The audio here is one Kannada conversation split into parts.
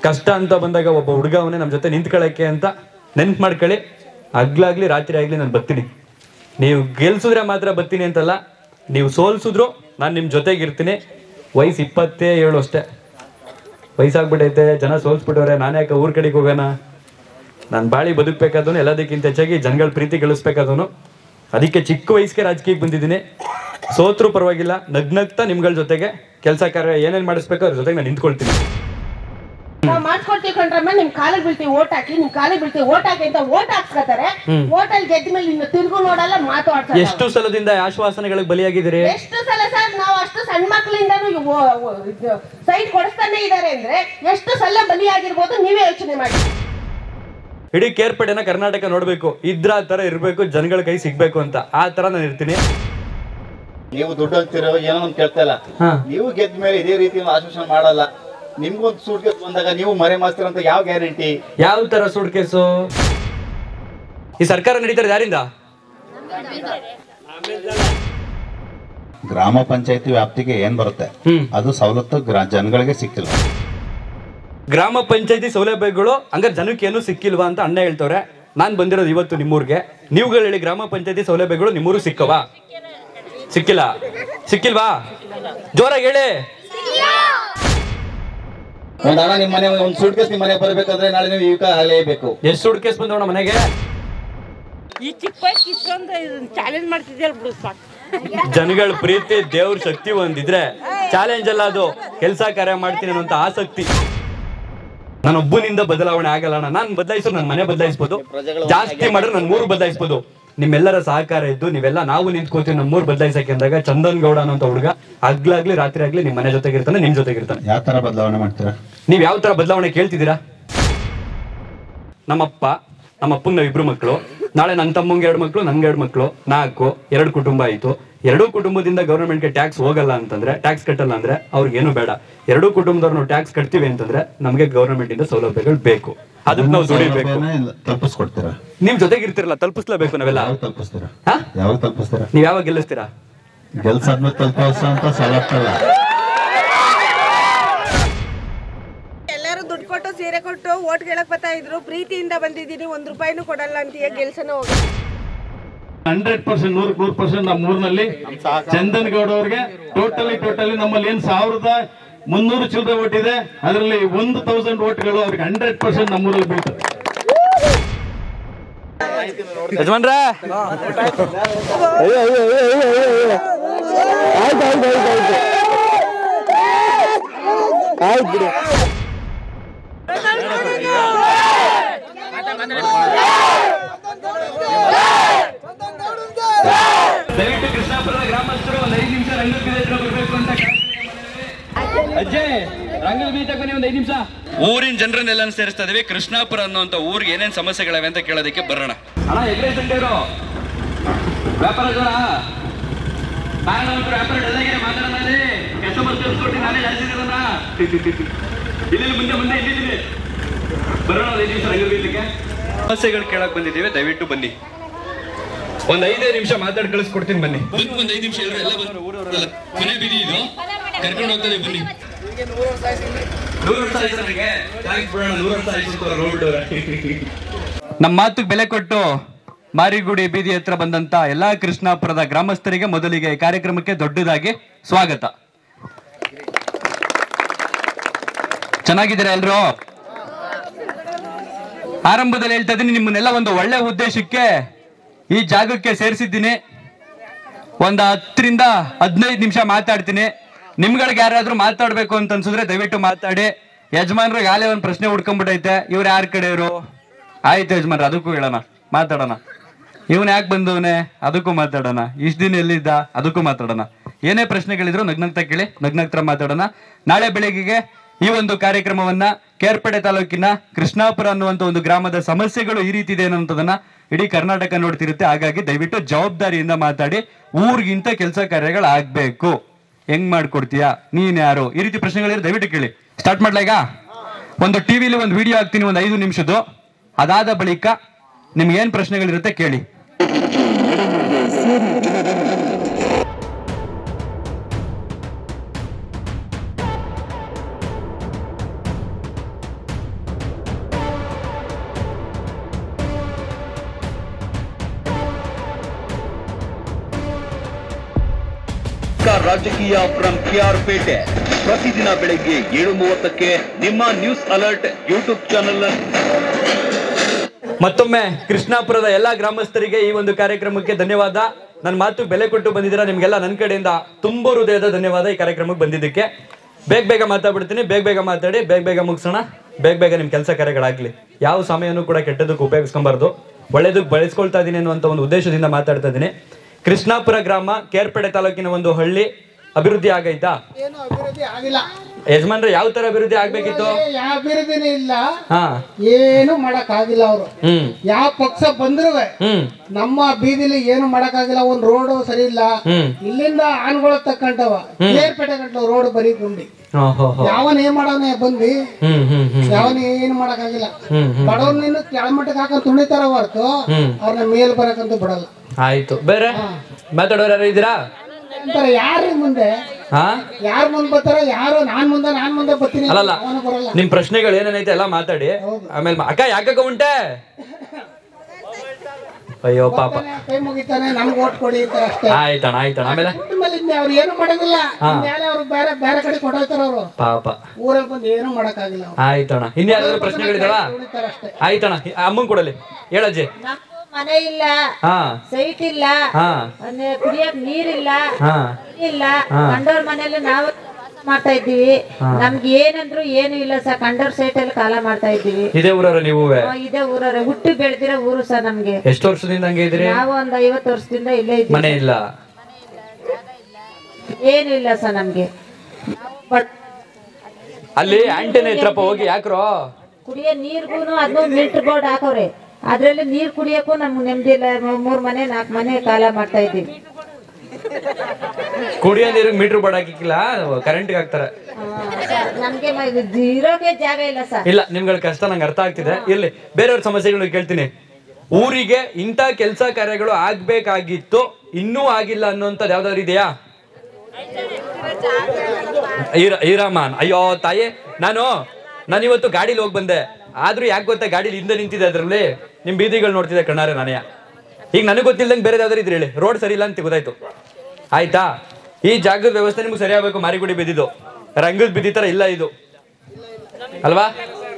ಕಷ್ಟ ಅಂತ ಬಂದಾಗ ಒಬ್ಬ ಹುಡುಗ ಅವನೇ ನಮ್ಮ ಜೊತೆ ನಿಂತ್ಕೊಳ್ಳೋಕ್ಕೆ ಅಂತ ನೆನ್ಪು ಮಾಡ್ಕೊಳ್ಳಿ ಹಗ್ಲಾಗ್ಲಿ ರಾತ್ರಿ ಆಗ್ಲಿ ನಾನು ಬರ್ತೀನಿ ನೀವು ಗೆಲ್ಸಿದ್ರೆ ಮಾತ್ರ ಬರ್ತೀನಿ ಅಂತಲ್ಲ ನೀವು ಸೋಲ್ಸಿದ್ರು ನಾನು ನಿಮ್ಮ ಜೊತೆಗಿರ್ತೀನಿ ವಯಸ್ಸು ಇಪ್ಪತ್ತೇ ಏಳು ಅಷ್ಟೇ ವಯಸ್ಸಾಗ್ಬಿಟ್ಟೈತೆ ಜನ ಸೋಲ್ಸ್ಬಿಟ್ಟವ್ರೆ ನಾನು ಯಾಕೆ ಊರ್ ಕಡೆಗೆ ಹೋಗೋಣ ನಾನು ಬಾಳಿ ಬದುಕಬೇಕಾದನು ಎಲ್ಲದಕ್ಕಿಂತ ಹೆಚ್ಚಾಗಿ ಜನಗಳ ಪ್ರೀತಿ ಗಳಿಸ್ಬೇಕಾದನು ಅದಕ್ಕೆ ಚಿಕ್ಕ ವಯಸ್ಸಿಗೆ ರಾಜಕೀಯಕ್ಕೆ ಬಂದಿದ್ದೀನಿ ಸೋತ್ರು ಪರವಾಗಿಲ್ಲ ನಗ್ನಗ್ತಾ ನಿಮ್ಗಳ ಜೊತೆಗೆ ಕೆಲಸ ಕಾರ್ಯ ಏನೇನ್ ಮಾಡಿಸ್ಬೇಕು ಅದ್ರ ಜೊತೆಗೆ ನಾನು ನಿಂತ್ಕೊಳ್ತೀನಿ ನಾವ್ ಮಾಡ್ಕೊಡ್ತೀವಿ ಕಣ್ರಮ್ಮ ನಿಮ್ ಕಾಲಿಗೆ ಬೀಳ್ತೀವಿ ಓಟ್ ಹಾಕಿ ನಿಮ್ ಕಾಲಿಗೆ ಬೀಳ್ತೀವಿ ಓಟ್ ಹಾಕಿ ಅಂತ ಓಟ್ ಹಾಕ್ಸ್ಕೊತಾರೆ ಓಟ್ ಅಲ್ಲಿ ಗೆದ್ದ ಮೇಲೆ ಇನ್ನು ತಿರ್ಗು ನೋಡಲ್ಲ ಮಾತಾಡ್ತಾರೆ ಎಷ್ಟು ಸಲದಿಂದ ಆಶ್ವಾಸನೆಗಳಿಗೆ ಬಲಿಯಾಗಿದ್ದೀರಿ ಎಷ್ಟು ಸಲ ಸರ್ ನಾವು ಅಷ್ಟು ಸಣ್ಣ ಮಕ್ಕಳಿಂದನೂ ಸೈಟ್ ಕೊಡಿಸ್ತಾನೆ ಇದಾರೆ ಅಂದ್ರೆ ಎಷ್ಟು ಸಲ ಬಲಿಯಾಗಿರ್ಬೋದು ನೀವೇ ಯೋಚನೆ ಮಾಡಿ ಇಡೀ ಕೇರ್ಪಡೆನ ಕರ್ನಾಟಕ ನೋಡ್ಬೇಕು ಇದ್ರ ಆ ತರ ಇರ್ಬೇಕು ಜನಗಳ ಕೈ ಸಿಗ್ಬೇಕು ಅಂತ ಆ ತರ ನಾನು ಇರ್ತೀನಿ ನೀವು ದುಡ್ಡು ಅಂತಿರೋ ಏನೋ ಒಂದು ಕೇಳ್ತಾ ಇಲ್ಲ ಹಾ. ನೀವು ಗೆದ್ದ ಮೇಲೆ ಇದೇ ರೀತಿ ಒಂದು ಆಶ್ವಾಸನೆ ಮಾಡಲ್ಲ ನಿಮ್ಗೊಂದು ಸೂಟ್ ಗೆದ್ದು ಬಂದಾಗ ನೀವು ಮರೆ ಮಾಸ್ತಿರ ಅಂತ ಯಾವ ಗ್ಯಾರಂಟಿ ಯಾವ ತರ ಸುಡ್ ಕೇಸು ಈ ಸರ್ಕಾರ ನಡೀತಾರೆ ಯಾರಿಂದ ಗ್ರಾಮ ಪಂಚಾಯತಿ ವ್ಯಾಪ್ತಿಗೆ ಏನ್ ಬರುತ್ತೆ ಹ್ಮ್. ಅದು ಸವಲತ್ತು ಗ್ರಾ- ಜನಗಳಿಗೆ ಸಿಕ್ಕಿಲ್ಲ ಗ್ರಾಮ ಪಂಚಾಯತಿ ಸೌಲಭ್ಯಗಳು ಹಂಗಾರೆ ಜನಕ್ಕೆ ಏನು ಸಿಕ್ಕಿಲ್ವಾ ಅಂತ ಅಣ್ಣ ಹೇಳ್ತವ್ರೆ ನಾನ್ ಬಂದಿರೋದು ಇವತ್ತು ನಿಮ್ಮೂರ್ಗೆ ನೀವುಗಳು ಹೇಳಿ ಗ್ರಾಮ ಪಂಚಾಯತಿ ಸೌಲಭ್ಯಗಳು ನಿಮ್ಮೂರು ಸಿಕ್ಕವಾ ಸಿಕ್ಕಿಲ್ಲ ಸಿಕ್ಕಿಲ್ವಾ ಜೋರಾಗಿ ಹೇಳಿ ಒಂದ್ ಹಣ ನಿಮ್ಮ ಮನೆ ಒಂದು ಸೂಟ್ ಕೇಸ್ ನಿಮ್ಮ ಮನೆ ಬರ್ಬೇಕಾದ್ರೆ ನಾಳೆ ನೀವು ಈಗ ಅಲೇಬೇಕು ಎಷ್ಟು ಸುಡ್ ಕೇಸ್ ಬಂದವಣ ಮನೆಗೆ ಈ ಚಿಕ್ಕ ವಯಸ್ಸು ಇಷ್ಟೊಂದು ಚಾಲೆಂಜ್ ಮಾಡ್ತಿದ್ಯಲ್ಲ ಬಿಡು ಸಾಕು ಜನಗಳ ಪ್ರೀತಿ ದೇವ್ರ ಶಕ್ತಿ ಒಂದಿದ್ರೆ ಚಾಲೆಂಜ್ ಅಲ್ಲ ಅದು ಕೆಲಸ ಕಾರ್ಯ ಮಾಡ್ತೀನಿ ಅನ್ನೋಂತ ಆಸಕ್ತಿ ನಾನು ಒಬ್ಬನಿಂದ ಬದಲಾವಣೆ ಆಗಲ್ಲ ಅಣ್ಣ ನಾನು ಬದಲಾಯಿಸೋ ನನ್ನ ಮನೆ ಬದಲಾಯಿಸ್ಬೋದು ಜಾಸ್ತಿ ಮಾಡಿದ್ರೆ ನನ್ನ ಮೂರು ಬದಲಾಯಿಸ್ಬೋದು ನಿಮ್ಮೆಲ್ಲರ ಸಹಕಾರ ಇದ್ದು ನೀವೆಲ್ಲ ನಾವು ನಿಂತ್ಕೋತೀವಿ ನಮ್ಮ ಮೂರು ಬದಲಾಯಿಸಕ್ಕೆ ಅಂದಾಗ ಚಂದನ್ ಗೌಡ ಅನ್ನೋ ಹುಡುಗ ಹಗ್ಲಾಗ್ಲಿ ರಾತ್ರಿ ಆಗ್ಲಿ ನಿಮ್ ಮನೆ ಜೊತೆಗಿರ್ತಾನೆ ನಿಮ್ ಜೊತೆಗಿರ್ತಾನೆ ಯಾವ ತರ ಬದಲಾವಣೆ ಮಾಡ್ತೀರಾ ನೀವ್ ಯಾವ ತರ ಬದಲಾವಣೆ ಕೇಳ್ತಿದ್ದೀರಾ ನಮ್ಮಪ್ಪ ನಮ್ಮ ಅಪ್ಪಂಗ್ ನಾವ್ ಇಬ್ರು ಮಕ್ಕಳು ನಾಳೆ ನನ್ನ ತಮ್ಮಂಗೆ ಎರಡು ಮಕ್ಕಳು ನನ್ಗೆ ಎರಡು ಮಕ್ಕಳು ನಾಲ್ಕು ಎರಡು ಕುಟುಂಬ ಆಯ್ತು ಎರಡೂ ಕುಟುಂಬದಿಂದ ಗೌರ್ಮೆಂಟ್ಗೆ ಟ್ಯಾಕ್ಸ್ ಹೋಗಲ್ಲ ಅಂತಂದ್ರೆ ಟ್ಯಾಕ್ಸ್ ಕಟ್ಟಲ್ಲ ಅಂದ್ರೆ ಅವ್ರಿಗೇನು ಬೇಡ ಎರಡೂ ಕುಟುಂಬದವ್ರು ನಾವು ಟ್ಯಾಕ್ಸ್ ಕಟ್ತೀವಿ ಅಂತಂದ್ರೆ ನಮಗೆ ಗೌರ್ಮೆಂಟ್ ಇಂದ ಸೌಲಭ್ಯಗಳು ಬೇಕು ಅದಕ್ಕೆ ನಾವು ದುಡಿಬೇಕು ಸೌಲಭ್ಯನ ಇಲ್ಲ, ತಲುಪಿಸ್ಕೊಡ್ತೀರಾ ನಿಮ್ ಜೊತೆಗಿರ್ತಿರಲ್ಲ ತಲುಪಿಸ್ಲೇಬೇಕು ನಾವೆಲ್ಲ ಯಾವಾಗ ತಲುಪಿಸ್ತೀರಾ ಹಾ? ಯಾವಾಗ ತಲುಪಿಸ್ತೀರಾ ನೀವ್ ಯಾವಾಗ ಗೆಲ್ಲಿಸ್ತೀರಾ ಗೆಲ್ಸಾದ್ಮೇಲೆ ತಲುಪಿಸೋ ಅಂತ ಸಲತ್ತಲ್ಲ ಎಲ್ಲರೂ ದುಡ್ಡು ಕೊಟ್ಟು ಸೀರೆ ಕೊಟ್ಟು ಓಟ್ ಕೇಳಕ್ ಬರ್ತಾ ಇದ್ರು ಪ್ರೀತಿಯಿಂದ ಬಂದಿದ್ದೀನಿ ಒಂದ್ ರೂಪಾಯಿನೂ ಕೊಡಲ್ಲ ಅಂತ ಗೆಲ್ಸನ ಹೋಗಿ ಹಂಡ್ರೆಡ್ ಪರ್ಸೆಂಟ್ ನೂರ್ ನೂರ್ ಪರ್ಸೆಂಟ್ ನಮ್ಮ ಊರಿನಲ್ಲಿ ಚಂದನ್ ಗೌಡ ಅವ್ರಿಗೆ ಟೋಟಲಿ ಟೋಟಲಿ ನಮ್ಮಲ್ಲಿ ಏನ್ ಸಾವಿರದ ಮುನ್ನೂರು ಚಿಲ್ಲರೆ ಓಟ್ ಇದೆ ಅದರಲ್ಲಿ ಒಂದು ತೌಸಂಡ್ ಓಟ್ಗಳು ಅವ್ರಿಗೆ ಹಂಡ್ರೆಡ್ ಪರ್ಸೆಂಟ್ ನಮ್ಮೂರಲ್ಲಿ ಬೀಳ್ತದೆ ಯಜಮಾನ್ರ ದಯವಿಟ್ಟು ಕೃಷ್ಣಾಪುರದ ಗ್ರಾಮಸ್ಥರು ಒಂದು ಐದು ನಿಮಿಷ ರಂಗದ ಬೀದಿ ಹತ್ರ ಬರ್ಬೇಕು ಅಂತ ಅಜ್ಜಯ್ ರಂಗದ ಬೀದಿ ತಕ್ಕ ಒಂದು ಐದು ನಿಮಿಷ ಊರಿನ ಜನರನ್ನೆಲ್ಲ ಸೇರಿಸ್ತಾ ಇದೀವಿ ಕೃಷ್ಣಾಪುರ ಅನ್ನುವಂತ ಊರಿಗೆ ಏನೇನ್ ಸಮಸ್ಯೆಗಳಿವೆ ಅಂತ ಕೇಳೋದಕ್ಕೆ ಬರೋಣ ಅಣ್ಣ ಎಗ್ರೆ ಸಂಡೇರು ವ್ಯಾಪಾರ ಜೋರ ನಾನು ಒಂಚೂರು ವ್ಯಾಪಾರ ಡಲ್ ಆಗಿದೆ ಮಾತಾಡೋಣ ಅಲ್ಲಿ ಕೆಲಸ ಬರ್ತಿರ್ಸ್ಕೊಟ್ಟು ನಾನೇ ಜಾಸ್ತಿ ಇರೋಣ ಇಲ್ಲಿ ಮುಂದೆ ಮುಂದೆ ಇಲ್ಲಿದ್ದೀನಿ ಬರೋಣ ಒಂದು ಐದು ನಿಮಿಷ ರಂಗದ ಬೀದಿಗೆ ಸಮಸ್ಯೆಗಳು ಕೇಳಕ್ ಬಂದಿದ್ದೀವಿ ದಯವಿಟ್ಟು ಬನ್ನಿ ಒಂದ್ ಐದೇ ನಿಮಿಷ ಮಾತಾಡಿ ಕಳಿಸ್ಕೊಡ್ತೀನಿ ಬನ್ನಿ ಒಂದ್ ಐದು ನಿಮಿಷ ಎಲ್ಲರೂ ಎಲ್ಲ ಬಂದ್ರು ಊರವರೆಲ್ಲ ಮನೆ ಬೀದಿ ಇದು ಕರ್ಕೊಂಡು ಹೋಗ್ತದೆ ಬನ್ನಿ ನೂರು ವರ್ಷ ಆಯ್ತು ನನಗೆ ಥ್ಯಾಂಕ್ಸ್ ಬಿಡೋಣ ನೂರು ವರ್ಷ ಆಯ್ತು ನೋಡ್ಬಿಟ್ಟವ್ರೆ ನಮ್ಮ ಮಾತಿಗೆ ಬೆಲೆ ಕೊಟ್ಟು ಮಾರಿಗುಡಿ ಬೀದಿ ಹತ್ರ ಬಂದಂತ ಎಲ್ಲಾ ಕೃಷ್ಣಾಪುರದ ಗ್ರಾಮಸ್ಥರಿಗೆ ಮೊದಲಿಗೆ ಈ ಕಾರ್ಯಕ್ರಮಕ್ಕೆ ದೊಡ್ಡದಾಗಿ ಸ್ವಾಗತ ಚೆನ್ನಾಗಿದ್ದೀರಾ ಎಲ್ರು ಆರಂಭದಲ್ಲಿ ಹೇಳ್ತಾ ಇದ್ದೀನಿ ನಿಮ್ಮನ್ನೆಲ್ಲ ಒಂದು ಒಳ್ಳೆ ಉದ್ದೇಶಕ್ಕೆ ಈ ಜಾಗಕ್ಕೆ ಸೇರಿಸಿದ್ದೀನಿ ಒಂದು ಹತ್ತರಿಂದ ಹದಿನೈದು ನಿಮಿಷ ಮಾತಾಡ್ತೀನಿ ನಿಮ್ಗಳಿಗೆ ಯಾರಾದ್ರೂ ಮಾತಾಡ್ಬೇಕು ಅಂತ ಅನ್ಸಿದ್ರೆ ದಯವಿಟ್ಟು ಮಾತಾಡಿ ಯಜಮಾನ್ರಿಗೆ ಆಲೇ ಒಂದು ಪ್ರಶ್ನೆ ಹುಡ್ಕೊಂಡ್ಬಿಟ್ಟೈತೆ ಇವ್ರು ಯಾರ ಕಡೆಯವರು ಆಯ್ತು ಯಜಮಾನ್ರ ಅದಕ್ಕೂ ಹೇಳೋಣ ಮಾತಾಡೋಣ ಇವನ್ ಯಾಕೆ ಬಂದವನೆ ಅದಕ್ಕೂ ಮಾತಾಡೋಣ ಇಷ್ಟ ದಿನ ಎಲ್ಲಿದ್ದ ಅದಕ್ಕೂ ಮಾತಾಡೋಣ ಏನೇ ಪ್ರಶ್ನೆಗಳಿದ್ರು ನಗ್ನಗ್ತಾ ಕೇಳಿ ನಗ್ನಗ್ತರ ಮಾತಾಡೋಣ ನಾಳೆ ಬೆಳಗ್ಗೆಗೆ ಈ ಒಂದು ಕಾರ್ಯಕ್ರಮವನ್ನ ಕೇರ್ಪಡೆ ತಾಲೂಕಿನ ಕೃಷ್ಣಾಪುರ ಅನ್ನುವಂತ ಒಂದು ಗ್ರಾಮದ ಸಮಸ್ಯೆಗಳು ಈ ರೀತಿ ಇದೆ ಅನ್ನೋದನ್ನ ಇಡೀ ಕರ್ನಾಟಕ ನೋಡ್ತಿರುತ್ತೆ ಹಾಗಾಗಿ ದಯವಿಟ್ಟು ಜವಾಬ್ದಾರಿಯಿಂದ ಮಾತಾಡಿ ಊರಿಗಿಂತ ಕೆಲಸ ಕಾರ್ಯಗಳು ಆಗ್ಬೇಕು ಹೆಂಗ್ ಮಾಡ್ಕೊಡ್ತೀಯಾ ನೀನ್ ಯಾರು ಈ ರೀತಿ ಪ್ರಶ್ನೆಗಳಿದ್ರೆ ದಯವಿಟ್ಟು ಕೇಳಿ ಸ್ಟಾರ್ಟ್ ಮಾಡ್ಲಾ ಈಗ ಒಂದು ಟಿವಿಲಿ ಒಂದು ವಿಡಿಯೋ ಹಾಕ್ತೀನಿ ಒಂದು ಐದು ನಿಮಿಷದ್ದು ಅದಾದ ಬಳಿಕ ನಿಮ್ಗೆ ಏನ್ ಪ್ರಶ್ನೆಗಳಿರುತ್ತೆ ಕೇಳಿ ಪಕ್ಕಾ ರಾಜಕೀಯ ಫ್ರಮ್ ಕೆಆರ್ ಪೇಟೆ ಪ್ರತಿದಿನ ಬೆಳಗ್ಗೆ ಏಳು ಮೂವತ್ತಕ್ಕೆ ನಿಮ್ಮ ನ್ಯೂಸ್ ಅಲರ್ಟ್ ಯೂಟ್ಯೂಬ್ ಚಾನೆಲ್ ಮತ್ತೊಮ್ಮೆ ಕೃಷ್ಣಾಪುರದ ಎಲ್ಲಾ ಗ್ರಾಮಸ್ಥರಿಗೆ ಈ ಒಂದು ಕಾರ್ಯಕ್ರಮಕ್ಕೆ ಧನ್ಯವಾದ ನನ್ನ ಮಾತು ಬೆಲೆ ಕೊಟ್ಟು ಬಂದಿದ್ದೀರಾ ನಿಮ್ಗೆಲ್ಲ ನನ್ನ ಕಡೆಯಿಂದ ತುಂಬ ಹೃದಯದ ಧನ್ಯವಾದ ಈ ಕಾರ್ಯಕ್ರಮಕ್ಕೆ ಬಂದಿದ್ದಕ್ಕೆ ಬೇಗ ಬೇಗ ಮಾತಾಡ್ಬಿಡ್ತೀನಿ ಬೇಗ ಬೇಗ ಮಾತಾಡಿ ಬೇಗ ಬೇಗ ಮುಗಿಸೋಣ ಬೇಗ ಬೇಗ ನಿಮ್ಮ ಕೆಲಸ ಕಾರ್ಯಗಳಾಗ್ಲಿ ಯಾವ ಸಮಯನೂ ಕೂಡ ಕೆಟ್ಟದಕ್ಕೆ ಉಪಯೋಗಿಸ್ಕೊಬಾರ್ದು ಒಳ್ಳೇದಕ್ಕೆ ಬಳಸ್ಕೊಳ್ತಾ ಇದ್ದೀನಿ ಅನ್ನುವಂಥ ಒಂದು ಉದ್ದೇಶದಿಂದ ಮಾತಾಡ್ತಾ ಇದ್ದೀನಿ ಕೃಷ್ಣಾಪುರ ಗ್ರಾಮ ಕೇರ್ಪೇಟೆ ತಾಲೂಕಿನ ಒಂದು ಹಳ್ಳಿ ಅಭಿವೃದ್ಧಿ ಆಗೈತಾ ಏನು ಅಭಿವೃದ್ಧಿ ಆಗಿಲ್ಲ ಯಜಮಾನ್ರೆ ಯಾವ ತರ ಅಭಿವೃದ್ಧಿ ಆಗ್ಬೇಕಿತ್ತು ಯಾವ ಅಭಿವೃದ್ಧಿನೇ ಇಲ್ಲ ಹಾ ಏನು ಮಾಡಕ್ ಆಗಿಲ್ಲ ಅವರು ಹ್ಮ್ ಯಾವ ಪಕ್ಷ ಬಂದ್ರು ಹ್ಮ್ ನಮ್ಮ ಬೀದಿಲಿ ಏನು ಮಾಡಕ್ ಆಗಿಲ್ಲ ಒಂದ್ ರೋಡ್ ಸರಿ ಇಲ್ಲ ಹ್ಮ್ ಇಲ್ಲಿಂದ ಆನ್ಗಳು ತಕ್ಕಂಟವ ಕೇರ್ಪೇಟೆ ಗಂಟ್ಲು ರೋಡ್ ಬರೀ ಗುಂಡಿ ಹೋ ಹೋ ಹೋ ಯಾವನ್ ಏನ್ ಮಾಡವನೆ ಬಂದಿ ಹ್ಮ್ ಹ್ಮ್ ಹ್ಮ್ ಯಾವನ್ ಏನು ಮಾಡಕ್ ಆಗಿಲ್ಲ ಹ್ಮ್ ಹ್ಮ್ ಬಡವ್ರನ್ನ ಕೆಳಮಟ್ಟಕ್ಕೆ ಹಾಕೊಂಡ್ ತುಣಿತಾರ ಹೊರತು ಹ್ಮ್ ಅವ್ರನ್ನ ಮೇಲ್ ಬರಕಂತೂ ಬಿಡಲ್ಲ ಆಯ್ತು ಬೇರೆ ಮಾತಾಡೋರು ಯಾರು ಇದ್ದೀರಾ ಅಂತಾರೆ ಯಾರು ಮುಂದೆ ಹಾ ಯಾರು ಮುಂದ್ ಬರ್ತಾರ ಯಾರು ನಾನ್ ಮುಂದೆ ನಾನ್ ಮುಂದೆ ಬರ್ತೀನಿ ಅಲ್ಲಲ್ಲ ಅವನು ಬರಲ್ಲ ನಿಮ್ ಪ್ರಶ್ನೆಗಳು ಏನೇನೈತೆ ಎಲ್ಲ ಮಾತಾಡಿ ಆಮೇಲೆ ಮಾ- ಅಕ್ಕ ಯಾಕಕ್ಕ ಉಂಟೆ ಅಯ್ಯೋ ಪಾಪ ಕೈ ಮುಗಿತಾನೆ ನಮ್ಗೆ ಓಟ್ ಕೊಡಿ ಅಂತ ಅಷ್ಟೇ ಆಯ್ತಣ್ಣ ಆಯ್ತಣ್ಣ ಆಮೇಲೆ ಆಮೇಲೆ ಇನ್ನು ಅವ್ರು ಏನು ಮಾಡೋದಿಲ್ಲ ಮೇಲೆ ಅವ್ರು ಬೇರೆ ಬೇರೆ ಕಡೆ ಕೊಡೋತಾರ ಅವರು ಪಾಪ ಊರಲ್ಲಿ ಬಂದು ಏನು ಮಾಡಕ್ಕಾಗಿಲ್ಲ ಅವ್ರು ಆಯ್ತಣ್ಣ ಇನ್ಯಾರಾದ್ರೂ ಪ್ರಶ್ನೆಗಳಿದಾವ ಉಳಿತಾರ ಅಷ್ಟೇ ಆಯ್ತಣ್ಣ ಅಮ್ಮನ್ ಕೊಡಲಿ ಹೇಳಜ್ಜಿ ಮನೆ ಇಲ್ಲ ಹಾ ಸೈಟ್ ಇಲ್ಲ ಹಾ ಅಂದ್ರೆ ಕುಡಿಯಕ್ ನೀರಿಲ್ಲ ಹಾ ಇಲ್ಲ ಕಂಡೋರ್ ಮನೇಲಿ ನಾವು ವಾಸ ಮಾಡ್ತಾ ಇದ್ದೀವಿ ನಮ್ಗೆ ಏನಂದ್ರು ಏನು ಇಲ್ಲ ಸರ್ ಕಂಡೋರ್ ಸೈಟ್ ಅಲ್ಲಿ ಕಾಲ ಮಾಡ್ತಾ ಇದ್ದೀವಿ ಇದೇ ಊರವ್ರ ನೀವು ಆ, ಇದೇ ಊರವ್ರೆ ಹುಟ್ಟಿ ಬೆಳೆದಿರೋ ಊರು ಸರ್ ನಮ್ಗೆ ಎಷ್ಟು ವರ್ಷದಿಂದ ಹಂಗೆ ಇದ್ದೀರಿ ನಾವು ಒಂದ್ ಐವತ್ತು ವರ್ಷದಿಂದ ಇಲ್ಲೇ ಇದ್ದೀವಿ ಮನೆ ಇಲ್ಲ ಏನು ಇಲ್ಲ ಸರ್ ನಮ್ಗೆ ಬಟ್ ಅಲ್ಲಿ ಆಂಟೆನ ಇತ್ರಪ್ಪ ಹೋಗಿ ಯಾಕ್ರೋ ಕುಡಿಯೋ ನೀರ್ಗೂನು ಅದನ್ನು ಮೀಟರ್ ಬೋರ್ಡ್ ಹಾಕವ್ರೆ ಅದ್ರಲ್ಲಿ ನೀರ್ ಕುಡಿಯಕ್ಕೂ ನಮ್ಗೆ ನೆಮ್ಮದಿ ಇಲ್ಲ ಮೂ- ಮೂರ್ ಮನೆ ನಾಲ್ಕು ಮನೆ ಕಾಲ ಮಾಡ್ತಾ ಇದ್ದೀವಿ ಕುಡಿಯೋ ನೀರಿಗೆ ಮೀಟರ್ ಬೋರ್ಡ್ ಹಾಕಿಕ್ಕಿಲ್ಲ ಕರೆಂಟ್ಗೆ ಹಾಕ್ತಾರೆ ಆ, ಸರ್, ನಮ್ಗೆ ಮ- ಇದು ಇರೋಕೆ ಜಾಗ ಇಲ್ಲ ಸರ್ ಇಲ್ಲ ನಿಮ್ಗಳ ಕಷ್ಟ ನಂಗೆ ಅರ್ಥ ಆಗ್ತಿದೆ ಇರ್ಲಿ ಬೇರೆಯವ್ರ ಸಮಸ್ಯೆಗಳು ಕೇಳ್ತೀನಿ ಊರಿಗೆ ಇಂಥ ಕೆಲಸ ಕಾರ್ಯಗಳು ಆಗ್ಬೇಕಾಗಿತ್ತು ಇನ್ನೂ ಆಗಿಲ್ಲ ಅನ್ನೋಂಥದ್ದು ಯಾವ್ದಾದ್ರು ಇದೆಯಾ ಈರ- ಈರಮ್ಮನ್ ಅಯ್ಯೋ ತಾಯಿ ನಾನು ನಾನು ಇವತ್ತು ಗಾಡಿಲಿ ಹೋಗಿ ಬಂದೆ ಆದ್ರೂ ಯಾಕೆ ಗೊತ್ತಾ ಗಾಡಿಲಿ ಹಿಂದೆ ನಿಂತಿದೆ ಅದರಲ್ಲಿ ನಿಮ್ ಬೀದಿಗಳು ನೋಡ್ತಿದ್ದೆ ಕಣ್ಣಾರೆ ನಾನೇ ಈಗ ನನಗೆ ಗೊತ್ತಿಲ್ದಂಗೆ ಬೇರೆ ಯಾವ್ದಾರು ಇದ್ರೆ ಹೇಳಿ ರೋಡ್ ಸರಿ ಇಲ್ಲ ಅಂತ ಗೊತ್ತಾಯ್ತು ಆಯ್ತಾ ಈ ಜಾಗದ ವ್ಯವಸ್ಥೆ ನಿಮ್ಗೆ ಸರಿ ಆಗ್ಬೇಕು ಮಾರಿಗುಡಿ ಬಿದ್ದಿದ್ದು ರಂಗದ ಬಿದ್ದಿ ತರ ಇಲ್ಲ ಇದು ಅಲ್ವಾ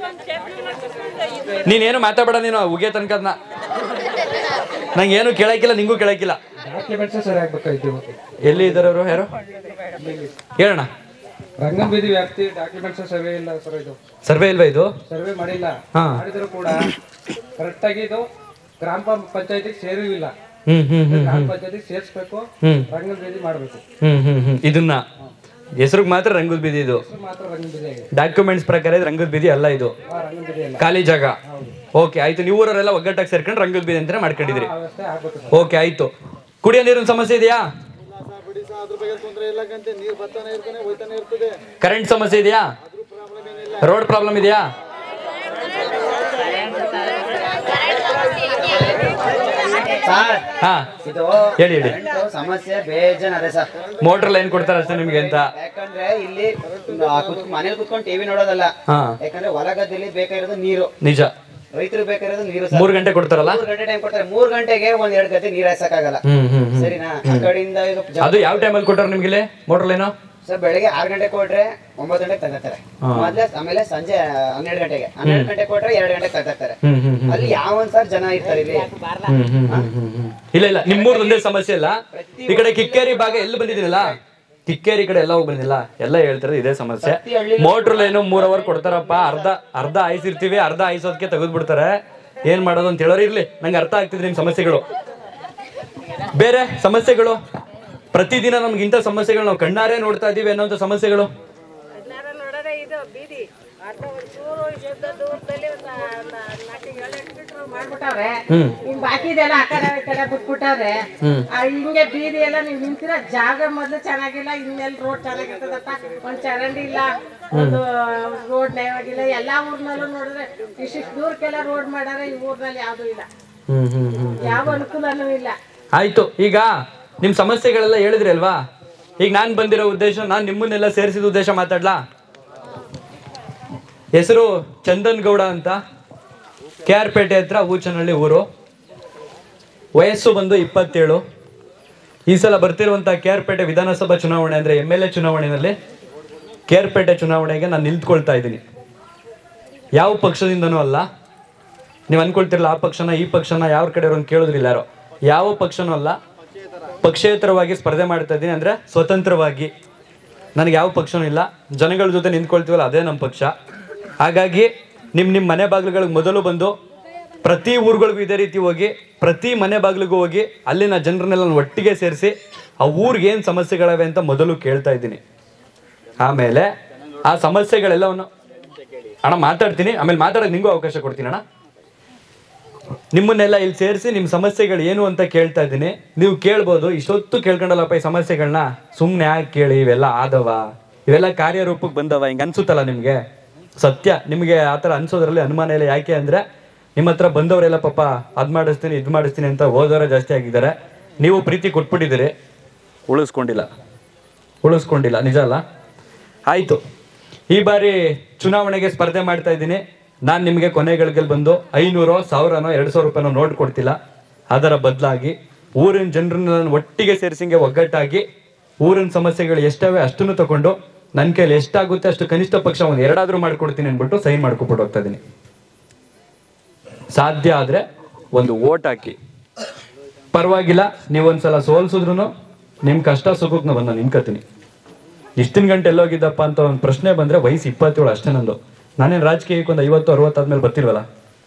ನೀನೇನು ಮಾತಾಡಬೇಡ ನೀನು ಉಗೆ ತನಕ ಅದ್ನ ನಂಗೆ ಏನು ಕೇಳಕ್ಕಿಲ್ಲ ನಿಂಗೂ ಕೇಳಕ್ಕಿಲ್ಲ ಸರಿ ಆಗ್ಬೇಕಾಯ್ತು ಎಲ್ಲಿ ಇದ್ದಾರೆ ಅವರು ಯಾರು ಹೇಳೋಣ ರಂಗನ್ ಬೀದಿ ವ್ಯಾಪ್ತಿ ಡಾಕ್ಯುಮೆಂಟ್ಸ್ ಸರ್ವೆ ಇಲ್ಲ ಸರ್ ಇದು ಸರ್ವೆ ಇಲ್ವಾ ಇದು ಸರ್ವೆ ಮಾಡಿಲ್ಲ ಹಾ. ಮಾಡಿದ್ರು ಕೂಡ ಕರೆಕ್ಟ್ ಆಗಿ ಇದು ಗ್ರಾಮ ಪಂಚಾಯತಿಗೆ ಸೇರೂ ಇಲ್ಲ ಹ್ಮ್ ಹ್ಮ್ ಹ್ಮ್ ಗ್ರಾಮ ಪಂಚಾಯತಿಗೆ ಸೇರ್ಸ್ಬೇಕು ಹ್ಮ್ ರಂಗನ್ ಬೀದಿ ಮಾಡ್ಬೇಕು ಹ್ಮ್ ಹ್ಮ್ ಹ್ಮ್ ಇದನ್ನ ಹೆಸರಿಗೆ ಮಾತ್ರ ರಂಗದ ಬೀದಿ ಇದು ಇದು ಮಾತ್ರ ರಂಗನ್ ಬೀದಿ ಆಗಿದೆ ಡಾಕ್ಯುಮೆಂಟ್ಸ್ ಪ್ರಕಾರ ಇದು ರಂಗದ ಬೀದಿ ಅಲ್ಲ ಇದು ಆ ರಂಗನ್ ಬೀದಿ ಇಲ್ಲ ಖಾಲಿ ಜಾಗ ಓಕೆ ಆಯ್ತು ನೀವು ಊರವರೆಲ್ಲ ಒಗ್ಗಟ್ಟಾಗಿ ಸೇರ್ಕೊಂಡು ರಂಗದ ಬೀದಿ ಅಂತಾನೆ ಮಾಡ್ಕೊಂಡಿದ್ರಿ ಆ ವ್ಯವಸ್ಥೆ ಆಗ್ಬೇಕು ಸರ್ ಓಕೆ ಆಯ್ತು ಕುಡಿಯೋ ನೀರಿನ ಸಮಸ್ಯೆ ಇದೆಯಾ ಕರೆಂಟ್ ಸಮಸ್ಯೆ ಇದೆಯಾ ರೋಡ್ ಪ್ರಾಬ್ಲಮ್ ಇದೆಯಾ ಸರ್ ಹಾ ಇದು ಹೇಳಿ ಹೇಳಿ ಕರೆಂಟು ಸಮಸ್ಯೆ ಬೇಜಾನ್ ಅದೇ ಸರ್ ಮೋಟರ್ ಲೈನ್ ಕೊಡ್ತಾರೆ ಅಷ್ಟೇ ನಿಮ್ಗೆ ಅಂತ ಯಾಕಂದ್ರೆ ಇಲ್ಲಿ ಆ ಕುತ್- ಮನೇಲಿ ಕುತ್ಕೊಂಡು ಟಿವಿ ನೋಡೋದಲ್ಲ ಹಾ ಯಾಕಂದ್ರೆ ಹೊಲ ಗದ್ದೆಲಿ ಬೇಕಾಗಿರೋದು ನೀರು ನಿಜ ರೈತರು ಬೇಕಾಗಿರೋದು ನೀರು ಸರ್ ಮೂರ್ ಗಂಟೆ ಕೊಡ್ತಾರಲ್ಲ ಮೂರ್ ಗಂಟೆ ಟೈಮ್ ಕೊಡ್ತಾರೆ ಮೂರ್ ಗಂಟೆಗೆ ಒಂದ್ ಎರಡ್ ಗಂಟೆ ನೀರ್ ಹಾಯ್ಸಕ್ಕಾಗಲ್ಲ ಹ್ಮ್ ಹ್ಮ್ ಹ್ಮ್ ಸರಿನಾ ಆ ಕಡೆಯಿಂದ ಈಗ ಜ- ಅದು ಯಾವ ಟೈಮಲ್ಲಿ ಕೊಟ್ಟಾರ ನಿಮ್ಗೆ ಮೋಟರ್ ಲೈನು ಸರ್ ಬೆಳಿಗ್ಗೆ ಆರ್ ಗಂಟೆ ಕೊಟ್ರೆ ಒಂಬತ್ತು ಗಂಟೆಗೆ ತಗೋತಾರೆ ಹಾ. ಮೊದ್ಲೇ ಆಮೇಲೆ ಸಂಜೆ ಹನ್ನೆರಡು ಗಂಟೆಗೆ ಹನ್ನೆರಡು ಗಂಟೆ ಕೊಟ್ರೆ ಎರಡು ಗಂಟೆಗೆ ತಗೋತಾರೆ ಹ್ಮ್ ಹ್ಮ್ ಹ್ಮ್ ಅಲ್ಲಿ ಯಾವನ್ ಸರ್ ಜನ ಇರ್ತಾರೆ ಇಲ್ಲಿ ಹ್ಮ್ ಹ್ಮ್ ಹ್ಮ್ ಹ್ಮ್ ಹ್ಮ್. ಇಲ್ಲ ಇಲ್ಲ ನಿಮ್ಮೂರ್ದು ಒಂದೇ ಸಮಸ್ಯೆ ಇಲ್ಲ ಈ ಕಡೆ ಕಿಕ್ಕೇರಿ ಭಾಗ ಎಲ್ಲಿ ಬಂದಿದ್ದೀನಲ್ಲ ಕಿಕ್ಕೇರಿ ಕಡೆ ಎಲ್ಲ ಹೋಗಿ ಬಂದಿಲ್ಲ ಎಲ್ಲ ಹೇಳ್ತಾರೆ ಇದೇ ಸಮಸ್ಯೆ ಮೋಟ್ರ್ ಲೈನು ಮೂರ್ ಅವರ್ ಕೊಡ್ತಾರಪ್ಪ ಅರ್ಧ ಅರ್ಧ ಆಯ್ಸಿರ್ತೀವಿ ಅರ್ಧ ಆಯ್ಸೋದಕ್ಕೆ ತೆಗೆದು ಬಿಡ್ತಾರೆ ಏನ್ ಮಾಡೋದು ಅಂತ ಹೇಳೋರು ಇರ್ಲಿ ನಂಗೆ ಅರ್ಥ ಆಗ್ತಿದೆ ನಿಮ್ ಸಮಸ್ಯೆಗಳು ಬೇರೆ ಸಮಸ್ಯೆಗಳು ಪ್ರತಿದಿನ ನಮ್ಗೆ ಇಂಥ ಸಮಸ್ಯೆಗಳು ನಾವು ಕಣ್ಣಾರೆ ನೋಡ್ತಾ ಇದೀವಿ ಅನ್ನೋಂಥ ಸಮಸ್ಯೆಗಳು ನೋಡೋದೇ ಇದು ಬೀದಿ ಅರ್ಧ ಒಂಚೂರು ಶುದ್ಧ ದೂರದಲ್ಲಿ ಒಂದು ನಾಲ್ಕು ಏಳೆಂಟು ಮೀಟ್ರ್ ಮಾಡ್ಬಿಟ್ಟವ್ರೆ ಹ್ಮ್ ಇನ್ ಬಾಕಿದೆಲ್ಲ ಆ ಕಡೆ ಈ ಕಡೆ ಬಿಟ್ಬಿಟ್ಟವ್ರೆ ಹ್ಮ್ ಆ ಹಿಂಗೆ ಬೀದಿ ಎಲ್ಲ ನೀವು ನಿಂತಿರೋ ಜಾಗ ಮೊದ್ಲು ಚೆನ್ನಾಗಿಲ್ಲ ಇನ್ನೆಲ್ಲಿ ರೋಡ್ ಚೆನ್ನಾಗಿರ್ತದಪ್ಪ ಒಂದ್ ಚರಂಡಿ ಇಲ್ಲ ಒಂದು ರೋಡ್ ನ್ಯಾಯವಾಗಿಲ್ಲ ಎಲ್ಲಾ ಊರ್ನಲ್ಲೂ ನೋಡಿದ್ರೆ ಇಷ್ಟಿಷ್ಟು ದೂರಕ್ಕೆಲ್ಲ ರೋಡ್ ಮಾಡಾರೆ ಈ ಊರ್ನಲ್ಲಿ ಯಾವ್ದು ಇಲ್ಲ ಹ್ಮ್ ಹ್ಮ್ ಹ್ಮ್ ಯಾವ ಅನುಕೂಲನೂ ಇಲ್ಲ ಆಯ್ತು ಈಗ ನಿಮ್ ಸಮಸ್ಯೆಗಳೆಲ್ಲ ಹೇಳಿದ್ರಿ ಅಲ್ವಾ ಈಗ ನಾನ್ ಬಂದಿರೋ ಉದ್ದೇಶ ನಾನ್ ನಿಮ್ಮನ್ನೆಲ್ಲ ಸೇರಿಸಿದ ಉದ್ದೇಶ ಮಾತಾಡ್ಲಾ ಹೆಸರು ಚಂದನ್ ಗೌಡ ಅಂತ ಕೆ ಆರ್ ಪೇಟೆ ಹತ್ರ ಊಚನಹಳ್ಳಿ ಊರು ವಯಸ್ಸು ಬಂದು ಇಪ್ಪತ್ತೇಳು ಈ ಸಲ ಬರ್ತಿರುವಂತಹ ಕೇರ್ಪೇಟೆ ವಿಧಾನಸಭಾ ಚುನಾವಣೆ ಅಂದ್ರೆ ಎಮ್ ಎಲ್ ಎ ಚುನಾವಣೆಯಲ್ಲಿ ಕೇರ್ಪೇಟೆ ಚುನಾವಣೆಗೆ ನಾನು ನಿಂತ್ಕೊಳ್ತಾ ಇದ್ದೀನಿ ಯಾವ ಪಕ್ಷದಿಂದನೂ ಅಲ್ಲ ನೀವು ಅನ್ಕೊಳ್ತಿರಲ್ಲ ಆ ಪಕ್ಷನ ಈ ಪಕ್ಷನ ಯಾವ ಕಡೆ ಅವ್ರನ್ನ ಕೇಳಿದ್ರಿಲ್ಲ ಯಾರೋ ಯಾವ ಪಕ್ಷನೂ ಅಲ್ಲ ಪಕ್ಷೇತರವಾಗಿ ಸ್ಪರ್ಧೆ ಮಾಡ್ತಾ ಇದ್ದೀನಿ ಅಂದ್ರೆ ಸ್ವತಂತ್ರವಾಗಿ ನನಗೆ ಯಾವ ಪಕ್ಷನೂ ಇಲ್ಲ ಜನಗಳ ಜೊತೆ ನಿಂತ್ಕೊಳ್ತೀವಲ್ಲ ಅದೇ ನಮ್ಮ ಪಕ್ಷ ಹಾಗಾಗಿ ನಿಮ್ಮ ನಿಮ್ಮ ಮನೆ ಬಾಗಿಲುಗಳಿಗೆ ಮೊದಲು ಬಂದು ಪ್ರತಿ ಊರುಗಳಿಗೂ ಇದೇ ರೀತಿ ಹೋಗಿ ಪ್ರತಿ ಮನೆ ಬಾಗಿಲಿಗೂ ಹೋಗಿ ಅಲ್ಲಿನ ಜನರನ್ನೆಲ್ಲ ಒಟ್ಟಿಗೆ ಸೇರಿಸಿ ಆ ಊರಿಗೆ ಏನು ಸಮಸ್ಯೆಗಳಿವೆ ಅಂತ ಮೊದಲು ಕೇಳ್ತಾ ಇದ್ದೀನಿ ಆಮೇಲೆ ಆ ಸಮಸ್ಯೆಗಳೆಲ್ಲವನ್ನು ಅಣ್ಣ ಮಾತಾಡ್ತೀನಿ ಆಮೇಲೆ ಮಾತಾಡೋಕೆ ನಿಂಗೂ ಅವಕಾಶ ಕೊಡ್ತೀನಿ ಅಣ್ಣ ನಿಮ್ಮನ್ನೆಲ್ಲ ಇಲ್ಲಿ ಸೇರಿಸಿ ನಿಮ್ಮ ಸಮಸ್ಯೆಗಳು ಏನು ಅಂತ ಕೇಳ್ತಾ ಇದ್ದೀನಿ ನೀವು ಕೇಳ್ಬೋದು ಇಷ್ಟೊತ್ತು ಕೇಳ್ಕೊಂಡಲ್ಲಪ್ಪ ಈ ಸಮಸ್ಯೆಗಳನ್ನ ಸುಮ್ಮನೆ ಯಾಕೆ ಕೇಳಿ ಇವೆಲ್ಲ ಆದವ ಇವೆಲ್ಲ ಕಾರ್ಯರೂಪಕ್ಕೆ ಬಂದವ ಹಿಂಗೆ ಅನ್ಸುತ್ತಲ್ಲ ನಿಮಗೆ ಸತ್ಯ ನಿಮಗೆ ಆ ಥರ ಅನ್ಸೋದ್ರಲ್ಲಿ ಅನುಮಾನ ಇಲ್ಲ ಯಾಕೆ ಅಂದರೆ ನಿಮ್ಮ ಹತ್ರ ಬಂದವರೆಲ್ಲ ಪಾಪ ಅದು ಮಾಡಿಸ್ತೀನಿ ಇದು ಮಾಡಿಸ್ತೀನಿ ಅಂತ ಹೋದವರೇ ಜಾಸ್ತಿ ಆಗಿದ್ದಾರೆ ನೀವು ಪ್ರೀತಿ ಕೊಟ್ಬಿಟ್ಟಿದ್ದೀರಿ ಉಳಿಸ್ಕೊಂಡಿಲ್ಲ ಉಳಿಸ್ಕೊಂಡಿಲ್ಲ ನಿಜ ಅಲ್ಲ ಆಯಿತು ಈ ಬಾರಿ ಚುನಾವಣೆಗೆ ಸ್ಪರ್ಧೆ ಮಾಡ್ತಾ ಇದ್ದೀನಿ ನಾನು ನಿಮಗೆ ಕೊನೆಗಳಿಗೆ ಬಂದು ಐನೂರೋ ಸಾವಿರನೋ ಎರಡು ಸಾವಿರ ರೂಪಾಯಿನೋ ನೋಟ್ ಕೊಡ್ತಿಲ್ಲ ಅದರ ಬದಲಾಗಿ ಊರಿನ ಜನರನ್ನ ನಾನು ಒಟ್ಟಿಗೆ ಸೇರಿಸಿಂಗೆ ಒಗ್ಗಟ್ಟಾಗಿ ಊರಿನ ಸಮಸ್ಯೆಗಳು ಎಷ್ಟವೆ ಅಷ್ಟನ್ನು ತಗೊಂಡು ನನ್ನ ಕೈಲಿ ಎಷ್ಟಾಗುತ್ತೆ ಅಷ್ಟು ಕನಿಷ್ಠ ಪಕ್ಷ ಒಂದು ಎರಡಾದ್ರೂ ಮಾಡ್ಕೊಡ್ತೀನಿ ಅಂದ್ಬಿಟ್ಟು ಸೈನ್ ಮಾಡ್ಕೊಬಿಟ್ಟು ಹೋಗ್ತಾ ಇದ್ದೀನಿ ಸಾಧ್ಯ ಆದ್ರೆ ಒಂದು ಓಟ್ ಹಾಕಿ ಪರವಾಗಿಲ್ಲ ನೀವೊಂದ್ಸಲ ಸೋಲ್ಸಿದ್ರು ನಿಮ್ ಕಷ್ಟ ಸುಖಕ್ಕೆ ನಾ ಬಂದು ನಿನ್ಕತೀನಿ ಇಷ್ಟಿನ ಗಂಟೆ ಎಲ್ಲೋಗಿದ್ದಪ್ಪ ಅಂತ ಒಂದು ಪ್ರಶ್ನೆ ಬಂದ್ರೆ ವಯಸ್ಸು ಇಪ್ಪತ್ತೇಳು ಅಷ್ಟೇ ನಂದು ನಾನೇನು ರಾಜಕೀಯಕ್ಕೆ ಒಂದು ಐವತ್ತು ಅರವತ್ತಾದ್ಮೇಲೆ ಬರ್ತಿಲ್ವಲ್ಲ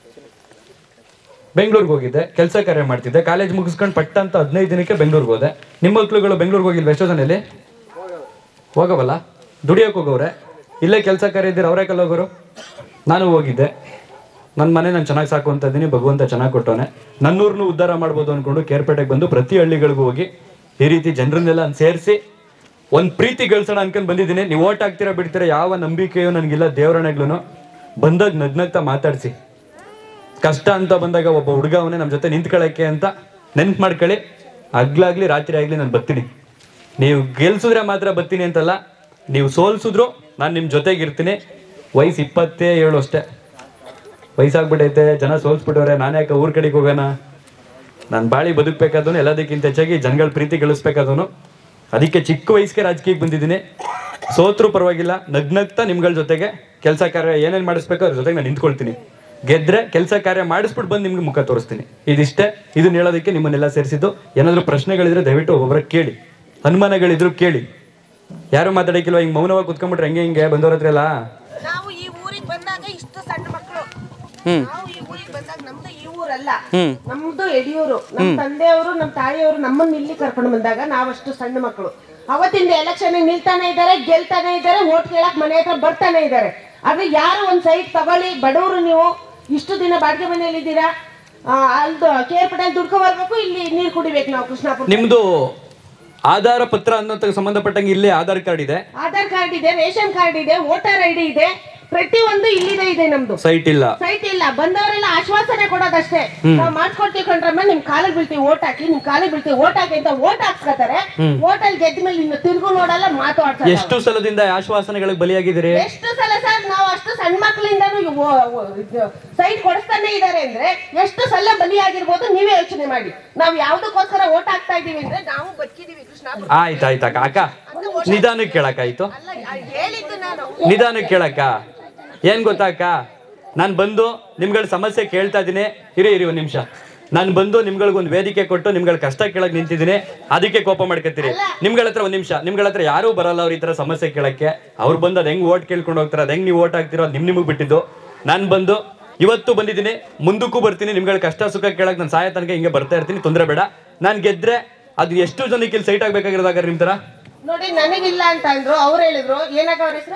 ಬೆಂಗಳೂರಿಗೆ ಹೋಗಿದ್ದೆ ಕೆಲಸ ಕಾರ್ಯ ಮಾಡ್ತಿದ್ದೆ ಕಾಲೇಜ್ ಮುಗಿಸ್ಕೊಂಡು ಪಟ್ಟ ಅಂತ ಹದಿನೈದು ದಿನಕ್ಕೆ ಬೆಂಗಳೂರಿಗೆ ಹೋದೆ ನಿಮ್ಮ ಮಕ್ಳುಗಳು ಬೆಂಗಳೂರಿಗೆ ಹೋಗಿಲ್ವ ಎಷ್ಟೋ ಜನ ಇಲ್ಲಿ ಹೋಗವಲ್ಲ ದುಡಿಯೋಕೆ ಹೋಗೋರೆ ಇಲ್ಲೇ ಕೆಲಸ ಕಾರ್ಯ ಇದ್ದೀರ ಅವರೇ ಕಲ್ಲ ಹೋಗೋರು ನಾನು ಹೋಗಿದ್ದೆ ನನ್ನ ಮನೆ ನಾನು ಚೆನ್ನಾಗಿ ಸಾಕುವಂತ ಇದ್ದೀನಿ ಭಗವಂತ ಚೆನ್ನಾಗಿ ಕೊಟ್ಟವನೆ ನನ್ನೂರ್ನು ಉದ್ಧಾರ ಮಾಡ್ಬೋದು ಅನ್ಕೊಂಡು ಕೇರ್ಪೇಟೆಗೆ ಬಂದು ಪ್ರತಿ ಹಳ್ಳಿಗಳಿಗೂ ಹೋಗಿ ಈ ರೀತಿ ಜನರನ್ನೆಲ್ಲ ಸೇರಿಸಿ ಒಂದು ಪ್ರೀತಿ ಗಳಿಸೋಣ ಅನ್ಕೊಂಡ್ ಬಂದಿದ್ದೀನಿ ನೀವು ಓಟ್ ಹಾಕ್ತೀರಾ ಬಿಡ್ತೀರಾ ಯಾವ ನಂಬಿಕೆಯೂ ನನಗಿಲ್ಲ ದೇವರಣೆಗ್ಲು ಬಂದಾಗ ನಗ್ನಗ್ತಾ ಮಾತಾಡಿಸಿ ಕಷ್ಟ ಅಂತ ಬಂದಾಗ ಒಬ್ಬ ಹುಡುಗ ಅವನೇ ನಮ್ಮ ಜೊತೆ ನಿಂತ್ಕೊಳ್ಳೋಕ್ಕೆ ಅಂತ ನೆನ್ಪು ಮಾಡ್ಕೊಳ್ಳಿ ಹಗ್ಲಾಗ್ಲಿ ರಾತ್ರಿ ಆಗ್ಲಿ ನಾನು ಬರ್ತೀನಿ ನೀವು ಗೆಲ್ಸಿದ್ರೆ ಮಾತ್ರ ಬರ್ತೀನಿ ಅಂತಲ್ಲ ನೀವು ಸೋಲ್ಸಿದ್ರು ನಾನು ನಿಮ್ಮ ಜೊತೆಗೆ ಇರ್ತೀನಿ ವಯಸ್ಸು ಇಪ್ಪತ್ತೇ ಏಳು ಅಷ್ಟೇ ವಯಸ್ಸಾಗ್ಬಿಟ್ಟೈತೆ ಜನ ಸೋಲ್ಸ್ಬಿಟ್ಟವ್ರೆ ನಾನು ಯಾಕೆ ಊರ್ ಕಡೆಗೆ ಹೋಗೋಣ ನಾನು ಬಾಳಿ ಬದುಕಬೇಕಾದನು ಎಲ್ಲದಕ್ಕಿಂತ ಹೆಚ್ಚಾಗಿ ಜನಗಳ ಪ್ರೀತಿ ಗಳಿಸ್ಬೇಕಾದನು ಅದಕ್ಕೆ ಚಿಕ್ಕ ವಯಸ್ಸಿಗೆ ರಾಜಕೀಯಕ್ಕೆ ಬಂದಿದ್ದೀನಿ ಸೋತ್ರು ಪರವಾಗಿಲ್ಲ ನಗ್ನಗ್ತಾ ನಿಮ್ಗಳ ಜೊತೆಗೆ ಕೆಲಸ ಕಾರ್ಯ ಏನೇನು ಮಾಡಿಸ್ಬೇಕೋ ಅದ್ರ ಜೊತೆಗೆ ನಾನು ನಿಂತ್ಕೊಳ್ತೀನಿ ಗೆದ್ರೆ ಕೆಲಸ ಕಾರ್ಯ ಮಾಡಿಸ್ಬಿಟ್ಟು ಬಂದು ನಿಮ್ಗೆ ಮುಖ ತೋರಿಸ್ತೀನಿ ಇದಿಷ್ಟೇ ಇದನ್ನ ಹೇಳೋದಕ್ಕೆ ನಿಮ್ಮನ್ನೆಲ್ಲ ಸೇರಿಸಿದ್ದು ಏನಾದರೂ ಪ್ರಶ್ನೆಗಳಿದ್ರೆ ದಯವಿಟ್ಟು ಒಬ್ಬೊಬ್ಬರ ಕೇಳಿ ಅನುಮಾನಗಳಿದ್ರು ಕೇಳಿ ಯಾರು ಮಾತಾಡಕ್ಕಿಲ್ವ ಹಿಂಗೆ ಮೌನವಾಗಿ ಕುತ್ಕೊಂಡ್ಬಿಟ್ರೆ ಹೆಂಗೆ ಹಿಂಗೆ ಬಂದವ್ರ ಹತ್ರ ಎಲ್ಲ ನಾವು ಈ ಊರಿಗೆ ಬಂದಾಗ ಇಷ್ಟು ಸಣ್ಣ ಮಕ್ಕಳು ಹ್ಮ್. ನಾವು ಈ ಊರಿಗೆ ಬಂದಾಗ ನಮ್ದು ಈ ಊರಲ್ಲ ಹ್ಮ್. ನಮ್ದು ಯಡಿಯೂರು ನಮ್ ತಂದೆಯವರು ನಮ್ ತಾಯಿಯವರು ನಮ್ಮನ್ನ ಇಲ್ಲಿ ಕರ್ಕೊಂಡು ಬಂದಾಗ ನಾವಷ್ಟು ಸಣ್ಣ ಮಕ್ಕಳು ಅವತ್ತಿಂದ ಎಲೆಕ್ಷನ್ ನಿಲ್ತಾನೆ ಇದ್ದಾರೆ ಗೆಲ್ತಾನೆ ಇದ್ದಾರೆ ಓಟ್ ಕೇಳಕ್ ಮನೆ ಹತ್ರ ಬರ್ತಾನೆ ಇದ್ದಾರೆ ಆದ್ರೆ ಯಾರು ಒಂದ್ ಸೈಟ್ ತಗೊಳ್ಳಿ ಬಡವರು ನೀವು ಇಷ್ಟು ದಿನ ಬಾಡಿಗೆ ಮನೆಯಲ್ಲಿ ಇದ್ದೀರಾ ಅಲ್ದು ಕೇರ್ಪಟೆಲ್ ದುಡ್ಕೊ ಬರ್ಬೇಕು ಇಲ್ಲಿ ನೀರ್ ಕುಡಿಬೇಕು ನಾವು ಕೃಷ್ಣಾಪುರ ನಿಮ್ದು ಆಧಾರ ಪತ್ರ ಅನ್ನೋದಕ್ಕೆ ಸಂಬಂಧಪಟ್ಟಂಗೆ ಇಲ್ಲೇ ಆಧಾರ್ ಕಾರ್ಡ್ ಇದೆ ಆಧಾರ್ ಕಾರ್ಡ್ ಇದೆ ರೇಷನ್ ಕಾರ್ಡ್ ಇದೆ ವೋಟರ್ ಐಡಿ ಇದೆ ಪ್ರತಿ ಒಂದು ಇಲ್ಲಿದೆ ಇದೆ ನಮ್ದು ಸೈಟ್ ಇಲ್ಲ ಸೈಟ್ ಇಲ್ಲ ಬಂದವರೆಲ್ಲ ಆಶ್ವಾಸನೆ ಕೊಡೋದಷ್ಟೇ ಹ್ಮ್. ನಾವು ಮಾಡ್ಕೊಡ್ತೀವಿ ಕಂಡ್ರಮ್ಮ ನಿಮ್ ಕಾಲಿಗೆ ಬೀಳ್ತೀವಿ ಓಟ್ ಹಾಕಿ ನಿಮ್ ಕಾಲಿಗೆ ಬೀಳ್ತೀವಿ ಓಟ್ ಹಾಕಿ ಅಂತ ಓಟ್ ಹಾಕ್ಸ್ಕೊತಾರೆ ಹ್ಮ್. ಓಟ್ ಅಲ್ಲಿ ಗೆದ್ದ ಮೇಲೆ ಇನ್ನು ತಿರುಗು ನೋಡಲ್ಲ ಮಾತು ಆಡ್ಸಲ್ಲ ಎಷ್ಟು ಸಲದಿಂದ ಆಶ್ವಾಸನೆಗಳಿಗೆ ಬಲಿಯಾಗಿದ್ದೀರಿ ಎಷ್ಟು ಸಲ ಸರ್ ನಾವು ಅಷ್ಟು ಸಣ್ಣ ಮಕ್ಕಳಿಂದನೂ ಸೈಟ್ ಕೊಡಿಸ್ತಾನೆ ಇದಾರೆ ಅಂದ್ರೆ ಎಷ್ಟು ಸಲ ಬಲಿಯಾಗಿರ್ಬೋದು ನೀವೇ ಯೋಚನೆ ಮಾಡಿ ನಾವು ಯಾವ್ದಕ್ಕೋಸ್ಕರ ಓಟ್ ಹಾಕ್ತಾ ಇದೀವಿ ಅಂದ್ರೆ ನಾವು ಬದುಕಿದೀವಿ ಕೃಷ್ಣ ಆಯ್ತು ಆಯ್ತು ಅಕ್ಕ ಅಕ್ಕ ನಿಧಾನಕ್ಕೆ ಕೇಳಕ್ಕಾಯ್ತು ಹೇಳಿದ್ದು ನಾನು ನಿಧಾನಕ್ಕೆ ಕೇಳಕ್ಕ ಏನ್ ಗೊತ್ತಾಕ್ಕ ನಾನು ಬಂದು ನಿಮ್ಗಳ ಸಮಸ್ಯೆ ಕೇಳ್ತಾ ಇದ್ದೀನಿ ಇರಿ ಇರಿ ಒಂದು ನಿಮಿಷ ನಾನು ಬಂದು ನಿಮ್ಗಳಿಗೊಂದು ವೇದಿಕೆ ಕೊಟ್ಟು ನಿಮ್ಗಳ ಕಷ್ಟ ಕೇಳಕ್ ನಿಂತಿದ್ದೀನಿ ಅದಕ್ಕೆ ಕೋಪ ಮಾಡ್ಕೊತೀರಿ ನಿಮ್ಗಳ ಹತ್ರ ಒಂದ್ ನಿಮಿಷ ನಿಮ್ಗಳ ಹತ್ರ ಯಾರೂ ಬರಲ್ಲ ಅವ್ರ ಈ ತರ ಸಮಸ್ಯೆ ಕೇಳಕ್ಕೆ ಅವ್ರು ಬಂದು ಅದ್ ಹೆಂಗ್ ಓಟ್ ಕೇಳ್ಕೊಂಡು ಹೋಗ್ತಾರೆ ಅದ್ ಹೆಂಗ್ ನೀವು ಓಟ್ ಹಾಕ್ತಿರೋ ಅದ್ ನಿಮ್ ನಿಮಗೆ ಬಿಟ್ಟಿದ್ದು ನಾನು ಬಂದು ಇವತ್ತು ಬಂದಿದ್ದೀನಿ ಮುಂದಕ್ಕೂ ಬರ್ತೀನಿ ನಿಮ್ಗಳ ಕಷ್ಟ ಸುಖ ಕೇಳಕ್ ನಾನು ಸಾಯ ತನಕ ಹಿಂಗೆ ಬರ್ತಾ ಇರ್ತೀನಿ ತೊಂದರೆ ಬೇಡ ನಾನು ಗೆದ್ರೆ ಅದು ಎಷ್ಟು ಜನಕ್ಕೆ ಇಲ್ಲಿ ಸೈಟ್ ಆಗ್ಬೇಕಾಗಿರೋದಾಗ ನಿಮ್ ತರ ನೋಡಿ ನನಗಿಲ್ಲ ಅಂತ ಅಂದ್ರು ಅವ್ರು ಹೇಳಿದ್ರು ಏನಾಗ ಅವ್ರ ಹೆಸರು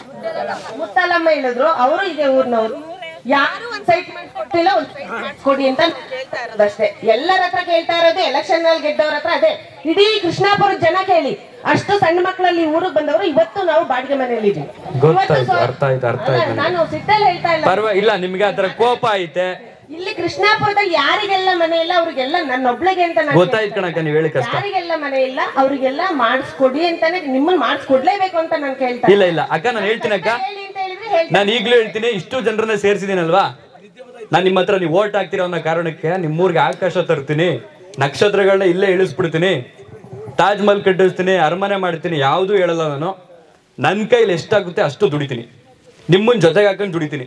ಮುತ್ತಲಮ್ಮ ಹೇಳಿದ್ರು ಅವರು ಇದೆ ಊರ್ನವ್ರು ಯಾರು ಒಂದ್ ಸೈಟ್ ಕೊಟ್ಟಿಲ್ಲ ಒಂದ್ ಸೈಟ್ ಕೊಡಿ ಅಂತ ನಾನ್ ಕೇಳ್ತಾ ಇರೋದಷ್ಟೇ ಎಲ್ಲರ ಹತ್ರ ಕೇಳ್ತಾ ಇರೋದು ಎಲೆಕ್ಷನ್ ನಲ್ಲಿ ಗೆದ್ದವ್ರ ಹತ್ರ ಅದೇ ಇಡೀ ಕೃಷ್ಣಾಪುರದ ಜನ ಕೇಳಿ ಅಷ್ಟು ಸಣ್ಣ ಮಕ್ಕಳಲ್ಲಿ ಊರಿಗೆ ಬಂದವರು ಇವತ್ತು ನಾವು ಬಾಡಿಗೆ ಮನೆಯಲ್ಲಿ ಇದೀವಿ ಗೊತ್ತಾಯ್ತು ಅರ್ಥ ಆಯ್ತು ಅರ್ಥ ಆಯ್ತು ನನಗೆ. ನಾನು ಸಿಟ್ಟಲ್ಲಿ ಹೇಳ್ತಾ ಇಲ್ಲ ಪರ್ವ ಇಲ್ಲ ನಿಮ್ಗೆ ಆತರ ಕೋಪ ಐತೆ ಇಲ್ಲಿ ಕೃಷ್ಣಾಪುರದಲ್ಲಿ ಯಾರಿಗೆಲ್ಲ ಮನೆ ಇಲ್ಲ ಅವ್ರಿಗೆಲ್ಲ ನನ್ನೊಬ್ಳಿಗೆ ಅಂತ ನಾನು ಗೊತ್ತಾಯ್ತು ಕಣಕ್ಕ ನೀವ್ ಹೇಳಿ ಕಷ್ಟ ಯಾರಿಗೆಲ್ಲ ಮನೆ ಇಲ್ಲ ಅವ್ರಿಗೆಲ್ಲ ಮಾಡಿಸ್ಕೊಡಿ ಅಂತಾನೆ ನಿಮ್ಮನ್ನ ಮಾಡಿಸ್ಕೊಡ್ಲೇಬೇಕು ಅಂತ ನಾನು ಕೇಳ್ತಾ ಇಲ್ಲ ಇಲ್ಲ ಅಕ್ಕ ನಾನು ಹೇಳ್ತೀನಿ ಅಕ್ಕ ನಾನು ಈಗ್ಲೂ ಹೇಳ್ತೀನಿ ಇಷ್ಟು ಜನರನ್ನ ಸೇರ್ಸಿದೀನಲ್ವಾ ನಾನು ನಿಮ್ಮ ಹತ್ರ ನೀವು ಓಟ್ ಹಾಕ್ತಿರೋ ಅನ್ನೋ ಕಾರಣಕ್ಕೆ ನಿಮ್ಮೂರ್ಗೆ ಆಕಾಶ ತರ್ತೀನಿ ನಕ್ಷತ್ರಗಳನ್ನ ಇಲ್ಲೇ ಇಳಿಸ್ಬಿಡ್ತೀನಿ ತಾಜ್ ಮಹಲ್ ಕಟ್ಟಿಸ್ತೀನಿ ಅರಮನೆ ಮಾಡ್ತೀನಿ ಯಾವುದೂ ಹೇಳಲ್ಲ ನಾನು ನನ್ನ ಕೈಲಿ ಎಷ್ಟಾಗುತ್ತೆ ಅಷ್ಟು ದುಡಿತೀನಿ ನಿಮ್ಮನ್ನ ಜೊತೆಗೆ ಹಾಕೊಂಡು ದುಡಿತೀನಿ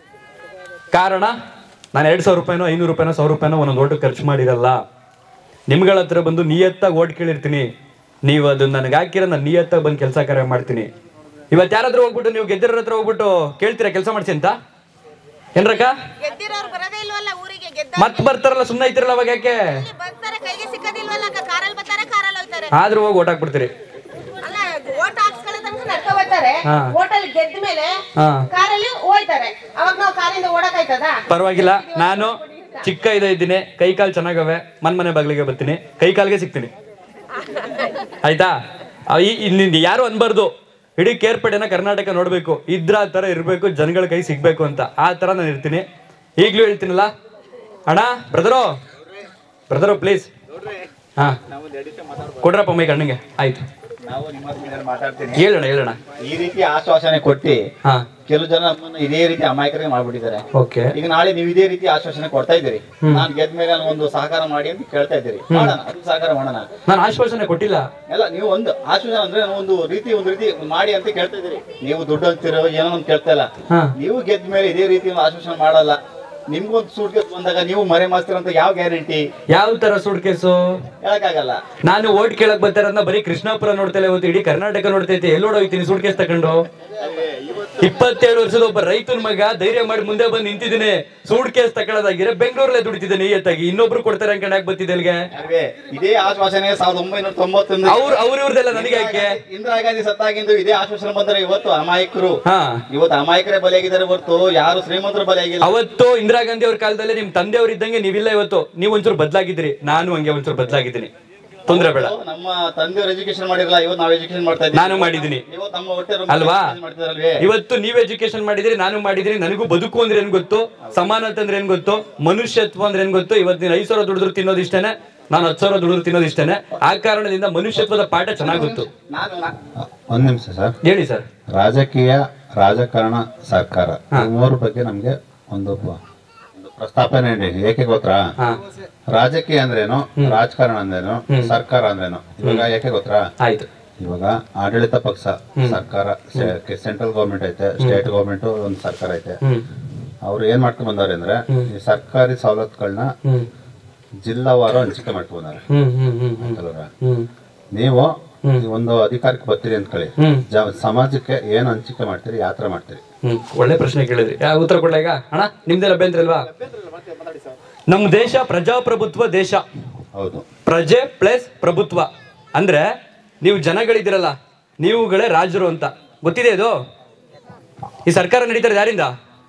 ಕಾರಣ ನಾನು ಎರಡು ಸಾವಿರ ರೂಪಾಯಿನೋ ಐನೂರು ರೂಪಾಯಿನೋ ಸಾವಿರ ರೂಪಾಯಿನೋ ಒಂದೊಂದು ಓಟು ಖರ್ಚು ಮಾಡಿರಲ್ಲ ನಿಮ್ಗಳ ಹತ್ರ ಬಂದು ನಿಯತ್ತಾಗಿ ಓಟ್ ಕೇಳಿರ್ತೀನಿ ನೀವು ಅದು ನನಗೆ ಹಾಕಿರೋ ನಾನು ನಿಯತ್ತಾಗಿ ಬಂದು ಕೆಲಸ ಕಾರ್ಯ ಮಾಡ್ತೀನಿ ಇವತ್ತು ಯಾರಾದ್ರೂ ಹೋಗ್ಬಿಟ್ಟು ನೀವು ಗೆದ್ದಿರೋರ ಹತ್ರ ಹೋಗ್ಬಿಟ್ಟು ಕೇಳ್ತೀರಾ ಕೆಲಸ ಮಾಡ್ಸಿ ಅಂತ ಏನ್ರಕ್ಕ ಗೆದ್ದಿರೋರು ಬರೋದೇ ಇಲ್ವಲ್ಲ ಊರಿಗೆ ಗೆದ್ದ ಮತ್ ಬರ್ತಾರಲ್ಲ ಸುಮ್ಮನೆ ಐತಿರಲ್ಲ ಅವಾಗ ಯಾಕೆ ಬರ್ತಾರೆ ಕೈಗೆ ಸಿಕ್ಕದಿಲ್ವಲ್ಲ ಕಾರಲ್ಲಿ ಬರ್ತಾರೆ ಕಾರಲ್ಲಿ ಹೋಗ್ತಾರೆ ಆದ್ರೂ ಹೋಗಿ ಓಟ್ ಹಾಕ್ಬಿಡ್ತೀರಿ ಅಲ್ಲ ಓಟ್ ಹಾಕ್ಸ್ಕೊಳ್ಳೋ ತನಕ ನಡ್ಕೊ ಬರ್ತಾರೆ ಹಾ. ಹೋಟೆಲ್ ಗೆದ್ದ ಮೇಲೆ ಹಾ ಕಾರಲ್ಲಿ ಹೋಯ್ತಾರೆ ಅವಾಗ ನಾವು ಕಾರಿಂದ ಓಡಕ್ಕಾಯ್ತದ ಪರವಾಗಿಲ್ಲ ನಾನು ಚಿಕ್ಕ ಇದ ಇದ್ದೀನಿ ಕೈ ಕಾಲು ಚೆನ್ನಾಗವೆ ಮನ್ ಮನೆ ಬಾಗಿಲಿಗೆ ಬರ್ತೀನಿ ಕೈ ಕಾಲಿಗೆ ಸಿಗ್ತೀನಿ ಆಯ್ತಾ ಆ, ಈ ಇಲ್ಲಿ ಯಾರು ಅನ್ಬಾರ್ದು ಇಡೀ ಕೇರ್ಪೇಟೆನ ಕರ್ನಾಟಕ ನೋಡ್ಬೇಕು ಇದ್ರ ಆ ತರ ಇರ್ಬೇಕು ಜನಗಳ ಕೈ ಸಿಗ್ಬೇಕು ಅಂತ ಆ ತರ ನಾನು ಇರ್ತೀನಿ ಈಗ್ಲೂ ಹೇಳ್ತೀನಲ್ಲ ಅಣ್ಣ ಬ್ರದರೋ ಬ್ರದರೋ ಪ್ಲೀಸ್ ಹಾ ಕೊಡ್ರಪ್ಪ ಮೈ ಕಣ್ಣಿಗೆ ಆಯ್ತು ನಾವು ನಿಮ್ಮ ಹತ್ರ ಏನಾದ್ರು ಮಾತಾಡ್ತೀನಿ ಹೇಳೋಣ ಹೇಳೋಣ ಈ ರೀತಿ ಆಶ್ವಾಸನೆ ಕೊಟ್ಟಿ ಹಾ ಕೆಲವು ಜನ ನಮ್ಮನ್ನ ಇದೇ ರೀತಿ ಅಮಾಯಕರಿಗೆ ಮಾಡ್ಬಿಟ್ಟಿದ್ದಾರೆ ಓಕೆ ಈಗ ನಾಳೆ ನೀವು ಇದೇ ರೀತಿ ಆಶ್ವಾಸನೆ ಕೊಡ್ತಾ ಇದ್ದೀರಿ ನಾನು ಗೆದ್ದ ಮೇಲೆ ನಾನು ಒಂದು ಸಹಕಾರ ಮಾಡಿ ಅಂತ ಕೇಳ್ತಾ ಇದ್ದೀರಿ ಮಾಡೋಣ ಅದು ಸಹಕಾರ ಮಾಡೋಣ ನಾನು ಆಶ್ವಾಸನೆ ಕೊಟ್ಟಿಲ್ಲ ಎಲ್ಲ ನೀವು ಒಂದು ಆಶ್ವಾಸನೆ ಅಂದ್ರೆ ನಾನು ಒಂದು ರೀತಿ ಒಂದು ರೀತಿ ಮಾಡಿ ಅಂತ ಕೇಳ್ತಾ ಇದ್ದೀರಿ ನೀವು ದುಡ್ಡು ಅಂತೀರೋ ಏನೋ ಒಂದು ಕೇಳ್ತಾ ಇಲ್ಲ ಹಾ ನೀವು ಗೆದ್ದ ಮೇಲೆ ಇದೇ ರೀತಿ ಒಂದು ಆಶ್ವಾಸನೆ ಮಾಡಲ್ಲ ನಿಮ್ಗೊಂದು ಸೂಟ್ ಗೆದ್ದು ಬಂದಾಗ ನೀವು ಮರೆ ಮಾಸ್ತರ ಅಂತ ಯಾವ ಗ್ಯಾರಂಟಿ ಯಾವ ತರ ಸುಡ್ ಕೇಸು ಹೇಳಕ್ಕಾಗಲ್ಲ ನಾನು ಓಟ್ ಕೇಳಕ್ ಬರ್ತಾರನ್ನ ಬರೀ ಕೃಷ್ಣಾಪುರ ನೋಡ್ತಾ ಇಲ್ಲ ಇವತ್ತು ಇಡೀ ಕರ್ನಾಟಕ ನೋಡ್ತೈತೆ ಎಲ್ಲೋಡ್ ಹೋಗ್ತೀನಿ ಸೂಟ್ ಕೇಸ್ ತಕೊಂಡು ಇಪ್ಪತ್ತೇಳು ವರ್ಷದ ಒಬ್ಬ ರೈತನ ಮಗ ಧೈರ್ಯ ಮಾಡಿ ಮುಂದೆ ಬಂದು ನಿಂತಿದ್ದೀನಿ ಸೂಟ್ ಕೇಸ್ ತಗೊಳ್ಳೋದಾಗಿದ್ರೆ ಬೆಂಗಳೂರಲ್ಲೇ ದುಡಿತಿದ್ದೇನೆ ನಿಯತ್ತಾಗಿ ಇನ್ನೊಬ್ರು ಕೊಡ್ತಾರೆ ಅನ್ಕೊಂಡಾಗ ಬರ್ತಿದ್ದೆ ಅಲ್ಲಿಗೆ ಅಲ್ವೇ ಇದೇ ಆಶ್ವಾಸನೆ ಸಾವಿರದ ಒಂಬೈನೂರ ತೊಂಬತ್ತೊಂದು ಅವ್ರು ಅವ್ರ ಇವ್ರದೆಲ್ಲ ನನಗೆ ಯಾಕೆ ಇಂದಿರಾ ಗಾಂಧಿ ಸತ್ತಾಗಿಂದು ಇದೇ ಆಶ್ವಾಸನೆ ಬಂದರೆ ಇವತ್ತು ಅಮಾಯಕರು ಹಾ ಇವತ್ತು ಅಮಾಯಕರೇ ಬಲಿಯಾಗಿದ್ದಾರೆ ಹೊರತು ಯಾರು ಶ್ರೀಮಂತರು ಬಲಿಯಾಗಿಲ್ಲ ಅವತ್ತು ಇಂದಿರಾ ಗಾಂಧಿ ಅವ್ರ ಕಾಲದಲ್ಲಿ ನಿಮ್ ತಂದೆಯವ್ರು ಇದ್ದಂಗೆ ನೀವಿಲ್ಲ ಇವತ್ತು ನೀವು ಒಂಚೂರು ಬದಲಾಗಿದ್ರಿ ನಾನು ಹಂಗೆ ಒಂಚೂರು ಬದಲಾಗಿದ್ದೀನಿ ತೊಂದ್ರೆ ಬೇಡ ನಮ್ಮ ತಂದೆಯವರು ಎಜುಕೇಶನ್ ಮಾಡಿರಲ್ಲ ಇವತ್ತು ನಾವು ಎಜುಕೇಶನ್ ಮಾಡ್ತಾ ಇದ್ದೀವಿ ನಾನು ಮಾಡಿದ್ದೀನಿ ಇವತ್ತು ನಮ್ಮ ಹೊಟ್ಟೆ ಅಲ್ವಾ ಮಾಡ್ತಿದಾರಲ್ವೇ ಇವತ್ತು ನೀವ್ ಎಜುಕೇಶನ್ ಮಾಡಿದ್ರಿ ನಾನು ಮಾಡಿದ್ರಿ ನನಗೂ ಬದುಕು ಅಂದ್ರೆ ಏನ್ ಗೊತ್ತು ಸಮಾನತೆ ಅಂದ್ರೆ ಏನ್ ಗೊತ್ತು ಮನುಷ್ಯತ್ವ ಅಂದ್ರೆ ಏನ್ ಗೊತ್ತು ಇವತ್ತು ನೀನು ಐದು ಸಾವಿರ ದುಡಿದ್ರು ತಿನ್ನೋದು ಇಷ್ಟೇನೆ ನಾನು ಹತ್ತು ಸಾವಿರ ದುಡಿದ್ರು ತಿನ್ನೋದು ಇಷ್ಟೇನೆ ಆ ಕಾರಣದಿಂದ ಮನುಷ್ಯತ್ವದ ಪಾಠ ಚೆನ್ನಾಗ್ ಗೊತ್ತು ನಾನು ನಾ- ಒಂದ್ ನಿಮಿಷ ಸರ್ ಹೇಳಿ ಸರ್ ರಾಜಕೀಯ ರಾಜಕಾರಣ ಸರ್ಕಾರ ಈ ಮೂರ ಬಗ್ಗೆ ನಮ್ಗೆ ಒಂದು ಪ- ಒಂದು ಪ್ರಸ್ತಾಪನೆ ನೀಡಿ ಏಕೆ ಗೊತ್ತಾ ಹಾ ರಾಜಕೀಯ ಅಂದ್ರೇನು ರಾಜಕಾರಣ ಅಂದ್ರೇನು ಸರ್ಕಾರ ಅಂದ್ರೇನು ಇವಾಗ ಯಾಕೆ ಗೊತ್ತಾ ಆಯ್ತು ಇವಾಗ ಆಡಳಿತ ಪಕ್ಷ ಸರ್ಕಾರ ಸೆಂಟ್ರಲ್ ಗೌರ್ಮೆಂಟ್ ಐತೆ ಸ್ಟೇಟ್ ಗೌರ್ಮೆಂಟ್ ಒಂದು ಸರ್ಕಾರ ಐತೆ ಹ್ಮ್ ಅವ್ರು ಏನ್ ಮಾಡ್ಕೊಂಡ್ ಬಂದವ್ರೆ ಅಂದ್ರೆ ಈ ಸರ್ಕಾರಿ ಸವಲತ್ತುಗಳನ್ನ ಹ್ಮ್ ಜಿಲ್ಲಾವಾರು ಹಂಚಿಕೆ ಮಾಡ್ಕೊಂಡ್ ಬಂದವ್ರೆ ಹ್ಮ್ ಹ್ಮ್ ಹ್ಮ್ ಹ್ಮ್ ಅಲ್ವಾ? ಹ್ಮ್ ನೀವು ಈ ಒಂದು ಅಧಿಕಾರಕ್ಕೆ ಬರ್ತೀರಿ ಅಂದ್ಕೊಳ್ಳಿ ಹ್ಮ್. ಜ- ಸಮಾಜಕ್ಕೆ ಏನ್ ಹಂಚಿಕೆ ಮಾಡ್ತೀರಿ ಯಾತ್ರೆ ಮಾಡ್ತೀರಿ ಹ್ಮ್ ಒಳ್ಳೆ ಪ್ರಶ್ನೆ ಕೇಳಿದ್ರಿ ಯಾ, ಉತ್ತರ ಕೊಡ್ಲಾ ಈಗ ಅಣ್ಣ ನಿಮ್ದೆಲ್ಲ ಅಭ್ಯಂತರ ಇಲ್ವಾ ನಮ್ಮ ದೇಶ ಪ್ರಜಾಪ್ರಭುತ್ವ ದೇಶ ಹೌದು ಪ್ರಜೆ ಪ್ಲಸ್ ಪ್ರಭುತ್ವ ಅಂದ್ರೆ ನೀವು ಜನಗಳಿದ್ದೀರಲ್ಲ ನೀವುಗಳೇ ರಾಜರು ಅಂತ ಗೊತ್ತಿದೆ ಇದು ಈ ಸರ್ಕಾರ ನಡೀತಾರೆ ಯಾರಿಂದ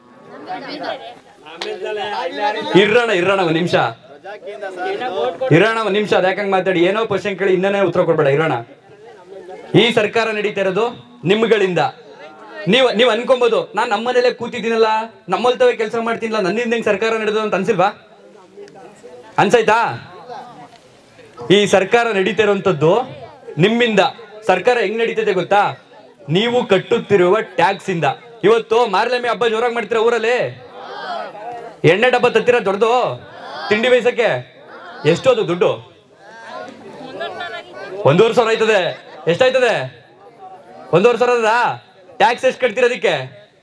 ಇರೋಣ ಇರೋಣ ಒಂದ್ ನಿಮಿಷ ಇರೋಣ ಒಂದ್ ನಿಮಿಷ ಅದ್ ಯಾಕಂಗ್ ಮಾತಾಡಿ ಏನೋ ಕ್ವಶನ್ ಕೇಳಿ ಇನ್ನನೇ ಉತ್ತರ ಕೊಡ್ಬೇಡ ಇರೋಣ ಈ ಸರ್ಕಾರ ನಡೀತಾ ಇರೋದು ನಿಮ್ಗಳಿಂದ ನೀವ್ ನೀವ್ ಅನ್ಕೊಬೋದು ನಾನ್ ನಮ್ಮನೇಲೆ ಕೂತಿದ್ದೀನಲ್ಲ ನಮ್ಮಲ್ತವೇ ಕೆಲಸ ಮಾಡ್ತೀನಿಲ್ಲ ನನ್ನಿಂದ ಹೆಂಗ್ ಸರ್ಕಾರ ನಡೆದು ಅಂತ ಅನ್ಸಿಲ್ವಾ ಅನ್ಸಾಯ್ತಾ ಈ ಸರ್ಕಾರ ನಡೀತಾ ಇರುವಂತದ್ದು ನಿಮ್ಮಿಂದ ಸರ್ಕಾರ ಹೆಂಗ್ ನಡೀತದೆ ಗೊತ್ತಾ ನೀವು ಕಟ್ಟುತ್ತಿರುವ ಟ್ಯಾಕ್ಸ್ ಇಂದ ಇವತ್ತು ಮಾರ್ಲಮಿ ಹಬ್ಬ ಜೋರಾಗಿ ಮಾಡ್ತೀರಾ ಊರಲ್ಲಿ ಎಣ್ಣೆ ಡಬ್ಬ ತತ್ತಿರ ದೊಡ್ಡದು ತಿಂಡಿ ಬೇಯಿಸಕ್ಕೆ ಎಷ್ಟೋದು ದುಡ್ಡು ಒಂದೂವರೆ ಸಾವಿರ ಆಯ್ತದೆ ಎಷ್ಟಾಯ್ತದೆ ಒಂದೂವರೆ ಸಾವಿರ ಅದಾ ಟ್ಯಾಕ್ಸ್ ಎಷ್ಟು ಕಟ್ತೀರ ಅದಕ್ಕೆ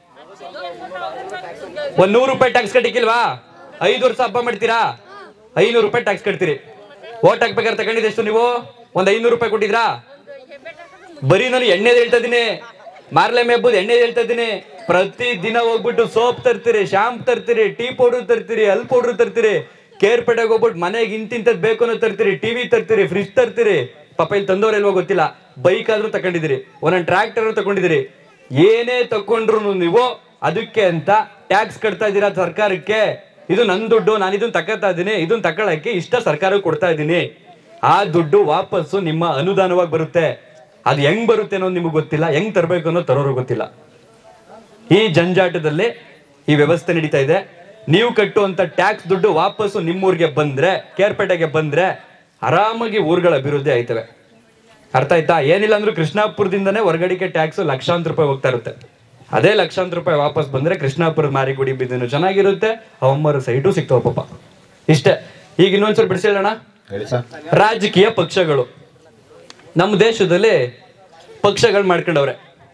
ಒಂದ್ ನೂರು ರೂಪಾಯಿ ಟ್ಯಾಕ್ಸ್ ಕಟ್ಟಿಕ್ಕಿಲ್ವಾ ಐದು ವರ್ಷ ಹಬ್ಬ ಮಾಡ್ತೀರಾ ಐನೂರು ರೂಪಾಯಿ ಟ್ಯಾಕ್ಸ್ ಕಟ್ತೀರಿ ಓಟ್ ಹಾಕ್ಬೇಕಾದ್ರೆ ತಗೊಂಡಿದ್ದು ಎಷ್ಟು ನೀವು ಒಂದ್ ಐನೂರು ರೂಪಾಯಿ ಕೊಟ್ಟಿದ್ರಾ ಬರೀ ನಾನು ಎಣ್ಣೆದ್ ಹೇಳ್ತಾ ಇದೀನಿ ಮಾರ್ಲೆ ಮೇಬ್ಬುದು ಎಣ್ಣೆದ್ ಹೇಳ್ತಾ ಇದೀನಿ ಪ್ರತಿ ದಿನ ಹೋಗ್ಬಿಟ್ಟು ಸೋಪ್ ತರ್ತೀರಿ ಶಾಂಪ್ ತರ್ತೀರಿ ಟೀ ಪೌಡರ್ ತರ್ತೀರಿ ಅಲ್ ಪೌಡರ್ ತರ್ತೀರಿ ಕೇರ್ಪೇಟೆಗೆ ಹೋಗ್ಬಿಟ್ಟು ಮನೆಗೆ ಇಂತಿಂತದ್ ಬೇಕು ಅನ್ನೋ ತರ್ತೀರಿ ಟಿವಿ ತರ್ತೀರಿ ಫ್ರಿಜ್ ತರ್ತೀರಿ ಪಾಪ ಇಲ್ಲಿ ತಂದವ್ರು ಎಲ್ವೋ ಗೊತ್ತಿಲ್ಲ ಬೈಕ್ ಆದ್ರೂ ತಕೊಂಡಿದಿರಿ ಒಂದೊಂದು ಟ್ರ್ಯಾಕ್ಟರ್ ತಕೊಂಡಿದಿರಿ ಏನೇ ತಕೊಂಡ್ರು ನೀವು ಅದಕ್ಕೆ ಅಂತ ಟ್ಯಾಕ್ಸ್ ಕಟ್ತಾ ಇದ್ದೀರಾ ಸರ್ಕಾರಕ್ಕೆ ಇದು ನನ್ ದುಡ್ಡು ನಾನು ಇದನ್ನ ತಕೊತಾ ಇದ್ದೀನಿ ಇದನ್ನ ತಗೊಳಕ್ಕೆ ಇಷ್ಟ ಸರ್ಕಾರಕ್ಕೆ ಕೊಡ್ತಾ ಇದ್ದೀನಿ ಆ ದುಡ್ಡು ವಾಪಸ್ಸು ನಿಮ್ಮ ಅನುದಾನವಾಗಿ ಬರುತ್ತೆ ಅದು ಹೆಂಗ್ ಬರುತ್ತೆ ಅನ್ನೋದು ನಿಮಗೆ ಗೊತ್ತಿಲ್ಲ ಹೆಂಗ್ ತರಬೇಕು ಅನ್ನೋದು ತರೋರು ಗೊತ್ತಿಲ್ಲ ಈ ಜಂಜಾಟದಲ್ಲಿ ಈ ವ್ಯವಸ್ಥೆ ನಡೀತಾ ಇದೆ ನೀವು ಕಟ್ಟುವಂತ ಟ್ಯಾಕ್ಸ್ ದುಡ್ಡು ವಾಪಸ್ಸು ನಿಮ್ಮೂರಿಗೆ ಬಂದ್ರೆ ಕೇರ್ಪೇಟೆಗೆ ಬಂದ್ರೆ ಆರಾಮಾಗಿ ಊರುಗಳ ಅಭಿವೃದ್ಧಿ ಆಯ್ತವೆ ಅರ್ಥ ಆಯ್ತಾ ಏನಿಲ್ಲ ಅಂದ್ರೂ ಕೃಷ್ಣಾಪುರದಿಂದನೇ ಹೊರಗಡಿಕೆ ಟ್ಯಾಕ್ಸ್ ಲಕ್ಷಾಂತರ ರೂಪಾಯಿ ಹೋಗ್ತಾ ಇರುತ್ತೆ ಅದೇ ಲಕ್ಷಾಂತರ ರೂಪಾಯಿ ವಾಪಸ್ ಬಂದ್ರೆ ಕೃಷ್ಣಾಪುರದ ಮಾರಿಗುಡಿ ಬಿದ್ದನು ಚೆನ್ನಾಗಿರುತ್ತೆ ಅವಮ್ಮರ ಸೈಟು ಸಿಗ್ತಾವ ಪಾಪ ಇಷ್ಟೇ ಈಗ ಇನ್ನೊಂದ್ಸಲ ಬಿಡಿಸಿ ಹೇಳೋಣ ಹೇಳಿ ಸರ್ ರಾಜಕೀಯ ಪಕ್ಷಗಳು ನಮ್ಮ ದೇಶದಲ್ಲಿ ಪಕ್ಷಗಳು ಮಾಡ್ಕೊಂಡವ್ರೆ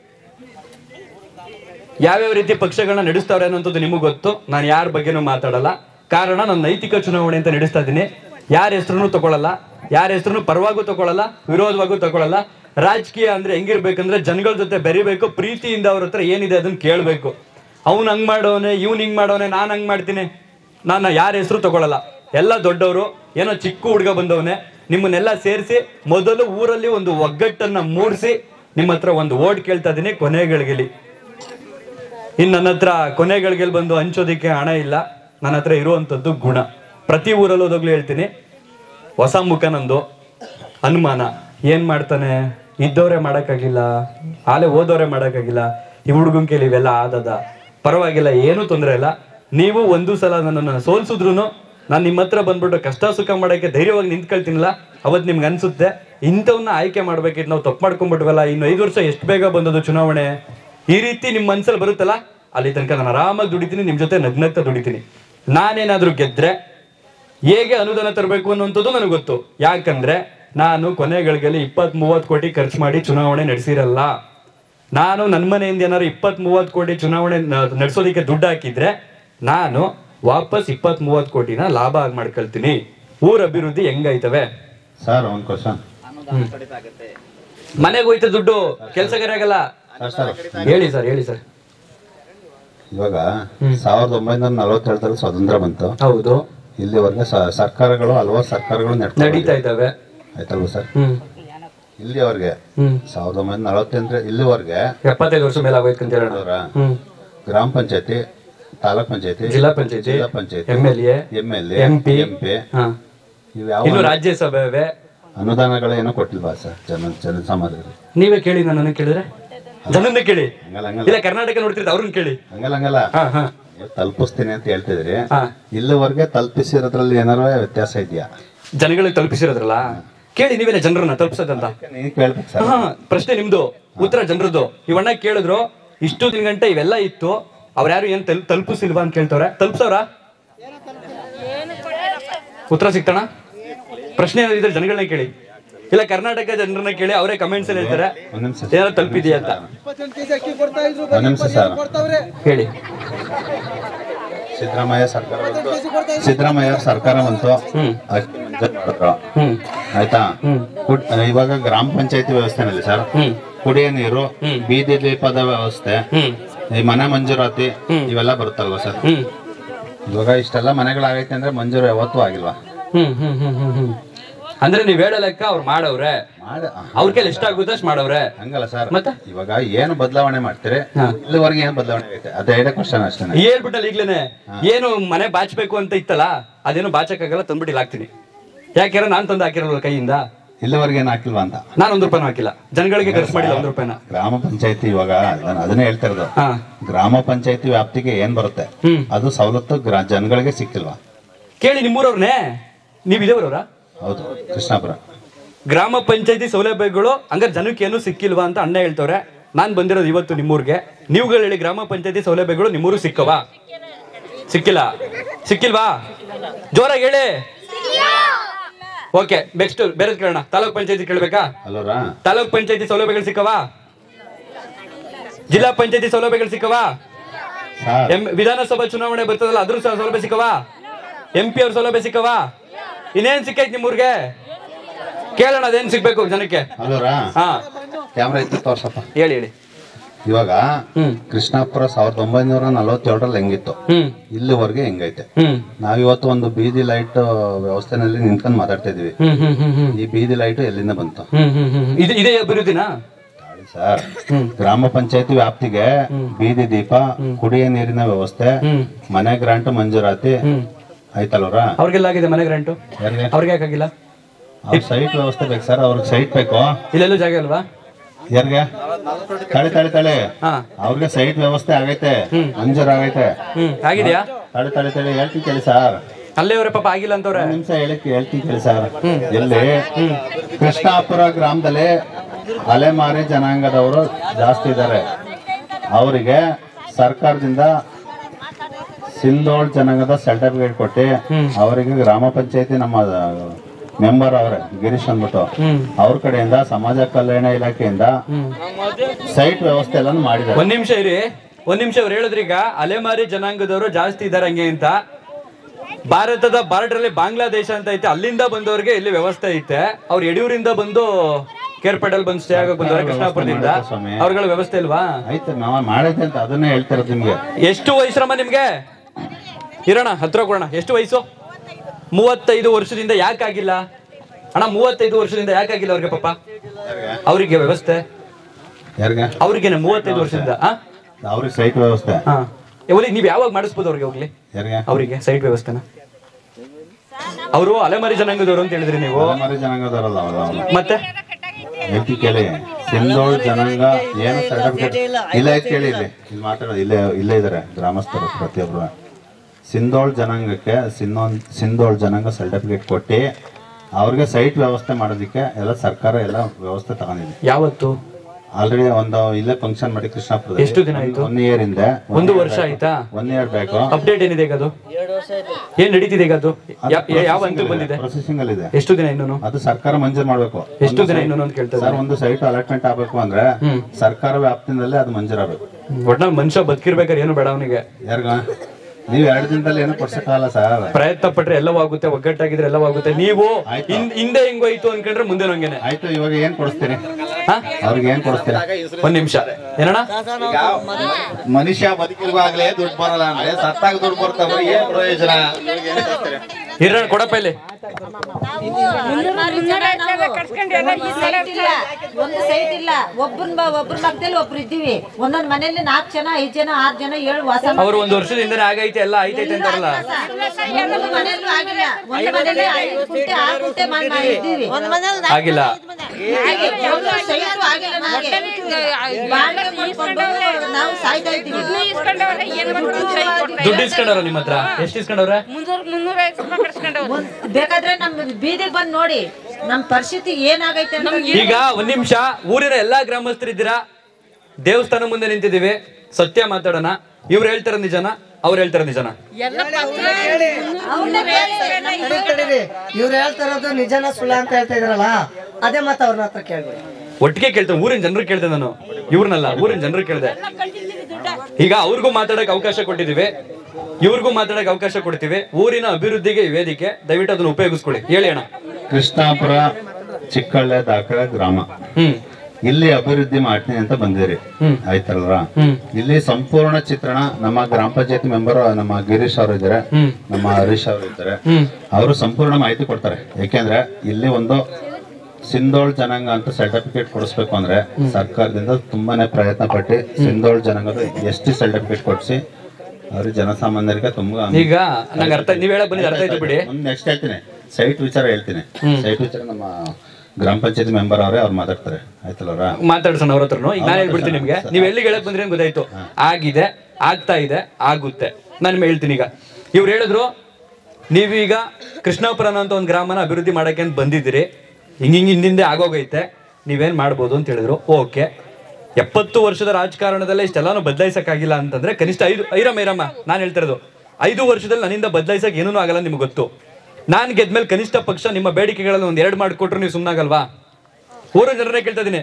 ಯಾವ್ಯಾವ ರೀತಿ ಪಕ್ಷಗಳನ್ನ ನಡೆಸ್ತಾವ್ರೆ ಅನ್ನೋಂಥದ್ದು ನಿಮಗೆ ಗೊತ್ತು ನಾನು ಯಾರ ಬಗ್ಗೆನೂ ಮಾತಾಡಲ್ಲ ಕಾರಣ ನಾನು ನೈತಿಕ ಚುನಾವಣೆ ಅಂತ ನಡೆಸ್ತಾ ಇದ್ದೀನಿ ಯಾರ ಹೆಸರು ತಗೊಳ್ಳಲ್ಲ ಯಾರ ಹೆಸರು ಪರವಾಗೂ ತಗೊಳ್ಳಲ್ಲ ವಿರೋಧವಾಗೂ ತಗೊಳ್ಳಲ್ಲ ರಾಜಕೀಯ ಅಂದ್ರೆ ಹೆಂಗಿರ್ಬೇಕಂದ್ರೆ ಜನಗಳ ಜೊತೆ ಬೆರಿಬೇಕು ಪ್ರೀತಿಯಿಂದ ಅವ್ರ ಹತ್ರ ಏನಿದೆ ಅದನ್ನ ಕೇಳಬೇಕು ಅವ್ನು ಹಂಗ್ ಮಾಡೋನೆ ಇವ್ನು ಹಿಂಗ್ ಮಾಡೋನೆ ನಾನು ಹಂಗ್ ಮಾಡ್ತೀನಿ ನಾನು ಯಾರ ಹೆಸರು ತಗೊಳ್ಳಲ್ಲ ಎಲ್ಲ ದೊಡ್ಡವರು ಏನೋ ಚಿಕ್ಕ ಹುಡುಗ ಬಂದವನೆ ನಿಮ್ಮನ್ನೆಲ್ಲ ಸೇರಿಸಿ ಮೊದಲು ಊರಲ್ಲಿ ಒಂದು ಒಗ್ಗಟ್ಟನ್ನ ಮೂಡಿಸಿ ನಿಮ್ಮ ಹತ್ರ ಒಂದು ಓಟ್ ಕೇಳ್ತಾ ಇದೀನಿ ಕೊನೆಗಳಿಗೆಲಿ ಇನ್ನು ನನ್ನ ಹತ್ರ ಕೊನೆಗಳಿಗೆ ಬಂದು ಹಂಚೋದಿಕ್ಕೆ ಹಣ ಇಲ್ಲ ನನ್ನ ಹತ್ರ ಇರುವಂಥದ್ದು ಗುಣ ಪ್ರತಿ ಊರಲ್ಲೂ ಹೋದಾಗ್ಲೂ ಹೇಳ್ತೀನಿ ಹೊಸ ಮುಖ ನಂದು ಅನುಮಾನ ಏನ್ ಮಾಡ್ತಾನೆ ಇದ್ದವ್ರೆ ಮಾಡಕ್ಕಾಗಿಲ್ಲ ಆಲೆ ಓದೋರೆ ಮಾಡಕ್ಕಾಗಿಲ್ಲ ಈ ಹುಡುಗನ್ ಕೇಳಿ ಇವೆಲ್ಲ ಆದದ ಪರವಾಗಿಲ್ಲ ಏನೂ ತೊಂದರೆ ಇಲ್ಲ ನೀವು ಒಂದು ಸಲ ನನ್ನನ್ನು ಸೋಲ್ಸಿದ್ರು ನಾನು ನಿಮ್ಮ ಹತ್ರ ಬಂದ್ಬಿಟ್ಟು ಕಷ್ಟ ಸುಖ ಮಾಡಕ್ಕೆ ಧೈರ್ಯವಾಗಿ ನಿಂತ್ಕೊಳ್ತೀನಿಲ್ಲ ಅವತ್ತು ನಿಮ್ಗೆ ಅನ್ಸುತ್ತೆ ಇಂಥವನ್ನ ಆಯ್ಕೆ ಮಾಡ್ಬೇಕಿತ್ತು ನಾವು ತಪ್ಪು ಮಾಡ್ಕೊಂಡ್ಬಿಟ್ವಲ್ಲ ಇನ್ನು ಐದು ವರ್ಷ ಎಷ್ಟು ಬೇಗ ಬಂದದ್ದು ಚುನಾವಣೆ ಈ ರೀತಿ ನಿಮ್ಮ ಮನ್ಸಲ್ಲಿ ಬರುತ್ತಲ್ಲ ಅಲ್ಲಿ ತನಕ ನಾನು ಆರಾಮಾಗಿ ದುಡಿತೀನಿ ನಿಮ್ ಜೊತೆ ನಗ್ನಗ್ತಾ ದುಡಿತೀನಿ ನಾನೇನಾದ್ರೂ ಗೆದ್ರೆ ಹೇಗೆ ಅನುದಾನ ತರಬೇಕು ಅನ್ನುವಂಥದ್ದು ನನಗೆ ಗೊತ್ತು ಯಾಕಂದ್ರೆ ನಾನು ಕೊನೆಗಳಿಗೆ ಇಪ್ಪತ್ ಮೂವತ್ತು ಕೋಟಿ ಖರ್ಚು ಮಾಡಿ ಚುನಾವಣೆ ನಡೆಸಿರಲ್ಲ ನಾನು ನನ್ನ ಮನೆಯಿಂದ ಏನಾದ್ರು ಇಪ್ಪತ್ ಮೂವತ್ತು ಕೋಟಿ ಚುನಾವಣೆ ನ- ನಡೆಸೋದಕ್ಕೆ ದುಡ್ಡು ಹಾಕಿದ್ರೆ ನಾನು ವಾಪಸ್ ಇಪ್ಪತ್ ಮೂವತ್ತು ಕೋಟಿನ ಲಾಭ ಆಗಿ ಮಾಡ್ಕೊಳ್ತೀನಿ ಊರ ಅಭಿವೃದ್ಧಿ ಹೆಂಗೈತವೆ ಸರ್ ಒಂದು ಕ್ವಶನ್ ಮನೆಗೆ ಹೋಯ್ತು ದುಡ್ಡು ಕೆಲಸಗಾರ ಆಗಲ್ಲ ಸರ್ ಹೇಳಿ ಸರ್ ಹೇಳಿ ಸರ್ ಇವಾಗ ಸಾವಿರದ ಒಂಬೈನೂರ ನಲವತ್ತೆರಡರಲ್ಲಿ ಸ್ವಾತಂತ್ರ್ಯ ಬಂತು ಹೌದು ಇಲ್ಲಿವರೆಗೆ ಸ- ಸರ್ಕಾರಗಳು ಹಲವಾರು ಸರ್ಕಾರಗಳು ನಡ್ಕೊಂಡು ನಡೀತಾ ಇದ್ದಾವೆ ಆಯ್ತಲ್ವ ಸರ್ ಹ್ಮ್ ಇಲ್ಲಿವರೆಗೆ ಹ್ಮ್ ಸಾವಿರದ ಒಂಬೈನೂರ ನಲವತ್ತೆಂಟರ ಇಲ್ಲಿವರೆಗೆ ಎಪ್ಪತ್ತೈದು ವರ್ಷ ಮೇಲೆ ಆಗೋಯ್ತು ಅಂತ ಹೇಳೋಣ ಅವರ ಹ್ಮ್ ಗ್ರಾಮ ಪಂಚಾಯತಿ ತಾಲೂಕ್ ಪಂಚಾಯತಿ ಜಿಲ್ಲಾ ಪಂಚಾಯತಿ ಜಿಲ್ಲಾ ಪಂಚಾಯತಿ MLA, M L MP, M P ಹಾ. ಇವು ಯಾವ ಇನ್ನು ರಾಜ್ಯಸಭೆ ಅನುದಾನಗಳೇನೋ ಕೊಟ್ಟಿಲ್ವಾ ಸರ್ ಜನ ಜನ ಸಮಾಜದಲ್ಲಿ ನೀವೇ ಕೇಳಿ ನನ್ನನ್ನು ಕೇಳಿದ್ರೆ ಜನನ್ನ ಕೇಳಿ ಹಂಗಲ್ಲ ಹಂಗಲ್ಲ ಇಲ್ಲ ಕರ್ನಾಟಕ ನೋಡ್ತಿರ್ತ ಅವ್ರನ್ನ ಕೇಳಿ ಹಂಗಲ್ಲ ಹಂಗಲ್ಲ ಹಾ ಹಾ ನೀವು ತಲುಪಿಸ್ತೀನಿ ಅಂತ ಹೇಳ್ತಿದ್ರಿ ಹಾ. ಇಲ್ಲಿವರೆಗೆ ತಲುಪಿಸಿರೋದ್ರಲ್ಲಿ ಏನಾರ ವ್ಯತ್ಯಾಸ ಇದೆಯಾ ಜನಗಳಿಗೆ ತಲುಪಿಸಿರೋದ್ರಲ್ಲ ಕೇಳಿ ನೀವೇನೆ ಜನರನ್ನ ತಲುಪಿಸೋದಂತ ನೀವು ಕೇಳ್ಬೇಕು ಸರ್ ಹಾ ಪ್ರಶ್ನೆ ನಿಮ್ದು ಉತ್ತರ ಜನರದ್ದು ಇವಣ್ಣ ಕೇಳಿದ್ರು ಇಷ್ಟು ದಿನ ಗಂಟೆ ಇವೆಲ್ಲ ಇತ್ತು ಅವ್ರ ಯಾರು ಏನ್ ತಲ್ ತಲುಪಿಸಿಲ್ವಾ ಅಂತ ಕೇಳ್ತವ್ರೆ ತಲುಪಿಸವ್ರ ಉತ್ತರ ಸಿಗ್ತಾನ ಪ್ರಶ್ನೆ ಏನಾದ್ರು ಇದ್ರೆ ಜನಗಳನ್ನ ಕೇಳಿ ಇಲ್ಲ ಕರ್ನಾಟಕ ಜನರನ್ನ ಕೇಳಿ ಅವರೇ ಕಮೆಂಟ್ಸ್ ಅಲ್ಲಿ ಹೇಳ್ತಾರೆ ಒಂದ್ ನಿಮಿಷ ಏನಾದ್ರು ತಲುಪಿದೆಯಾ ಅಂತ ಒಂದ್ ನಿಮಿಷ ಸರ್ ಹೇಳಿ ಸಿದ್ದರಾಮಯ್ಯ ಸರ್ಕಾರ ಬಂತು ಸಿದ್ದರಾಮಯ್ಯ ಅವ್ರ ಸರ್ಕಾರ ಬಂತು ಅಕ್ಕಿ ಮಂಜೂರು ಮಾಡಿದ್ರು ಆಯ್ತಾ ಕುಡ್- ಇವಾಗ ಗ್ರಾಮ ಪಂಚಾಯತಿ ವ್ಯವಸ್ಥೆನಲ್ಲಿ ಸರ್ ಕುಡಿಯೋ ನೀರು ಬೀದಿ ದೀಪದ ವ್ಯವಸ್ಥೆ ಈ ಮನೆ ಮಂಜೂರಾತಿ ಇವೆಲ್ಲ ಬರುತ್ತಲ್ವಾ ಸರ್ ಇವಾಗ ಇಷ್ಟೆಲ್ಲ ಮನೆಗಳಾಗೈತೆ ಅಂದ್ರೆ ಮಂಜೂರು ಯಾವತ್ತೂ ಆಗಿಲ್ವಾ ಹ್ಮ್ ಹ್ಮ್ ಹ್ಮ್ ಹ್ಮ್ ಹ್ಮ್ ಅಂದ್ರೆ ನೀವ್ ಹೇಳೋ ಲೆಕ್ಕ ಅವ್ರು ಮಾಡವ್ರೆ ಅವ್ರ ಕೈಲಿ ಎಷ್ಟಾಗುತ್ತೆ ಅಷ್ಟು ಮಾಡವ್ರೆ ಹಂಗಲ್ಲ ಸರ್ ಮತ್ತೆ ಇವಾಗ ಏನು ಬದಲಾವಣೆ ಮಾಡ್ತೀರಿ ಇಲ್ಲಿವರೆಗೆ ಏನು ಬದಲಾವಣೆ ಆಗೈತೆ ಅದೇ ಎರಡೇ ಕ್ವಶನ್ ಅಷ್ಟೇ ಹೇಳ್ಬಿಟ್ಟಲ್ಲ ಈಗ್ಲೇನೆ ಏನು ಮನೆ ಬಾಚ್ಬೇಕು ಅಂತ ಇತ್ತಲ್ಲ ಅದೇನು ಬಾಚಕ್ಕಾಗಲ್ಲ ತಂದ್ಬಿಟ್ಟು ಇಲ್ಲಿ ಹಾಕ್ತೀನಿ ಯಾಕೆಂದ್ರೆ ನಾನ್ ತಂದು ಹಾಕಿರಲ್ವ ಕೈಯಿಂದ ಇಲ್ಲಿವರೆಗೆ ಏನು ಹಾಕಿಲ್ವಾ ಅಂತ ನಾನು ಒಂದ್ ರೂಪಾಯಿನೂ ಹಾಕಿಲ್ಲ ಜನಗಳಿಗೆ ಖರ್ಚು ಮಾಡಿಲ್ಲ ಒಂದ್ ರೂಪಾಯಿನ ಗ್ರಾಮ ಪಂಚಾಯತಿ ಇವಾಗ ನಾನು ಅದನ್ನೇ ಹೇಳ್ತಾ ಇರೋದು ಹಾ ಗ್ರಾಮ ಪಂಚಾಯತಿ ವ್ಯಾಪ್ತಿಗೆ ಏನ್ ಬರುತ್ತೆ ಹ್ಮ್. ಅದು ಸವಲತ್ತು ಗ್ರಾ- ಜನಗಳಿಗೆ ಸಿಕ್ಕಿಲ್ವಾ ಕೇಳಿ ನಿಮ್ಮೂರವ್ರನ್ನೇ ನೀವ್ ಇದೇವ್ರವ್ರ ಹೌದು ಕೃಷ್ಣಾಪುರ ಗ್ರಾಮ ಪಂಚಾಯತಿ ಸೌಲಭ್ಯಗಳು ಹಂಗಾರೆ ಜನಕ್ಕೆ ಏನು ಸಿಕ್ಕಿಲ್ವಾ ಅಂತ ಅಣ್ಣ ಹೇಳ್ತವ್ರೆ ನಾನ್ ಬಂದಿರೋದು ಇವತ್ತು ನಿಮ್ಮೂರ್ಗೆ ನೀವುಗಳು ಹೇಳಿ ಗ್ರಾಮ ಪಂಚಾಯತಿ ಸೌಲಭ್ಯಗಳು ನಿಮ್ಮೂರು ಸಿಕ್ಕವಾ ಸಿಕ್ಕಿಲ್ಲ ಸಿಕ್ಕಿಲ್ವಾ ಜೋರಾಗಿ ಹೇಳಿ ಓಕೆ ನೆಕ್ಸ್ಟ್ ಬೇರೆ ಕೇಳೋಣ ತಾಲೂಕ್ ಪಂಚಾಯತಿ ಕೇಳ್ಬೇಕಾ ಅಲ್ವರಾ ತಾಲೂಕ್ ಪಂಚಾಯತಿ ಸೌಲಭ್ಯಗಳು ಸಿಕ್ಕವಾ ಜಿಲ್ಲಾ ಪಂಚಾಯತಿ ಸೌಲಭ್ಯಗಳು ಸಿಕ್ಕವಾ ಸರ್ ಎಂ ವಿಧಾನಸಭಾ ಚುನಾವಣೆ ಬರ್ತದಲ್ಲ ಅದ್ರ ಸಹ ಸೌಲಭ್ಯ ಸಿಕ್ಕವಾ ಎಂ ಪಿ ಅವ್ರ ಸೌಲಭ್ಯ ಸಿಕ್ಕವಾ ಇನ್ನೇನ್ ಸಿಕ್ಕೈತ್ ನಿಮ್ಮೂರ್ಗೆ ಕೇಳೋಣ ಅದೇನ್ ಸಿಗ್ಬೇಕು ಜನಕ್ಕೆ ಅಲ್ವರಾ ಹಾ ಕ್ಯಾಮ್ರಾ ಇತ್ತು ತೋರ್ಸಪ್ಪ ಹೇಳಿ ಹೇಳಿ ಇವಾಗ ಕೃಷ್ಣಾಪುರ ಸಾವಿರದ ಒಂಬೈನೂರ ನಲವತ್ತೇಳರಲ್ಲಿ ಹೆಂಗಿತ್ತು ಹ್ಮ್ ಇಲ್ಲಿವರೆಗೆ ಹೆಂಗೈತೆ ಹ್ಮ್ ನಾವಿವತ್ತು ಒಂದು ಬೀದಿ ಲೈಟ್ ವ್ಯವಸ್ಥೆನಲ್ಲಿ ನಿಂತ್ಕೊಂಡು ಮಾತಾಡ್ತಾ ಇದೀವಿ ಹ್ಮ್ ಹ್ಮ್ ಹ್ಮ್ ಹ್ಮ್ ಈ ಬೀದಿ ಲೈಟ್ ಎಲ್ಲಿಂದ ಬಂತು ಹ್ಮ್ ಹ್ಮ್ ಹ್ಮ್ ಇದು ಇದೇ ಅಭಿವೃದ್ಧಿನಾ ಸರ್ ಗ್ರಾಮ ಪಂಚಾಯತಿ ವ್ಯಾಪ್ತಿಗೆ ಬೀದಿ ದೀಪ ಕುಡಿಯ ನೀರಿನ ವ್ಯವಸ್ಥೆ ಮನೆ ಗ್ರಾಂಟ್ ಮಂಜೂರಾತಿ ಆಯ್ತಲ್ವರ ಅವ್ರಿಗೆಲ್ಲ ಆಗಿದೆ ಮನೆ ಗ್ರಾಂಟು ಯಾರಿಗೆ ಅವ್ರಿಗೆ ಯಾಕಾಗಿಲ್ಲ ಅವ್ರ ಸೈಟ್ ವ್ಯವಸ್ಥೆ ಬೇಕು ಸರ್ ಅವ್ರಿಗೆ ಸೈಟ್ ಬೇಕು ಇಲ್ಲೆಲ್ಲೂ ಜಾಗ ಅಲ್ವಾ ಯಾರಿಗೆ ತಳಿ ತಳಿ ತಳಿ ಹಾ ಅವ್ರಿಗೆ ಸೈಟ್ ವ್ಯವಸ್ಥೆ ಆಗೈತೆ ಮಂಜೂರ್ ಆಗೈತೆ ಹ್ಮ್ ಆಗಿದ್ಯಾ ತಳಿ ತಳಿ ತಳಿ ಹೇಳ್ತೀನಿ ಕೇಳಿ ಸರ್ ಅಲ್ಲೇ ಅವ್ರೆ ಪಾಪ ಆಗಿಲ್ಲ ಅಂತವ್ರೆ ನಿಮಿಷ ಹೇಳಕ್ಕೆ ಹೇಳ್ತೀನಿ ಕೇಳಿ ಸರ್ ಎಲ್ಲಿ ಕೃಷ್ಣಾಪುರ ಗ್ರಾಮದಲ್ಲಿ ಅಲೆಮಾರಿ ಜನಾಂಗದವರು ಜಾಸ್ತಿ ಇದ್ದಾರೆ ಅವರಿಗೆ ಸರ್ಕಾರದಿಂದ ಸಿಂಧೋಳ್ ಜನಾಂಗದ ಸರ್ಟಿಫಿಕೇಟ್ ಕೊಟ್ಟು ಅವರಿಗೆ ಗ್ರಾಮ ಪಂಚಾಯತಿ ನಮ್ಮ ಮೆಂಬರ್ ಅವ್ರೆ ಗಿರೀಶ್ ಅಂದ್ಬಿಟ್ಟು ಅವ್ರ ಕಡೆಯಿಂದ ಸಮಾಜ ಕಲ್ಯಾಣ ಇಲಾಖೆಯಿಂದ ಸೈಟ್ ವ್ಯವಸ್ಥೆ ಎಲ್ಲ ಮಾಡಿದ್ದಾರೆ ಒಂದ್ ನಿಮಿಷ ಇರಿ ಒಂದ್ ನಿಮಿಷ ಅವ್ರು ಹೇಳಿದ್ರಿ ಈಗ ಅಲೆಮಾರಿ ಜನಾಂಗದವರು ಜಾಸ್ತಿ ಇದಾರೆ ಹಂಗೆ ಅಂತ ಭಾರತದ ಬಾರ್ಡರ್ ಅಲ್ಲಿ ಬಾಂಗ್ಲಾದೇಶ ಅಂತ ಐತೆ ಅಲ್ಲಿಂದ ಬಂದವ್ರಿಗೆ ಇಲ್ಲಿ ವ್ಯವಸ್ಥೆ ಐತೆ ಅವ್ರು ಯಡಿಯೂರಿಂದ ಬಂದು ಕೇರ್ಪೇಟಲ್ ಬಂದು ಸ್ಟೇ ಆಗಕ್ ಬಂದವ್ರೆ ಕೃಷ್ಣಾಪುರದಿಂದ ಅವ್ರಗಳ ವ್ಯವಸ್ಥೆ ಇಲ್ವಾ ಆಯ್ತು ನಾವು ಮಾಡಿದ್ದೆ ಅಂತ ಅದನ್ನೇ ಹೇಳ್ತಿರೋದು ನಿಮ್ಗೆ ಎಷ್ಟು ವಯಸ್ಸರಮ್ಮ ನಿಮ್ಗೆ ಇರೋಣ ಹತ್ರ ಕೊಡೋಣ ಎಷ್ಟು ವಯಸ್ಸು ಮೂವತ್ತೈದು ವರ್ಷದಿಂದ ಯಾಕಾಗಿಲ್ಲ ಅಣ್ಣ ಮೂವತ್ತೈದು ವರ್ಷದಿಂದ ಯಾಕಾಗಿಲ್ಲ ಅವ್ರಿಗೆ ಪಾಪ ಅವರಿಗೆ ವ್ಯವಸ್ಥೆ ಯಾರಿಗೆ ಅವ್ರಿಗೇನೆ ಮೂವತ್ತೈದು ವರ್ಷದಿಂದ ಆ? ಅವ್ರಿಗೆ ಸೈಟ್ ವ್ಯವಸ್ಥೆ ಹಾ ಒಲಿ ನೀವ್ ಯಾವಾಗ ಮಾಡಿಸ್ಬೋದು ಅವ್ರಿಗೆ ಹೋಗ್ಲಿ ಯಾರಿಗೆ ಅವರಿಗೆ ಸೈಟ್ ವ್ಯವಸ್ಥೆನ ಅವರು ಅಲೆಮಾರಿ ಜನಾಂಗದವರು ಅಂತ ಹೇಳಿದ್ರಿ ನೀವು ಮರಿ ಜನಾಂಗದವರಲ್ಲ ಅವ್ರು ಅವ್ರು. ಮತ್ತೆ ಹೇಳ್ತಿ ಕೇಳಿ ಸಿಂಧೋಳ್ ಜನಾಂಗ ಏನು ಸರ್ಟಿಫಿಕೇಟ್ ಇಲ್ಲ ಆಯ್ತು ಕೇಳಿ ಇಲ್ಲಿ ಇಲ್ಲಿ ಮಾತಾಡೋದು ಇಲ್ಲೇ ಇಲ್ಲೇ ಇದಾರೆ ಗ್ರಾಮಸ್ಥರು ಪ್ರತಿಯೊಬ್ರು ಸಿಂಧೋಳ್ ಜನಾಂಗಕ್ಕೆ ಸಿಂಧೋಳ್ ಸಿಂಧೋಳ್ ಜನಾಂಗ ಸರ್ಟಿಫಿಕೇಟ್ ಕೊಟ್ಟು ಅವ್ರಿಗೆ ಸೈಟ್ ವ್ಯವಸ್ಥೆ ಮಾಡೋದಕ್ಕೆ ಎಲ್ಲ ಸರ್ಕಾರ ಎಲ್ಲ ವ್ಯವಸ್ಥೆ ತಗೊಂಡಿದೆ ಯಾವತ್ತು ಆಲ್ರೆಡಿ ಒಂದು ಇಲ್ಲೇ ಫಂಕ್ಷನ್ ಮಾಡಿ ಕೃಷ್ಣಾಪುರ ಎಷ್ಟು ದಿನ ಆಯ್ತು? ಒನ್ ಇಯರ್ ಇಂದ ಒಂದು ವರ್ಷ ಆಯ್ತಾ ಒನ್ ಇಯರ್ ಬ್ಯಾಕು ಅಪ್ಡೇಟ್ ಏನಿದೆ ಈಗ ಅದು ಏನ್ ನಡೀತಿದೆ ಈಗ ಅದು ಯಾ- ಯಾ- ಯಾವ ಹಂತಕ್ಕೆ ಬಂದಿದೆ ಪ್ರೊಸೆಸಿಂಗ್ ಅಲ್ಲಿ ಇದೆ ಎಷ್ಟು ದಿನ ಇನ್ನೂ ಅದು ಸರ್ಕಾರ ಮಂಜೂರು ಮಾಡ್ಬೇಕು ಎಷ್ಟು ದಿನ ಇನ್ನೂ ಅಂತ ಕೇಳ್ತಾ ಸರ್ ಒಂದು ಸೈಟ್ ಅಲಾಟ್ಮೆಂಟ್ ಆಗ್ಬೇಕು ಅಂದ್ರೆ ಸರ್ಕಾರ ವ್ಯಾಪ್ತಿನಲ್ಲೇ ಅದು ಮಂಜೂರಾಗಬೇಕು ಒಟ್ನಲ್ಲಿ ಮನುಷ್ಯ ಬದುಕಿರ್ಬೇಕಾದ್ರೆ ಏನು ಬೇಡ ಅವನಿಗೆ ಯಾರಿಗ ನೀವ್ ಎರಡು ದಿನದಲ್ಲಿ ಏನು ಕೊಡ್ಸಕ್ಕಾಗಲ್ಲ ಸರ್ ಪ್ರಯತ್ನ ಪಟ್ರೆ ಎಲ್ಲವೂ ಆಗುತ್ತೆ ಒಗ್ಗಟ್ಟಾಗಿದ್ರೆ ಎಲ್ಲವೂ ಆಗುತ್ತೆ ನೀವು ಹಿಂ- ಹಿಂದೆ ಹಿಂಗೋಯ್ತು ಅನ್ಕೊಂಡ್ರೆ ಮುಂದೆ ನಂಗೇನೆ ಆಯ್ತು ಇವಾಗ ಏನ್ ಕೊಡಿಸ್ತೀರಿ ಅವ್ರಿಗೆ ಏನ್ ಕೊಡಿಸ್ತೀರಿ ಒಂದ್ ನಿಮಿಷ ಏನಣ್ಣ ಈಗ ಮನುಷ್ಯ ಬದುಕಿರುವಾಗ್ಲೇ ದುಡ್ಡು ಬರಲ್ಲ ಅಂದ್ರೆ ಸತ್ತಾಗ ದುಡ್ಡು ಬರ್ತಾವ ಏನ್ ಪ್ರಯೋಜನ ಇರೋಣ ಕೊಡಪ್ಪ ಇಲ್ಲಿ ಸೈಟ್ ಇಲ್ಲ ಒಂದು ಸೈಟ್ ಇಲ್ಲ ಒಬ್ಬನ್ ಬ- ಒಬ್ರ ಮಗದಲ್ಲಿ ಒಬ್ರು ಇದ್ದೀವಿ ಒಂದೊಂದ್ ಮನೇಲಿ ನಾಲ್ಕು ಜನ ಐದ್ ಜನ ಆರ್ ಜನ ಏಳು ವಾಸ ಮಾಡ್ತಾರೆ. ಅವ್ರು ಒಂದ್ ವರ್ಷದಿಂದನೇ ಆಗೈತೆ ಎಲ್ಲ ಆಯ್ತೈತೆ ಅಂತಾರಲ್ಲ ಒಂದು ಮನೇಲೂ ಆಗಿಲ್ಲ ಒಂದು ಮನೇಲಿ ಐದು ಗುಂಟೆ ಆರು ಗುಂಟೆ ಮಾಡಿ ಮಾಡಿ ಇದ್ದೀವಿ ಆಗಿಲ್ಲ ಹಾಗೆ ಒಂದು ಸೈಟು ಆಗಿಲ್ಲ ನಮ್ಗೆ. ಬಾಡಿಗೆ ಕೊಟ್ಕೊಂಡು ನಾವು ಸಾಯ್ತಾ ಇದ್ದೀವಿ ದುಡ್ಡು ಇಸ್ಕೊಂಡವ್ರ ನಿಮ್ಮ ಹತ್ರ ಎಷ್ಟು ಇಸ್ಕೊಂಡವ್ರೆ ಒಂದ್- ಬೇಕಾದ್ರೆ ನಮ್ ಬೀದಿಗೆ ಬಂದ್ ನೋಡಿ ನಮ್ ಪರಿಸ್ಥಿತಿ ಏನಾಗೈತೆ ಅಂತ ಈಗ ಒಂದ್ ನಿಮಿಷ ಊರಿನ ಎಲ್ಲಾ ಗ್ರಾಮಸ್ಥರಿದ್ದೀರಾ ದೇವಸ್ಥಾನ ಮುಂದೆ ನಿಂತಿದ್ದೀವಿ ಸತ್ಯ ಮಾತಾಡೋಣ ಇವ್ರು ಹೇಳ್ತಾರ ನಿಜನ ಅವ್ರು ಹೇಳ್ತಾರ ನಿಜನ ಇವ್ರು ಹೇಳ್ತಾರದು ನಿಜನ ಸುಳ್ಳ ಅಂತ ಹೇಳ್ತಾ ಇದ್ರಲ್ಲ ಅದೇ ಮತ್ತೆ ಅವ್ರನ್ನ ಹತ್ರ ಕೇಳ್ಬಿಡಿ ಒಟ್ಟಿಗೆ ಕೇಳ್ತೇನೆ ಊರಿನ ಜನರು ಕೇಳ್ದೆ ನಾನು ಇವ್ರನ್ನಲ್ಲ ಊರಿನ ಜನರು ಕೇಳ್ದೆ ಈಗ ಅವ್ರಿಗೂ ಮಾತಾಡಕ್ ಅವಕಾಶ ಕೊಟ್ಟಿದೀವಿ ಇವ್ರಿಗೂ ಮಾತಾಡಕ್ ಅವಕಾಶ ಕೊಡ್ತೀವಿ ಊರಿನ ಅಭಿವೃದ್ಧಿಗೆ ಈ ವೇದಿಕೆ ದಯವಿಟ್ಟು ಅದನ್ನ ಉಪಯೋಗಿಸ್ಕೊಳ್ಳಿ ಹೇಳಿ ಅಣ್ಣ ಕೃಷ್ಣಾಪುರ ಚಿಕ್ಕಳ್ಳೆ ದಾಖಲೆ ಗ್ರಾಮ ಇಲ್ಲಿ ಅಭಿವೃದ್ಧಿ ಮಾಡ್ತೀನಿ ಅಂತ ಬಂದಿರಿ ಆಯ್ತಲ್ವಾ ಇಲ್ಲಿ ಸಂಪೂರ್ಣ ಚಿತ್ರಣ ನಮ್ಮ ಗ್ರಾಮ ಪಂಚಾಯತ್ ಮೆಂಬರ್ ನಮ್ಮ ಗಿರೀಶ್ ಅವರು ಇದ್ದಾರೆ ನಮ್ಮ ಹರೀಶ್ ಅವರು ಇದ್ದಾರೆ ಅವರು ಸಂಪೂರ್ಣ ಮಾಹಿತಿ ಕೊಡ್ತಾರೆ ಯಾಕೆಂದ್ರೆ ಇಲ್ಲಿ ಒಂದು ಸಿಂಧೋಳ್ ಜನಾಂಗ ಅಂತ ಸರ್ಟಿಫಿಕೇಟ್ ಕೊಡಿಸ್ಬೇಕು ಅಂದ್ರೆ ಸರ್ಕಾರದಿಂದ ತುಂಬಾನೇ ಪ್ರಯತ್ನ ಪಟ್ಟು ಸಿಂಧೋಳ್ ಜನಾಂಗದ ಎಸ್ ಟಿ ಸರ್ಟಿಫಿಕೇಟ್ ಕೊಡಿಸಿ ಅವ್ರಿಗೆ ಜನಸಾಮಾನ್ಯರಿಗೆ ತುಂಬಾ ಈಗ ನಂಗೆ ಅರ್ಥ ನೀವ್ ಹೇಳಕ್ ಬಂದಿದ್ದು ಅರ್ಥ ಆಯ್ತು ಬಿಡಿ ನೆಕ್ಸ್ಟ್ ಹೇಳ್ತೀನಿ ಸೈಟ್ ವಿಚಾರ ಹೇಳ್ತೀನಿ ಸೈಟ್ ವಿಚಾರ ನಮ್ಮ ಗ್ರಾಮ ಪಂಚಾಯತ್ ಮೆಂಬರ್ ಅವರೇ ಅವ್ರು ಮಾತಾಡ್ತಾರೆ ಆಯ್ತಲ್ವರ ಮಾತಾಡ್ಸೋಣ ಅವ್ರ ಹತ್ರನು ಈಗ ನಾನು ಹೇಳ್ಬಿಡ್ತೀನಿ ನಿಮ್ಗೆ ನೀವ್ ಎಲ್ಲಿಗೆ ಹೇಳಕ್ ಬಂದ್ರಿ ಅಂತ ಗೊತ್ತಾಯ್ತು ಆಗಿದೆ ಆಗ್ತಾ ಇದೆ ಆಗುತ್ತೆ ನಾನು ನಿಮ್ಗೆ ಹೇಳ್ತೀನಿ ಈಗ ಇವ್ರು ಹೇಳಿದ್ರು ನೀವೀಗ ಕೃಷ್ಣಾಪುರ ಅಂತ ಒಂದು ಗ್ರಾಮನ ಅಭಿವೃದ್ಧಿ ಮಾಡಕ್ಕೆ ಅಂತ ಬಂದಿದ್ದೀರಿ ಹಿಂಗ್ ಹಿಂಗ್ ಹಿಂದಿಂದೆ ಆಗೋಗೈತೆ ನೀವೇನ್ ಮಾಡ್ಬೋದು ಅಂತ ಹೇಳಿದ್ರು ಓಕೆ ಎಪ್ಪತ್ತು ವರ್ಷದ ರಾಜಕಾರಣದಲ್ಲೇ ಇಷ್ಟೆಲ್ಲಾನು ಬದಲಾಯಿಸಕ್ಕಾಗಿಲ್ಲ ಅಂತಂದ್ರೆ ಕನಿಷ್ಠ ಐದು ಐರಮ್ಮ ಐರಮ್ಮ ನಾನು ಹೇಳ್ತಿರೋದು ಐದು ವರ್ಷದಲ್ಲಿ ನನ್ನಿಂದ ಬದಲಾಯಿಸಕ್ ಏನೂ ಆಗಲ್ಲ ನಿಮ್ಗೆ ಗೊತ್ತು ನಾನು ಗೆದ್ಮೇಲೆ ಕನಿಷ್ಠ ಪಕ್ಷ ನಿಮ್ಮ ಬೇಡಿಕೆಗಳಲ್ಲಿ ಒಂದ್ ಎರಡು ಮಾಡಿಕೊಟ್ರು ನೀವು ಸುಮ್ಮನಾಗಲ್ವಾ ಊರ ಜನರನ್ನೇ ಕೇಳ್ತಾ ಇದೀನಿ